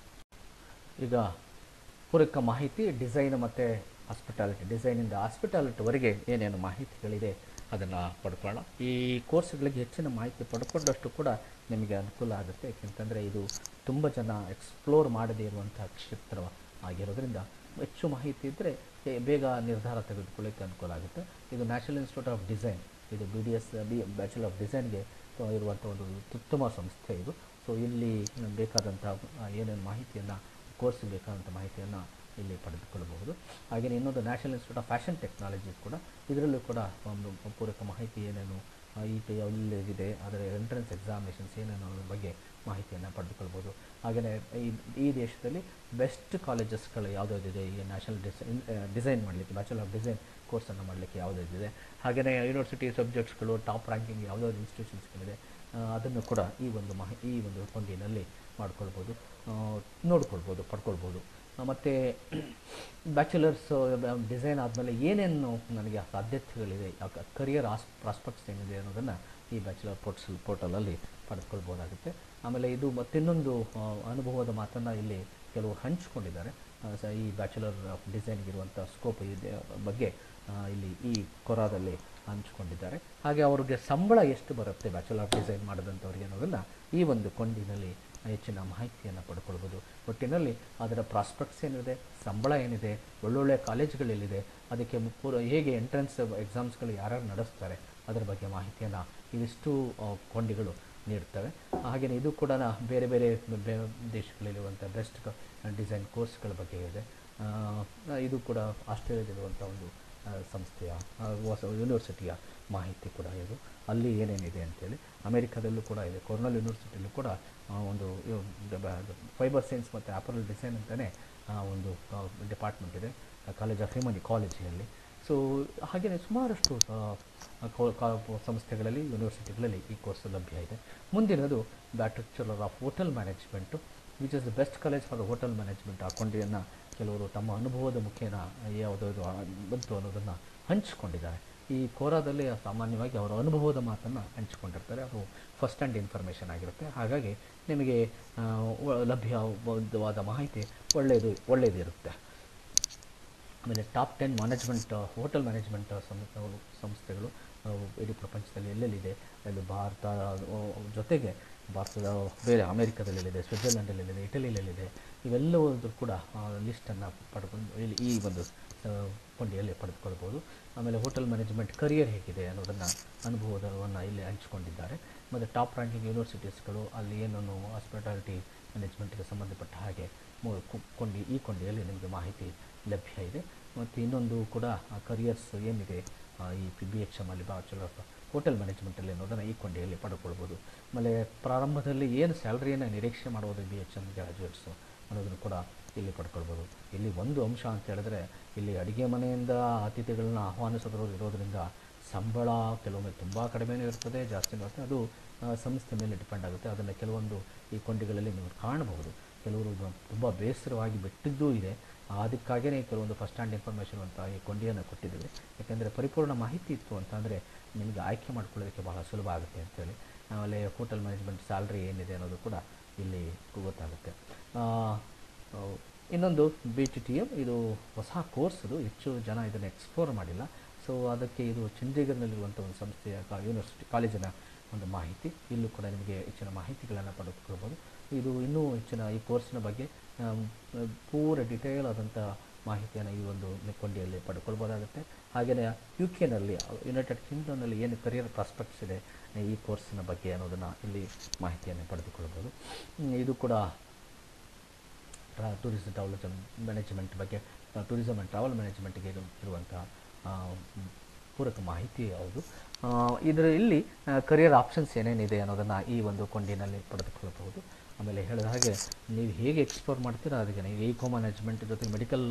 A: ಈಗ ಪೂರಕ ಮಾಹಿತಿ ಡಿಸೈನ್ ಮತ್ತು ಹಾಸ್ಪಿಟಾಲಿಟಿ ಡಿಸೈನಿಂದ ಹಾಸ್ಪಿಟಾಲಿಟಿವರೆಗೆ ಏನೇನು ಮಾಹಿತಿಗಳಿದೆ ಅದನ್ನು ಪಡ್ಕೊಳ್ಳೋಣ ಈ ಕೋರ್ಸ್ಗಳಿಗೆ ಹೆಚ್ಚಿನ ಮಾಹಿತಿ ಪಡ್ಕೊಂಡಷ್ಟು ಕೂಡ ನಿಮಗೆ ಅನುಕೂಲ ಆಗುತ್ತೆ ಏಕೆಂತಂದರೆ ಇದು ತುಂಬ ಜನ ಎಕ್ಸ್ಪ್ಲೋರ್ ಮಾಡದೇ ಇರುವಂಥ ಕ್ಷೇತ್ರ ಆಗಿರೋದ್ರಿಂದ ಹೆಚ್ಚು ಮಾಹಿತಿ ಇದ್ದರೆ ಬೇಗ ನಿರ್ಧಾರ ತೆಗೆದುಕೊಳ್ಳೋಕ್ಕೆ ಅನುಕೂಲ ಆಗುತ್ತೆ ಇದು ನ್ಯಾಷನಲ್ ಇನ್ಸ್ಟಿಟ್ಯೂಟ್ ಆಫ್ ಡಿಸೈನ್ ಇದು B D S B bachelor of ಡಿಸೈನ್ಗೆ ಇರುವಂಥ ಒಂದು ಉತ್ತಮ ಸಂಸ್ಥೆ ಇದು ಸೊ ಇಲ್ಲಿ ಬೇಕಾದಂಥ ಆ, ಏನೇನು ಮಾಹಿತಿಯನ್ನು ಕೋರ್ಸ್ಗೆ ಬೇಕಾದಂಥ ಮಾಹಿತಿಯನ್ನು ಇಲ್ಲಿ ಪಡೆದುಕೊಳ್ಳಬಹುದು ಹಾಗೆಯೇ ಇನ್ನೊಂದು national institute of fashion technology ಕೂಡ ಇದರಲ್ಲೂ ಕೂಡ ಒಂದು ಪೂರಕ ಮಾಹಿತಿ ಏನೇನು ಆ, ಈ ಟಿ ಎಲ್ಲಿದೆ ಅದರ ಎಂಟ್ರೆನ್ಸ್ ಎಕ್ಸಾಮಿನೇಷನ್ಸ್ ಏನೇನು ಅನ್ನೋದ್ರ ಬಗ್ಗೆ ಮಾಹಿತಿಯನ್ನು ಪಡೆದುಕೊಳ್ಬೋದು ಹಾಗೆಯೇ ಈ ಈ ದೇಶದಲ್ಲಿ ಬೆಸ್ಟ್ ಕಾಲೇಜಸ್ಗಳು ಯಾವುದಾದಿದೆ ಈ ನ್ಯಾಷನಲ್ ಡಿಸೈನ್ ಡಿಸೈನ್ ಮಾಡಲಿಕ್ಕೆ ಬ್ಯಾಚುಲರ್ ಆಫ್ ಡಿಸೈನ್ ಕೋರ್ಸನ್ನು ಮಾಡಲಿಕ್ಕೆ ಯಾವುದಾದಿದೆ ಹಾಗೆಯೇ ಯೂನಿವರ್ಸಿಟಿ ಸಬ್ಜೆಕ್ಟ್ಸ್ಗಳು ಟಾಪ್ ರ್ಯಾಂಕಿಂಗ್ ಯಾವುದಾದ್ರು ಇನ್ಸ್ಟಿಟ್ಯೂಷನ್ಸ್ಗಳಿದೆ ಆ, ಅದನ್ನು ಕೂಡ ಈ ಒಂದು ಮಾಹಿ ಈ ಒಂದು ಕೊಂಡಿನಲ್ಲಿ ಮಾಡ್ಕೊಳ್ಬೋದು ಆ, ನೋಡ್ಕೊಳ್ಬೋದು ಪಡ್ಕೊಳ್ಬೋದು ಮತ್ತು ಬ್ಯಾಚುಲರ್ಸ್ ಡಿಸೈನ್ ಆದಮೇಲೆ ಏನೇನು ನನಗೆ ಸಾಧ್ಯತೆಗಳಿದೆ ಕರಿಯರ್ ಆಸ್ ಪ್ರಾಸ್ಪೆಕ್ಟ್ಸ್ ಏನಿದೆ ಅನ್ನೋದನ್ನು ಈ ಬ್ಯಾಚುಲರ್ ಪೋರ್ಟ್ಸಲ್ ಪೋರ್ಟಲಲ್ಲಿ ಪಡೆದುಕೊಳ್ಬೋದಾಗುತ್ತೆ ಆಮೇಲೆ ಇದು ಮತ್ತಿನ್ನೊಂದು ಆ, ಅನುಭವದ ಮಾತನ್ನು ಇಲ್ಲಿ ಕೆಲವು ಹಂಚಿಕೊಂಡಿದ್ದಾರೆ ಆ, ಸ ಈ ಬ್ಯಾಚುಲರ್ ಆಫ್ ಡಿಸೈನ್ಗಿರುವಂಥ ಸ್ಕೋಪ್ ಇದೆ ಬಗ್ಗೆ ಆ, ಇಲ್ಲಿ ಈ ಕೊರಾದಲ್ಲಿ ಹಂಚಿಕೊಂಡಿದ್ದಾರೆ ಹಾಗೆ ಅವ್ರಿಗೆ ಸಂಬಳ ಎಷ್ಟು ಬರುತ್ತೆ ಬ್ಯಾಚುಲರ್ ಆಫ್ ಡಿಸೈನ್ ಮಾಡಿದಂಥವ್ರಿಗೆ ಅನ್ನೋದನ್ನು ಈ ಒಂದು ಕೊಂಡಿನಲ್ಲಿ ಹೆಚ್ಚಿನ ಮಾಹಿತಿಯನ್ನು ಪಡ್ಕೊಳ್ಬೋದು ಒಟ್ಟಿನಲ್ಲಿ ಅದರ ಪ್ರಾಸ್ಪೆಕ್ಟ್ಸ್ ಏನಿದೆ ಸಂಬಳ ಏನಿದೆ ಒಳ್ಳೊಳ್ಳೆ ಕಾಲೇಜುಗಳೆಲ್ಲಿದೆ ಅದಕ್ಕೆ ಮು- ಪೂರ ಹೇಗೆ ಎಂಟ್ರೆನ್ಸ್ ಎಕ್ಸಾಮ್ಸ್ಗಳು ಯಾರ್ಯಾರು ನಡೆಸ್ತಾರೆ ಅದರ ಬಗ್ಗೆ ಮಾಹಿತಿಯನ್ನು ಇವಿಷ್ಟು ಆ, ಕೊಂಡಿಗಳು ನೀಡ್ತವೆ ಹಾಗೆಯೇ ಇದು ಕೂಡ ನಾ- ಬೇರೆ ಬೇರೆ ಬೆ- ದೇಶಗಳಲ್ಲಿರುವಂಥ ಬೆಸ್ಟ್ ಡಿಸೈನ್ ಕೋರ್ಸ್ಗಳ ಬಗ್ಗೆ ಇದೆ ಆ, ಇದು ಕೂಡ ಆಸ್ಟ್ರೇಲಿಯಾದಲ್ಲಿರುವಂಥ ಒಂದು ಆ, ಸಂಸ್ಥೆಯ ಆ, ಹೊಸ ಯೂನಿವರ್ಸಿಟಿಯ ಮಾಹಿತಿ ಕೂಡ ಇದು ಅಲ್ಲಿ ಏನೇನಿದೆ ಅಂತೇಳಿ ಅಮೆರಿಕದಲ್ಲೂ ಕೂಡ ಇದೆ ಕೊರ್ನಲ್ ಯೂನಿವರ್ಸಿಟಿಯಲ್ಲೂ ಕೂಡ ಆ, ಒಂದು ಫೈಬರ್ ಸೈನ್ಸ್ ಮತ್ತು ಆಪರಲ್ ಡಿಸೈನ್ ಅಂತಲೇ ಒಂದು ಡಿಪಾರ್ಟ್ಮೆಂಟ್ ಇದೆ ಕಾಲೇಜ್ ಆಫ್ ಹ್ಯೂಮನಿ ಕಾಲೇಜಿನಲ್ಲಿ ಸೊ ಹಾಗೆಯೇ ಸುಮಾರಷ್ಟು ಆ, ಕೋ- ಕಾ- ಸಂಸ್ಥೆಗಳಲ್ಲಿ ಯೂನಿವರ್ಸಿಟಿಗಳಲ್ಲಿ ಈ ಕೋರ್ಸ್ ಲಭ್ಯ ಇದೆ ಮುಂದಿನದು bachelor of hotel management which is the best college for hotel management ಆ ಕೊಂಡಿಯನ್ನು ಕೆಲವರು ತಮ್ಮ ಅನುಭವದ ಮುಖೇನ ಯಾವುದಾದ್ರು ಬಂತು ಅನ್ನೋದನ್ನು ಹಂಚಿಕೊಂಡಿದ್ದಾರೆ ಈ ಕೋರಾದಲ್ಲಿ ಸಾಮಾನ್ಯವಾಗಿ ಅವರ ಅನುಭವದ ಮಾತನ್ನು ಹಂಚಿಕೊಂಡಿರ್ತಾರೆ ಅದು ಫಸ್ಟ್ ಹ್ಯಾಂಡ್ ಇನ್ಫಾರ್ಮೇಷನ್ ಆಗಿರುತ್ತೆ ಹಾಗಾಗಿ ನಿಮಗೆ ಆ, ವ- ಲಭ್ಯವಾದ ಮಾಹಿತಿ ಒಳ್ಳೆಯದು ಒಳ್ಳೆಯದಿರುತ್ತೆ ಆಮೇಲೆ top ten management hotel management ಸಂಸ್ಥೆಗಳು ಸಂಸ್ಥೆಗಳು ಆ, ಇಡೀ ಪ್ರಪಂಚದಲ್ಲಿ ಎಲ್ಲೆಲ್ಲಿದೆ ಅಲ್ಲಿ ಭಾರತ ಆ, ಜೊತೆಗೆ ಭಾರತದ ಬೇರೆ ಅಮೇರಿಕಾದಲ್ಲಿದೆ ಸ್ವಿಟ್ಜರ್ಲೆಂಡಲ್ಲಿದೆ ಇಟಲಿಯಲ್ಲಿದೆ ಇವೆಲ್ಲವೂ ಕೂಡ ಲಿಸ್ಟನ್ನು ಪಡ್ಕೊಂಡು ಇಲ್ಲಿ ಈ ಒಂದು ಆ, ಕೊಂಡಿಯಲ್ಲಿ ಪಡೆದುಕೊಳ್ಬೋದು ಆಮೇಲೆ ಹೋಟೆಲ್ ಮ್ಯಾನೇಜ್ಮೆಂಟ್ ಕರಿಯರ್ ಹೇಗಿದೆ ಅನ್ನೋದನ್ನು ಅನುಭವವನ್ನು ಇಲ್ಲಿ ಹಂಚಿಕೊಂಡಿದ್ದಾರೆ ಮತ್ತು ಟಾಪ್ ರ್ಯಾಂಕಿಂಗ್ ಯೂನಿವರ್ಸಿಟೀಸ್ಗಳು ಅಲ್ಲಿ ಏನನ್ನು ಹಾಸ್ಪಿಟಾಲಿಟಿ ಮ್ಯಾನೇಜ್ಮೆಂಟ್ಗೆ ಸಂಬಂಧಪಟ್ಟ ಹಾಗೆ ಮು- ಕು- ಕೊಂಡಿ ಈ ಕೊಂಡಿಯಲ್ಲಿ ನಿಮಗೆ ಮಾಹಿತಿ ಲಭ್ಯ ಇದೆ ಮತ್ತು ಇನ್ನೊಂದು ಕೂಡ ಕರಿಯರ್ಸ್ ಏನಿದೆ ಆ, ಈ ಪಿ ಬಿ ಎಚ್ ಎಮ್ ಅಲ್ಲಿ ಬ್ಯಾಚುಲರ್ ಆಫ್ ಹೋಟೆಲ್ ಮ್ಯಾನೇಜ್ಮೆಂಟಲ್ಲಿ ಅನ್ನೋದನ್ನು ಈ ಕೊಂಡಿಯಲ್ಲಿ ಪಡ್ಕೊಳ್ಬೋದು ಆಮೇಲೆ ಪ್ರಾರಂಭದಲ್ಲಿ ಏನು ಸ್ಯಾಲ್ರಿಯನ್ನು ನಿರೀಕ್ಷೆ ಮಾಡ್ಬೋದು ಬಿ ಎಚ್ ಎಮ್ ಗ್ರಾಜುಯೇಟ್ಸು ಅನ್ನೋದನ್ನು ಕೂಡ ಇಲ್ಲಿ ಪಡ್ಕೊಳ್ಬೋದು ಇಲ್ಲಿ ಒಂದು ಅಂಶ ಅಂತ ಹೇಳಿದ್ರೆ ಇಲ್ಲಿ ಅಡುಗೆ ಮನೆಯಿಂದ ಅತಿಥಿಗಳನ್ನ ಆಹ್ವಾನಿಸೋದ್ರಲ್ಲಿ ಇರೋದ್ರಿಂದ ಸಂಬಳ ಕೆಲವೊಮ್ಮೆ ತುಂಬ ಕಡಿಮೆನೂ ಇರ್ತದೆ ಜಾಸ್ತಿನೂ ಇರ್ತದೆ ಅದು ಆ, ಸಂಸ್ಥೆ ಮೇಲೆ ಡಿಪೆಂಡ್ ಆಗುತ್ತೆ ಅದನ್ನು ಕೆಲವೊಂದು ಈ ಕೊಂಡಿಗಳಲ್ಲಿ ನೀವು ಕಾಣಬಹುದು ಕೆಲವರು ತುಂಬ ಬೇಸರವಾಗಿ ಬಿಟ್ಟಿದ್ದೂ ಇದೆ ಅದಕ್ಕಾಗಿಯೇ ಕೆಲವೊಂದು ಫಸ್ಟ್ ಹ್ಯಾಂಡ್ ಇನ್ಫಾರ್ಮೇಷನ್ ಅಂತ ಈ ಕೊಂಡಿಯನ್ನು ಕೊಟ್ಟಿದ್ದೀವಿ ಯಾಕೆಂದರೆ ಪರಿಪೂರ್ಣ ಮಾಹಿತಿ ಇತ್ತು ಅಂತಂದರೆ ನಿಮಗೆ ಆಯ್ಕೆ ಮಾಡ್ಕೊಳ್ಳೋದಕ್ಕೆ ಬಹಳ ಸುಲಭ ಆಗುತ್ತೆ ಅಂತೇಳಿ ಆಮೇಲೆ ಹೋಟೆಲ್ ಮ್ಯಾನೇಜ್ಮೆಂಟ್ ಸ್ಯಾಲ್ರಿ ಏನಿದೆ ಅನ್ನೋದು ಕೂಡ ಇಲ್ಲಿ ಗೊತ್ತಾಗುತ್ತೆ ಆ, ಆ, ಇನ್ನೊಂದು ಬಿ ಟಿ ಟಿ ಎಮ್ ಇದು ಹೊಸ ಕೋರ್ಸ್ ಇದು ಹೆಚ್ಚು ಜನ ಇದನ್ನು ಎಕ್ಸ್ಪ್ಲೋರ್ ಮಾಡಿಲ್ಲ ಸೊ ಅದಕ್ಕೆ ಇದು ಚಂಡೀಗಢನಲ್ಲಿರುವಂಥ ಒಂದು ಸಂಸ್ಥೆಯ ಕಾ- ಯೂನಿವರ್ಸಿಟಿ ಕಾಲೇಜಿನ ಒಂದು ಮಾಹಿತಿ ಇಲ್ಲೂ ಕೂಡ ನಿಮಗೆ ಹೆಚ್ಚಿನ ಮಾಹಿತಿಗಳನ್ನು ಪಡೆದುಕೊಳ್ಬೋದು ಇದು ಇನ್ನೂ ಹೆಚ್ಚಿನ ಈ ಕೋರ್ಸಿನ ಬಗ್ಗೆ ಆಮ್, ಪೂರ ಡಿಟೇಲ್ ಆದಂಥ ಮಾಹಿತಿಯನ್ನು ಈ ಒಂದು ಕೊಂಡಿಯಲ್ಲಿ ಪಡ್ಕೊಳ್ಬೋದಾಗುತ್ತೆ ಹಾಗೆಯೇ ಯು ಕೆನಲ್ಲಿ ಯುನೈಟೆಡ್ ಕಿಂಗ್ಡಮ್ನಲ್ಲಿ ಏನು ಕರಿಯರ್ ಪ್ರಾಸ್ಪೆಕ್ಟ್ಸ್ ಇದೆ ಈ ಕೋರ್ಸಿನ ಬಗ್ಗೆ ಅನ್ನೋದನ್ನು ಇಲ್ಲಿ ಮಾಹಿತಿಯನ್ನು ಪಡೆದುಕೊಳ್ಬೋದು ಹ್ಮ್, ಇದು ಕೂಡ ಟೂರಿಸಂ ಡೆವಲಪ್ಮೆಂಟ್ ಮ್ಯಾನೇಜ್ಮೆಂಟ್ ಬಗ್ಗೆ ಟೂರಿಸಮ್ ಆ್ಯಂಡ್ ಟ್ರಾವೆಲ್ ಮ್ಯಾನೇಜ್ಮೆಂಟ್ಗೆ ಇರುವಂಥ ಆ, ಮ್, ಪೂರಕ ಮಾಹಿತಿ ಹೌದು ಆ, ಇದರ ಇಲ್ಲಿ ಕರಿಯರ್ ಆಪ್ಷನ್ಸ್ ಏನೇನಿದೆ ಅನ್ನೋದನ್ನು ಈ ಒಂದು ಕೊಂಡಿನಲ್ಲಿ ಪಡೆದುಕೊಳ್ಳಬಹುದು ಆಮೇಲೆ ಹೇಳಿದ ಹಾಗೆ ನೀವು ಹೇಗೆ ಎಕ್ಸ್ಪ್ಲೋರ್ ಮಾಡ್ತೀರಾ ಅದಕ್ಕೆ ನೀವು ಈಕೋ ಮ್ಯಾನೇಜ್ಮೆಂಟ್ ಜೊತೆಗೆ ಮೆಡಿಕಲ್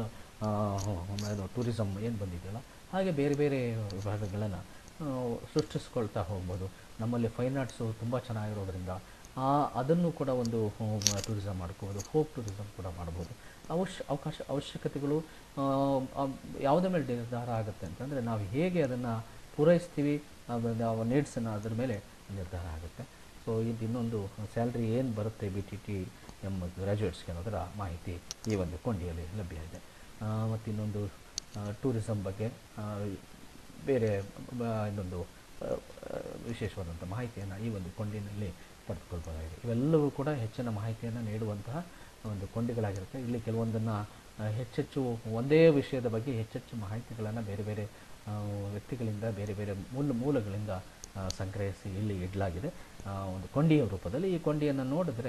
A: ಟೂರಿಸಮ್ ಏನು ಬಂದಿದೆಯಲ್ಲ ಹಾಗೆ ಬೇರೆ ಬೇರೆ ವಿಭಾಗಗಳನ್ನು ಸೃಷ್ಟಿಸ್ಕೊಳ್ತಾ ಹೋಗ್ಬೋದು ನಮ್ಮಲ್ಲಿ ಫೈನ್ ಆರ್ಟ್ಸು ತುಂಬ ಚೆನ್ನಾಗಿರೋದ್ರಿಂದ ಆ ಅದನ್ನು ಕೂಡ ಒಂದು ಟೂರಿಸಮ್ ಮಾಡ್ಕೋಬೋದು ಫೋಕ್ ಟೂರಿಸಮ್ ಕೂಡ ಮಾಡ್ಬೋದು ಅವಶ್ಯ ಅವಕಾಶ ಅವಶ್ಯಕತೆಗಳು ಆ, ಆ, ಯಾವುದ್ರ ಮೇಲೆ ನಿರ್ಧಾರ ಆಗುತ್ತೆ ಅಂತಂದರೆ ನಾವು ಹೇಗೆ ಅದನ್ನು ಪೂರೈಸ್ತೀವಿ ನಾವು ನೀಡ್ಸನ್ನು ಅದ್ರ ಮೇಲೆ ನಿರ್ಧಾರ ಆಗುತ್ತೆ ಸೊ ಇದು ಇನ್ನೊಂದು ಸ್ಯಾಲ್ರಿ ಏನು ಬರುತ್ತೆ ಬಿ ಟಿ ಟಿ ಎಮ್ ಗ್ರ್ಯಾಜುಯೇಟ್ಸ್ಗೆ ಅನ್ನೋದರ ಮಾಹಿತಿ ಈ ಒಂದು ಕೊಂಡಿಯಲ್ಲಿ ಲಭ್ಯ ಇದೆ ಮತ್ತು ಇನ್ನೊಂದು ಟೂರಿಸಮ್ ಬಗ್ಗೆ ಆ, ಬೇರೆ ಬ- ಇನ್ನೊಂದು ಆ, ಆ, ವಿಶೇಷವಾದಂಥ ಮಾಹಿತಿಯನ್ನು ಈ ಒಂದು ಕೊಂಡಿನಲ್ಲಿ ಪಡೆದುಕೊಳ್ಬೋದಾಗಿದೆ ಇವೆಲ್ಲವೂ ಕೂಡ ಹೆಚ್ಚಿನ ಮಾಹಿತಿಯನ್ನು ನೀಡುವಂತಹ ಒಂದು ಕೊಂಡಿಗಳಾಗಿರುತ್ತೆ ಇಲ್ಲಿ ಕೆಲವೊಂದನ್ನು ಆ, ಹೆಚ್ಚೆಚ್ಚು ಒಂದೇ ವಿಷಯದ ಬಗ್ಗೆ ಹೆಚ್ಚೆಚ್ಚು ಮಾಹಿತಿಗಳನ್ನು ಬೇರೆ ಬೇರೆ ಆ, ವ್ಯಕ್ತಿಗಳಿಂದ ಬೇರೆ ಬೇರೆ ಮೂಲ ಮೂಲಗಳಿಂದ ಆ, ಸಂಗ್ರಹಿಸಿ ಇಲ್ಲಿ ಇಡಲಾಗಿದೆ ಆ, ಒಂದು ಕೊಂಡಿಯ ರೂಪದಲ್ಲಿ ಈ ಕೊಂಡಿಯನ್ನು ನೋಡಿದ್ರೆ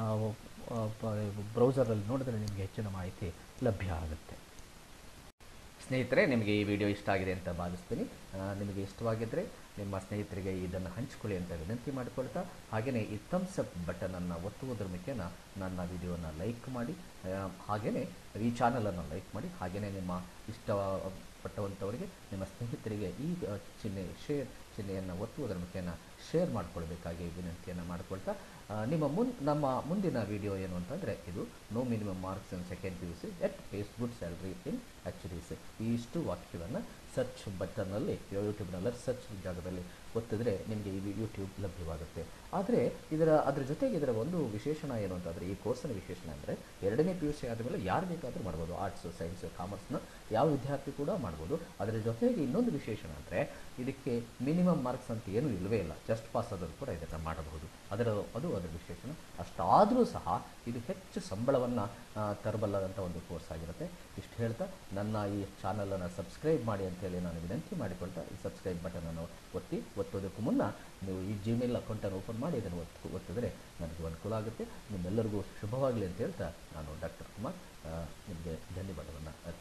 A: ಬ್ರೌಸರಲ್ಲಿ ನೋಡಿದ್ರೆ ನಿಮಗೆ ಹೆಚ್ಚಿನ ಮಾಹಿತಿ ಲಭ್ಯ ಆಗುತ್ತೆ ಸ್ನೇಹಿತರೆ ನಿಮಗೆ ಈ ವಿಡಿಯೋ ಇಷ್ಟ ಆಗಿದೆ ಅಂತ ಭಾವಿಸ್ತೀನಿ ಆ, ನಿಮಗೆ ಇಷ್ಟವಾಗಿದ್ದರೆ ನಿಮ್ಮ ಸ್ನೇಹಿತರಿಗೆ ಇದನ್ನು ಹಂಚಿಕೊಳ್ಳಿ ಅಂತ ವಿನಂತಿ ಮಾಡಿಕೊಳ್ತಾ ಹಾಗೆಯೇ ಈ ಥಮ್ಸ್ ಅಪ್ ಬಟನನ್ನು ಒತ್ತುವುದರ ಮುಖೇನ ನನ್ನ ವಿಡಿಯೋನ ಲೈಕ್ ಮಾಡಿ ಹಾಗೆಯೇ ಈ ಚಾನಲನ್ನು ಲೈಕ್ ಮಾಡಿ ಹಾಗೆಯೇ ನಿಮ್ಮ ಇಷ್ಟಪಟ್ಟವಂಥವರಿಗೆ ನಿಮ್ಮ ಸ್ನೇಹಿತರಿಗೆ ಈ ಆ, ಚಿಹ್ನೆ ಶೇರ್ ಚಿಹ್ನೆಯನ್ನು ಒತ್ತುವುದರ ಮುಖೇನ ಶೇರ್ ಮಾಡಿಕೊಳ್ಬೇಕಾಗಿ ವಿನಂತಿಯನ್ನು ಮಾಡಿಕೊಳ್ತಾ ಆ, ನಿಮ್ಮ ಮುನ್ ನಮ್ಮ ಮುಂದಿನ ವಿಡಿಯೋ ಏನು ಅಂತಂದರೆ ಇದು no minimum marks in second P U C at pace good salary in H D C ಈ ಇಷ್ಟು ವಾಕ್ಯವನ್ನು ಸರ್ಚ್ ಬಟನ್ನಲ್ಲಿ ಯೂಟ್ಯೂಬ್ನಲ್ಲಿ ಸರ್ಚ್ ಜಾಗದಲ್ಲಿ ಒತ್ತಿದ್ರೆ ನಿಮಗೆ ಈ ಯೂಟ್ಯೂಬ್ ಲಭ್ಯವಾಗುತ್ತೆ ಆದರೆ ಇದರ ಅದರ ಜೊತೆಗೆ ಇದರ ಒಂದು ವಿಶೇಷಣ ಏನು ಅಂತಂದರೆ ಈ ಕೋರ್ಸಿನ ವಿಶೇಷಣ ಅಂದರೆ ಎರಡನೇ ಪಿ ಯು ಸಿ ಆದಮೇಲೆ ಯಾರು ಬೇಕಾದರೂ ಮಾಡ್ಬೋದು ಆರ್ಟ್ಸ್ ಸೈನ್ಸ್ ಕಾಮರ್ಸ್ನ ಯಾವ ವಿದ್ಯಾರ್ಥಿ ಕೂಡ ಮಾಡ್ಬೋದು ಅದರ ಜೊತೆಗೆ ಇನ್ನೊಂದು ವಿಶೇಷಣ ಅಂದರೆ ಇದಕ್ಕೆ ಮಿನಿಮಮ್ ಮಾರ್ಕ್ಸ್ ಅಂತ ಏನೂ ಇಲ್ಲವೇ ಇಲ್ಲ ಜಸ್ಟ್ ಪಾಸ್ ಆದರೂ ಕೂಡ ಇದನ್ನು ಮಾಡಬಹುದು ಅದರ ಅದು ಅದರ ವಿಶೇಷಣ ಅಷ್ಟಾದರೂ ಸಹ ಇದು ಹೆಚ್ಚು ಸಂಬಳವನ್ನು ತರಬಲ್ಲದಂಥ ಒಂದು ಕೋರ್ಸ್ ಆಗಿರುತ್ತೆ ಇಷ್ಟು ಹೇಳ್ತಾ ನನ್ನ ಈ ಚಾನಲನ್ನು ಸಬ್ಸ್ಕ್ರೈಬ್ ಮಾಡಿ ಅಂತೇಳಿ ನಾನು ವಿನಂತಿ ಮಾಡಿಕೊಳ್ತಾ ಈ ಸಬ್ಸ್ಕ್ರೈಬ್ ಬಟನನ್ನು ಒತ್ತಿ ಒತ್ತೋದಕ್ಕೂ ಮುನ್ನ ನೀವು ಈ ಜಿಮೇಲ್ ಅಕೌಂಟನ್ನು ಓಪನ್ ಮಾಡಿ ಇದನ್ನು ಒತ್ತು ಒತ್ತಿದ್ರೆ ನನಗೆ ಅನುಕೂಲ ಆಗುತ್ತೆ ನಿಮ್ಮೆಲ್ಲರಿಗೂ ಶುಭವಾಗಲಿ ಅಂತ ಹೇಳ್ತಾ ನಾನು ಡಾಕ್ಟರ್ ಕುಮಾರ್ ಆ, ನಿಮಗೆ ಧನ್ಯವಾದವನ್ನು